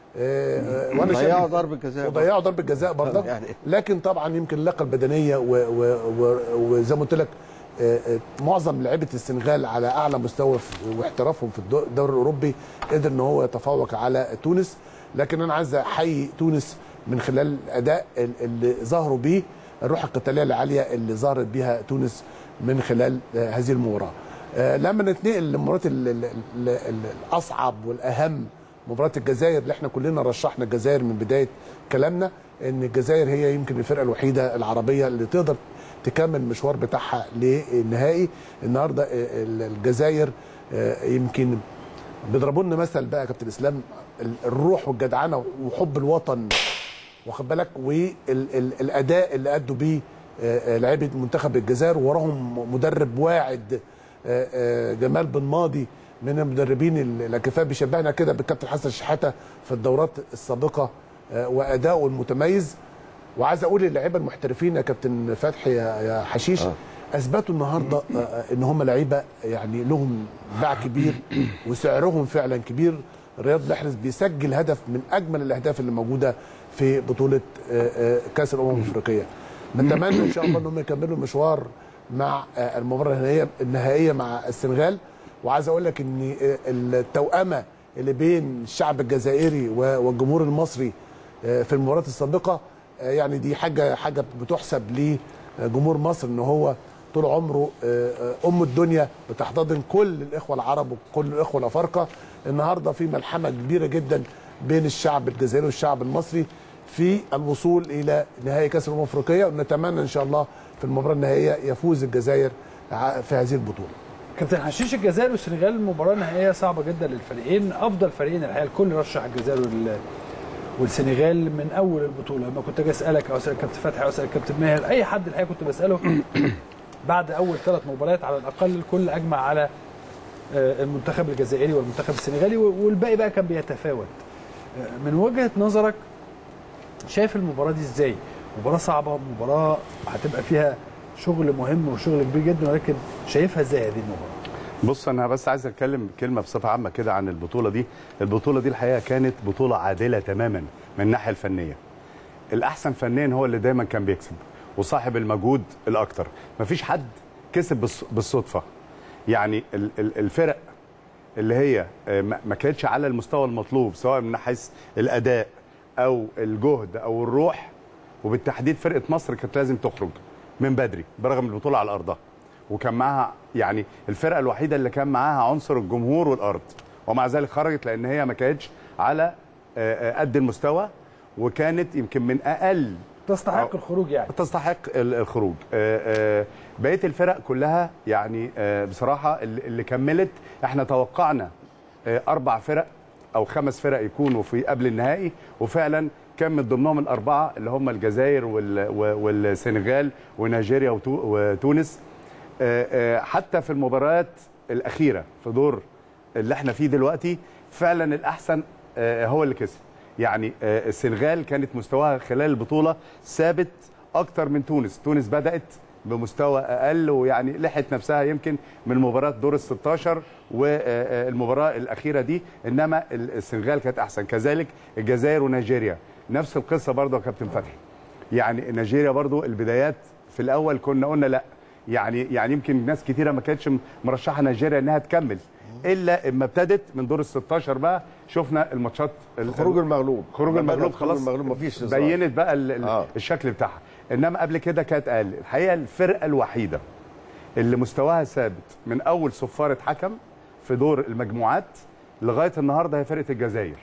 وانا ضيعوا شايف ضربة جزاء وضيعوا ضربه جزاء برضه يعني. لكن طبعا يمكن اللياقه البدنيه و- و- و- وزي ما قلت لك آه، آه، معظم لعيبه السنغال على اعلى مستوى في- واحترافهم في الدو- الدوري الاوروبي قدر ان هو يتفوق على تونس لكن انا عايز احيي تونس من خلال الاداء ال- اللي ظهروا بيه الروح القتاليه العاليه اللي ظهرت بيها تونس من خلال آه، هذه المباراه آه، لما نتنقل للمباراه ال- ال- ال- ال- الاصعب والاهم مباراه الجزائر اللي احنا كلنا رشحنا الجزائر من بدايه كلامنا ان الجزائر هي يمكن الفرقه الوحيده العربيه اللي تقدر تكمل المشوار بتاعها للنهائي النهارده آه، ال- الجزائر آه، يمكن بيضربوا لنا مثل بقى يا كابتن اسلام ال- الروح والجدعنه وحب الوطن واخد بالك والاداء اللي ادوا بيه آه، آه، لعيبه منتخب الجزائر وراهم مدرب واعد آه، آه، جمال بن ماضي من المدربين اللي الاكفاء بيشبهنا كده بالكابتن حسن شحاته في الدورات السابقه آه، واداؤه المتميز وعايز اقول للاعيبه المحترفين يا كابتن فتحي يا يا حشيش اثبتوا النهارده آه، آه، ان هم لعيبه يعني لهم باع كبير وسعرهم فعلا كبير رياض محرز بيسجل هدف من اجمل الاهداف اللي موجوده في بطوله آه، آه، كاس الامم الافريقيه نتمنى ان شاء الله ان هم يكملوا المشوار مع آه، المباراه النهائيه النهائيه مع السنغال وعايز اقول لك ان آه، التوأمه اللي بين الشعب الجزائري و- والجمهور المصري آه، في المباريات السابقه آه، يعني دي حاجه حاجه بتحسب لجمهور مصر ان هو طول عمره آه، آه، ام الدنيا بتحتضن كل الاخوه العرب وكل الاخوه الافارقه النهارده في ملحمه كبيره جدا بين الشعب الجزائري والشعب المصري في الوصول الى نهائي كاس الامم الافريقيه ونتمنى ان شاء الله في المباراه النهائيه يفوز الجزائر ع- في هذه البطوله كابتن حشيش الجزائر والسنغال مباراه نهائيه صعبه جدا للفريقين افضل فريقين الحقيقه الكل رشح الجزائر وال والسنغال من اول البطوله لما كنت اجي اسالك او اسال كابتن فتحي او اسال كابتن ماهر اي حد الحقيقه كنت بساله بعد اول ثلاث مباريات على الاقل الكل اجمع على آه، المنتخب الجزائري والمنتخب السنغالي والباقي بقى كان بيتفاوت آه، من وجهه نظرك شايف المباراه دي ازاي مباراه صعبه مباراه هتبقى فيها شغل مهم وشغل كبير جدا ولكن شايفها ازاي هذه المباراه بص انا بس عايز اتكلم كلمه بصفه عامه كده عن البطوله دي البطوله دي الحقيقه كانت بطوله عادله تماما من الناحيه الفنيه الاحسن فنيا هو اللي دايما كان بيكسب وصاحب المجهود الاكتر مفيش حد كسب بالص- بالصدفه يعني ال- ال- الفرق اللي هي آه، ما ما كانتش على المستوى المطلوب سواء من حيث الاداء او الجهد او الروح وبالتحديد فرقه مصر كانت لازم تخرج من بدري برغم البطوله على ارضها وكان معاها يعني الفرقه الوحيده اللي كان معاها عنصر الجمهور والارض ومع ذلك خرجت لان هي ما كانتش على آه، آه، قد المستوى وكانت يمكن من اقل تستحق الخروج يعني تستحق ال- الخروج آه، آه، بقيه الفرق كلها يعني آه، بصراحه اللي اللي كملت احنا توقعنا آه، اربع فرق او خمس فرق يكونوا في قبل النهائي وفعلا كان من ضمنهم الاربعه اللي هم الجزائر وال- و- والسنغال ونيجيريا وتو- وتونس آه، آه، حتى في المباريات الاخيره في دور اللي احنا فيه دلوقتي فعلا الاحسن آه، هو اللي كسب يعني آه، السنغال كانت مستواها خلال البطوله ثابت اكتر من تونس تونس بدات بمستوى اقل ويعني لحقت نفسها يمكن من مباراه دور ال 16 والمباراه الاخيره دي انما ال- السنغال كانت احسن كذلك الجزائر ونيجيريا نفس القصه برضه يا كابتن فتحي يعني نيجيريا برضو البدايات في الاول كنا قلنا لا يعني يعني يمكن ناس كتيره ما كانتش مرشحه نيجيريا انها تكمل الا اما ابتدت من دور ال 16 بقى شفنا الماتشات ال- خروج المغلوب خروج لما المغلوب بدأ خروج خلاص المغلوب مفيش هزار. بينت بقى ال ال آه. الشكل بتاعها انما قبل كده كانت اقل الحقيقه الفرقه الوحيده اللي مستواها ثابت من اول صفاره حكم في دور المجموعات لغايه النهارده هي فرقه الجزائر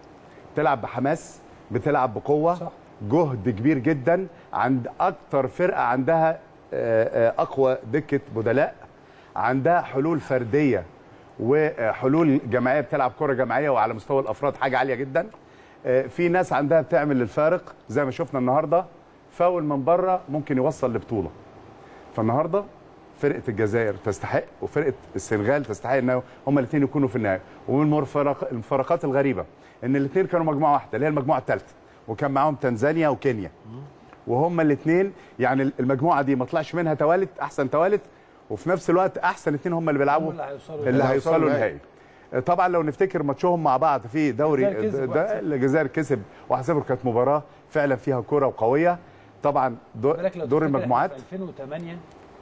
بتلعب بحماس بتلعب بقوه صح. جهد كبير جدا عند اكتر فرقه عندها آه، آه، اقوى دكه بدلاء عندها حلول فرديه وحلول جماعيه بتلعب كره جماعيه وعلى مستوى الافراد حاجه عاليه جدا آه، في ناس عندها بتعمل الفارق زي ما شفنا النهارده فاول من بره ممكن يوصل لبطوله فالنهارده فرقه الجزائر تستحق وفرقه السنغال تستحق ان هما الاثنين يكونوا في النهائي ومن المفارق- المفارقات الغريبه ان الاثنين كانوا مجموعه واحده اللي هي المجموعه الثالثه وكان معاهم تنزانيا وكينيا وهما الاثنين يعني المجموعه دي ما طلعش منها توالت احسن توالت وفي نفس الوقت احسن اثنين هما اللي بيلعبوا اللي هيوصلوا اللي النهائي. هيوصلوا النهائي طبعا لو نفتكر ماتشهم مع بعض في دوري الجزائر كسب ده 1-0. الجزائر كسب 1-0 كانت مباراه فعلا فيها كره وقويه طبعا دو- بالك لو دور تفتكر إحنا المجموعات في 2008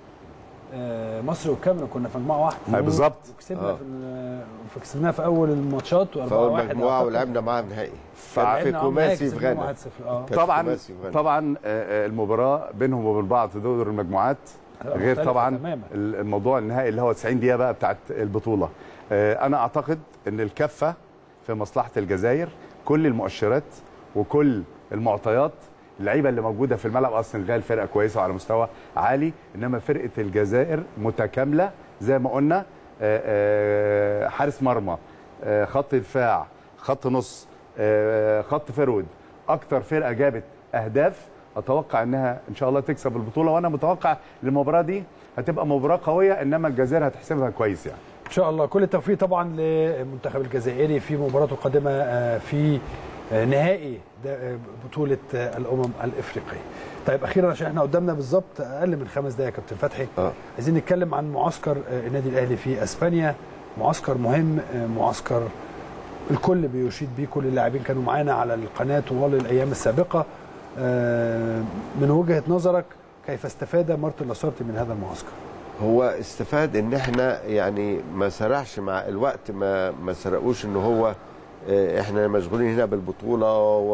آه، مصر والكاميرون كنا في مجموعه واحده أي بالظبط. وكسبنا آه. في ال- فكسبناها في اول الماتشات و4 في اول مجموعه ولعبنا معاها نهائي كان في كوماسي في غانا اه كانت طبعا كوماسي في غانا. طبعا آه، آه، المباراه بينهم وبين بعض في دور المجموعات هتبقى غير مختلفة طبعا تماماً. ال- الموضوع النهائي اللي هو 90 دقيقه بقى بتاعت البطوله آه، انا اعتقد ان الكفه في مصلحه الجزائر كل المؤشرات وكل المعطيات اللعيبه اللي موجوده في الملعب اصلا السنغال فرقه كويسه وعلى مستوى عالي انما فرقه الجزائر متكامله زي ما قلنا آه، آه، حارس مرمى آه، خط دفاع خط نص آه، خط فرود اكتر فرقه جابت اهداف اتوقع انها ان شاء الله تكسب البطوله وانا متوقع المباراه دي هتبقى مباراه قويه انما الجزائر هتحسبها كويس يعني ان شاء الله كل التوفيق طبعا للمنتخب الجزائري في مباراته القادمه آه، في آه، نهائي ده- آه، بطوله آه، الامم الافريقيه. طيب اخيرا عشان احنا قدامنا بالظبط اقل من خمس دقائق يا كابتن فتحي آه. عايزين نتكلم عن معسكر آه، النادي الاهلي في اسبانيا معسكر مهم آه، معسكر الكل بيشيد بيه كل اللاعبين كانوا معانا على القناه طوال الايام السابقه آه، من وجهه نظرك كيف استفاد مارتن لاسارتي من هذا المعسكر؟ هو استفاد ان احنا يعني ما سرحش مع الوقت ما ما سرقوش ان هو آه، احنا مشغولين هنا بالبطوله و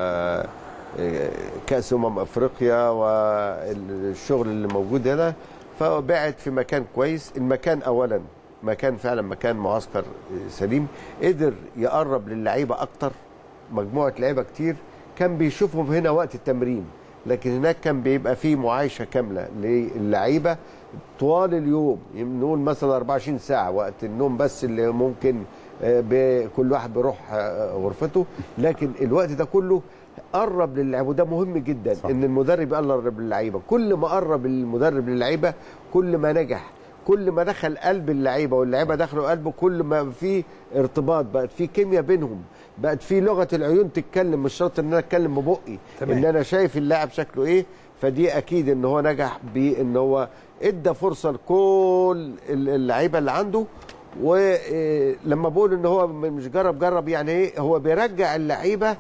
آه، كاس امم افريقيا والشغل اللي موجود هنا فبعد في مكان كويس المكان اولا مكان فعلا مكان معسكر سليم قدر يقرب للعيبه اكتر مجموعه لعيبه كتير كان بيشوفهم هنا وقت التمرين لكن هناك كان بيبقى فيه معايشه كامله للعيبه طوال اليوم نقول مثلا 24 ساعه وقت النوم بس اللي ممكن آه، ب- كل واحد بيروح آه، غرفته لكن الوقت ده كله قرب للعيبه وده مهم جدا صح. ان المدرب يقرب للعيبه كل ما قرب المدرب للعيبه كل ما نجح كل ما دخل قلب اللعيبه واللعيبه دخلوا قلبه كل ما في ارتباط بقت في كيمياء بينهم بقت في لغه العيون تتكلم مش شرط ان انا اتكلم ببقي تمام. ان انا شايف اللاعب شكله ايه فدي اكيد ان هو نجح بان هو ادى فرصه لكل اللعيبه اللي عنده ولما بقول ان هو مش جرب جرب يعني ايه هو بيرجع اللعيبه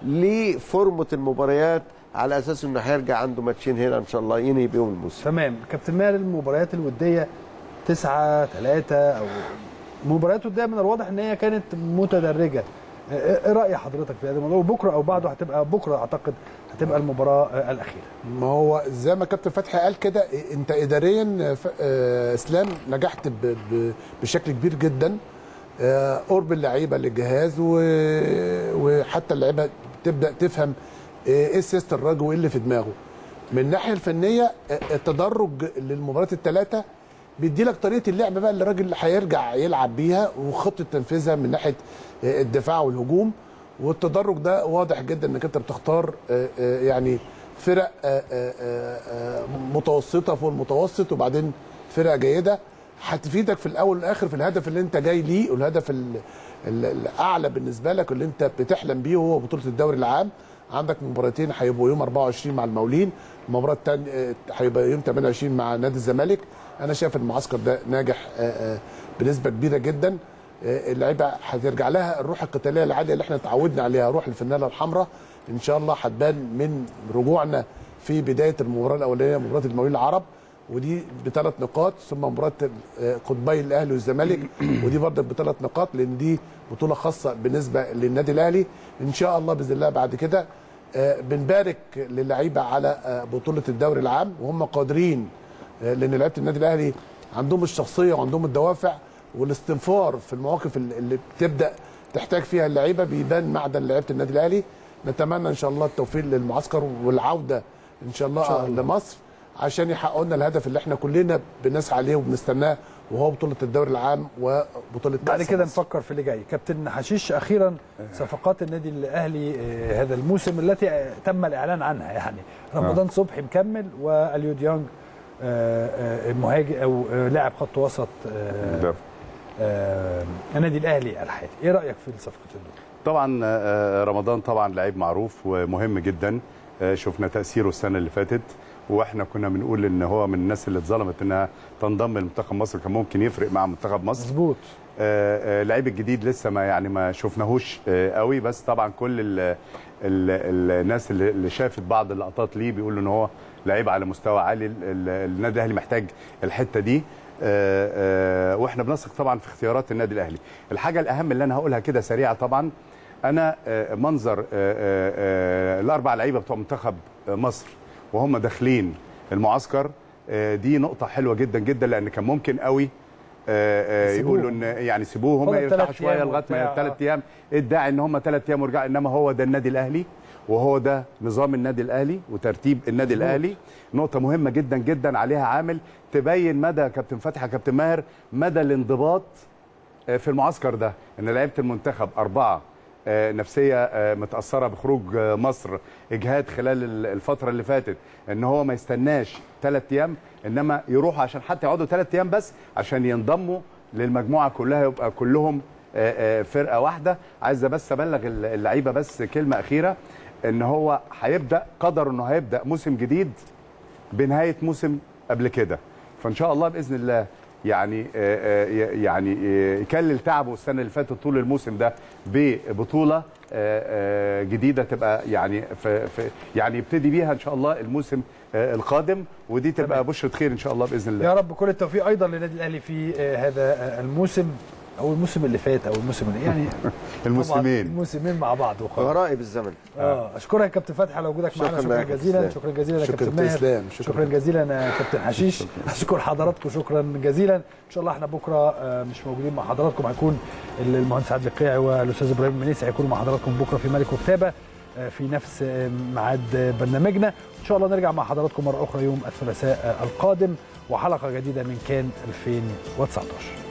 لفورمه المباريات على اساس انه هيرجع عنده ماتشين هنا ان شاء الله ينهي بيهم الموسم تمام كابتن ماهر المباريات الوديه تسعة ثلاثة أو مباريات ودية من الواضح إن هي كانت متدرجة إيه إيه رأي حضرتك في هذا الموضوع وبكرة أو بعده هتبقى بكرة أعتقد هتبقى المباراة آه، الأخيرة ما هو زي ما كابتن فتحي قال كده إيه، انت اداريا ف- آه، اسلام نجحت ب- ب- بشكل كبير جدا آه، قرب اللعيبه للجهاز و- وحتى اللعيبه تبدا تفهم ايه سياسه الراجل وايه اللي في دماغه من الناحيه الفنيه آه، التدرج للمباريات الثلاثه بيدي لك طريقه اللعب بقى اللي الراجل هيرجع يلعب بيها وخطه تنفيذها من ناحيه آه، الدفاع والهجوم والتدرج ده واضح جدا انك انت بتختار آه، آه، يعني فرق آه، آه، آه، آه، متوسطه فوق المتوسط وبعدين فرق جيده هتفيدك في الاول والاخر في الهدف اللي انت جاي ليه والهدف ال- ال- الاعلى بالنسبه لك اللي انت بتحلم بيه وهو بطوله الدوري العام عندك مباراتين هيبقوا يوم 24 مع المقاولين المباراه الثانيه هيبقى يوم 28 مع نادي الزمالك انا شايف المعسكر ده ناجح آه، آه، بنسبه كبيره جدا آه، اللعيبه هترجع لها الروح القتاليه العاليه اللي احنا اتعودنا عليها روح الفنانه الحمراء ان شاء الله هتبان من رجوعنا في بدايه المباراه الاولانيه مباراه المقاولين العرب ودي بثلاث نقاط ثم مباراه آه، قطبي الاهلي والزمالك ودي برضه بثلاث نقاط لان دي بطوله خاصه بالنسبه للنادي الاهلي ان شاء الله باذن الله بعد كده آه، بنبارك للعيبه على آه، بطوله الدوري العام وهم قادرين آه، لان لعيبه النادي الاهلي عندهم الشخصيه وعندهم الدوافع والاستنفار في المواقف اللي اللي بتبدا تحتاج فيها اللعيبه بيبان معدن لعيبه النادي الاهلي نتمنى ان شاء الله التوفيق للمعسكر والعوده ان شاء الله, إن شاء الله. لمصر عشان يحققوا لنا الهدف اللي احنا كلنا بنسعى عليه وبنستناه وهو بطوله الدوري العام وبطوله بعد كأس كده مصر. نفكر في اللي جاي كابتن حشيش أخيرا صفقات النادي الأهلي آه، هذا الموسم التي آه، تم الإعلان عنها يعني رمضان صبحي مكمل واليو ديانج آه، آه، مهاجم أو آه، لاعب خط وسط آه، ده. آه، النادي الأهلي الحالي إيه رأيك في الصفقتين دول؟ طبعا آه، رمضان طبعا لعيب معروف ومهم جدا آه، شفنا تاثيره السنه اللي فاتت واحنا كنا بنقول ان هو من الناس اللي اتظلمت انها تنضم لمنتخب مصر كان ممكن يفرق مع منتخب مصر مظبوط آه، آه، اللعيب الجديد لسه ما يعني ما شفناهوش آه، قوي بس طبعا كل ال ال الناس اللي اللي شافت بعض اللقطات ليه بيقولوا ان هو لعيب على مستوى عالي ال- ال- النادي الاهلي محتاج الحته دي آه، آه، واحنا بنثق طبعا في اختيارات النادي الاهلي الحاجه الاهم اللي انا هقولها كده سريعه طبعا انا آه، منظر آه، آه، آه، الاربع لعيبه بتوع منتخب آه، مصر وهم داخلين المعسكر آه، دي نقطه حلوه جدا جدا لان كان ممكن قوي آه، آه، يسيبوهم. يقولوا ان يعني سيبوهم فضل يرتاحوا تلات شويه أيام لغايه ما وبتاع. ثلاث ايام ادعي ان هم ثلاث ايام ورجع انما هو ده النادي الاهلي وهو ده نظام النادي الاهلي وترتيب النادي الاهلي نقطه مهمه جدا جدا عليها عامل تبين مدى كابتن فتحي كابتن ماهر مدى الانضباط آه، في المعسكر ده ان لعيبه المنتخب اربعه آه، نفسيه آه، متاثره بخروج آه، مصر اجهاد خلال ال- الفتره اللي فاتت ان هو ما يستناش ثلاث ايام انما يروحوا عشان حتى يقعدوا ثلاث ايام بس عشان ينضموا للمجموعه كلها يبقى كلهم آه، آه، فرقه واحده عايز بس ابلغ ال- اللعيبه بس كلمه اخيره ان هو هيبدا قدر انه هيبدا موسم جديد بنهايه موسم قبل كده فان شاء الله باذن الله يعني آه، آه، يعني آه، يكلل تعبه السنه اللي فاتت طول الموسم ده ببطوله آه، آه، جديده تبقى يعني في في يعني يبتدي بيها ان شاء الله الموسم آه، القادم ودي تبقى بشره خير ان شاء الله باذن الله يا رب كل التوفيق ايضا للنادي الاهلي في آه، هذا آه، الموسم او الموسم اللي فات او الموسم اللي يعني الموسمين. طبعاً الموسمين مع بعض وخلاص غرائب الزمن اه اشكرك يا كابتن فتحي على وجودك معنا شكراً شكرا لك يا جزيلا إسلام. شكرا جزيلا يا شكراً كابتن كابتن ماهر إسلام. شكراً. شكرا جزيلا يا كابتن حشيش اشكر حضراتكم شكرا جزيلا ان شاء الله احنا بكره آه، مش موجودين مع حضراتكم هيكون المهندس عادل القيعي والاستاذ ابراهيم المنيسي هيكونوا مع حضراتكم بكره في ملك وكتابه آه، في نفس آه، ميعاد آه، برنامجنا ان شاء الله نرجع مع حضراتكم مره اخرى يوم الثلاثاء آه، القادم وحلقه جديده من كان 2019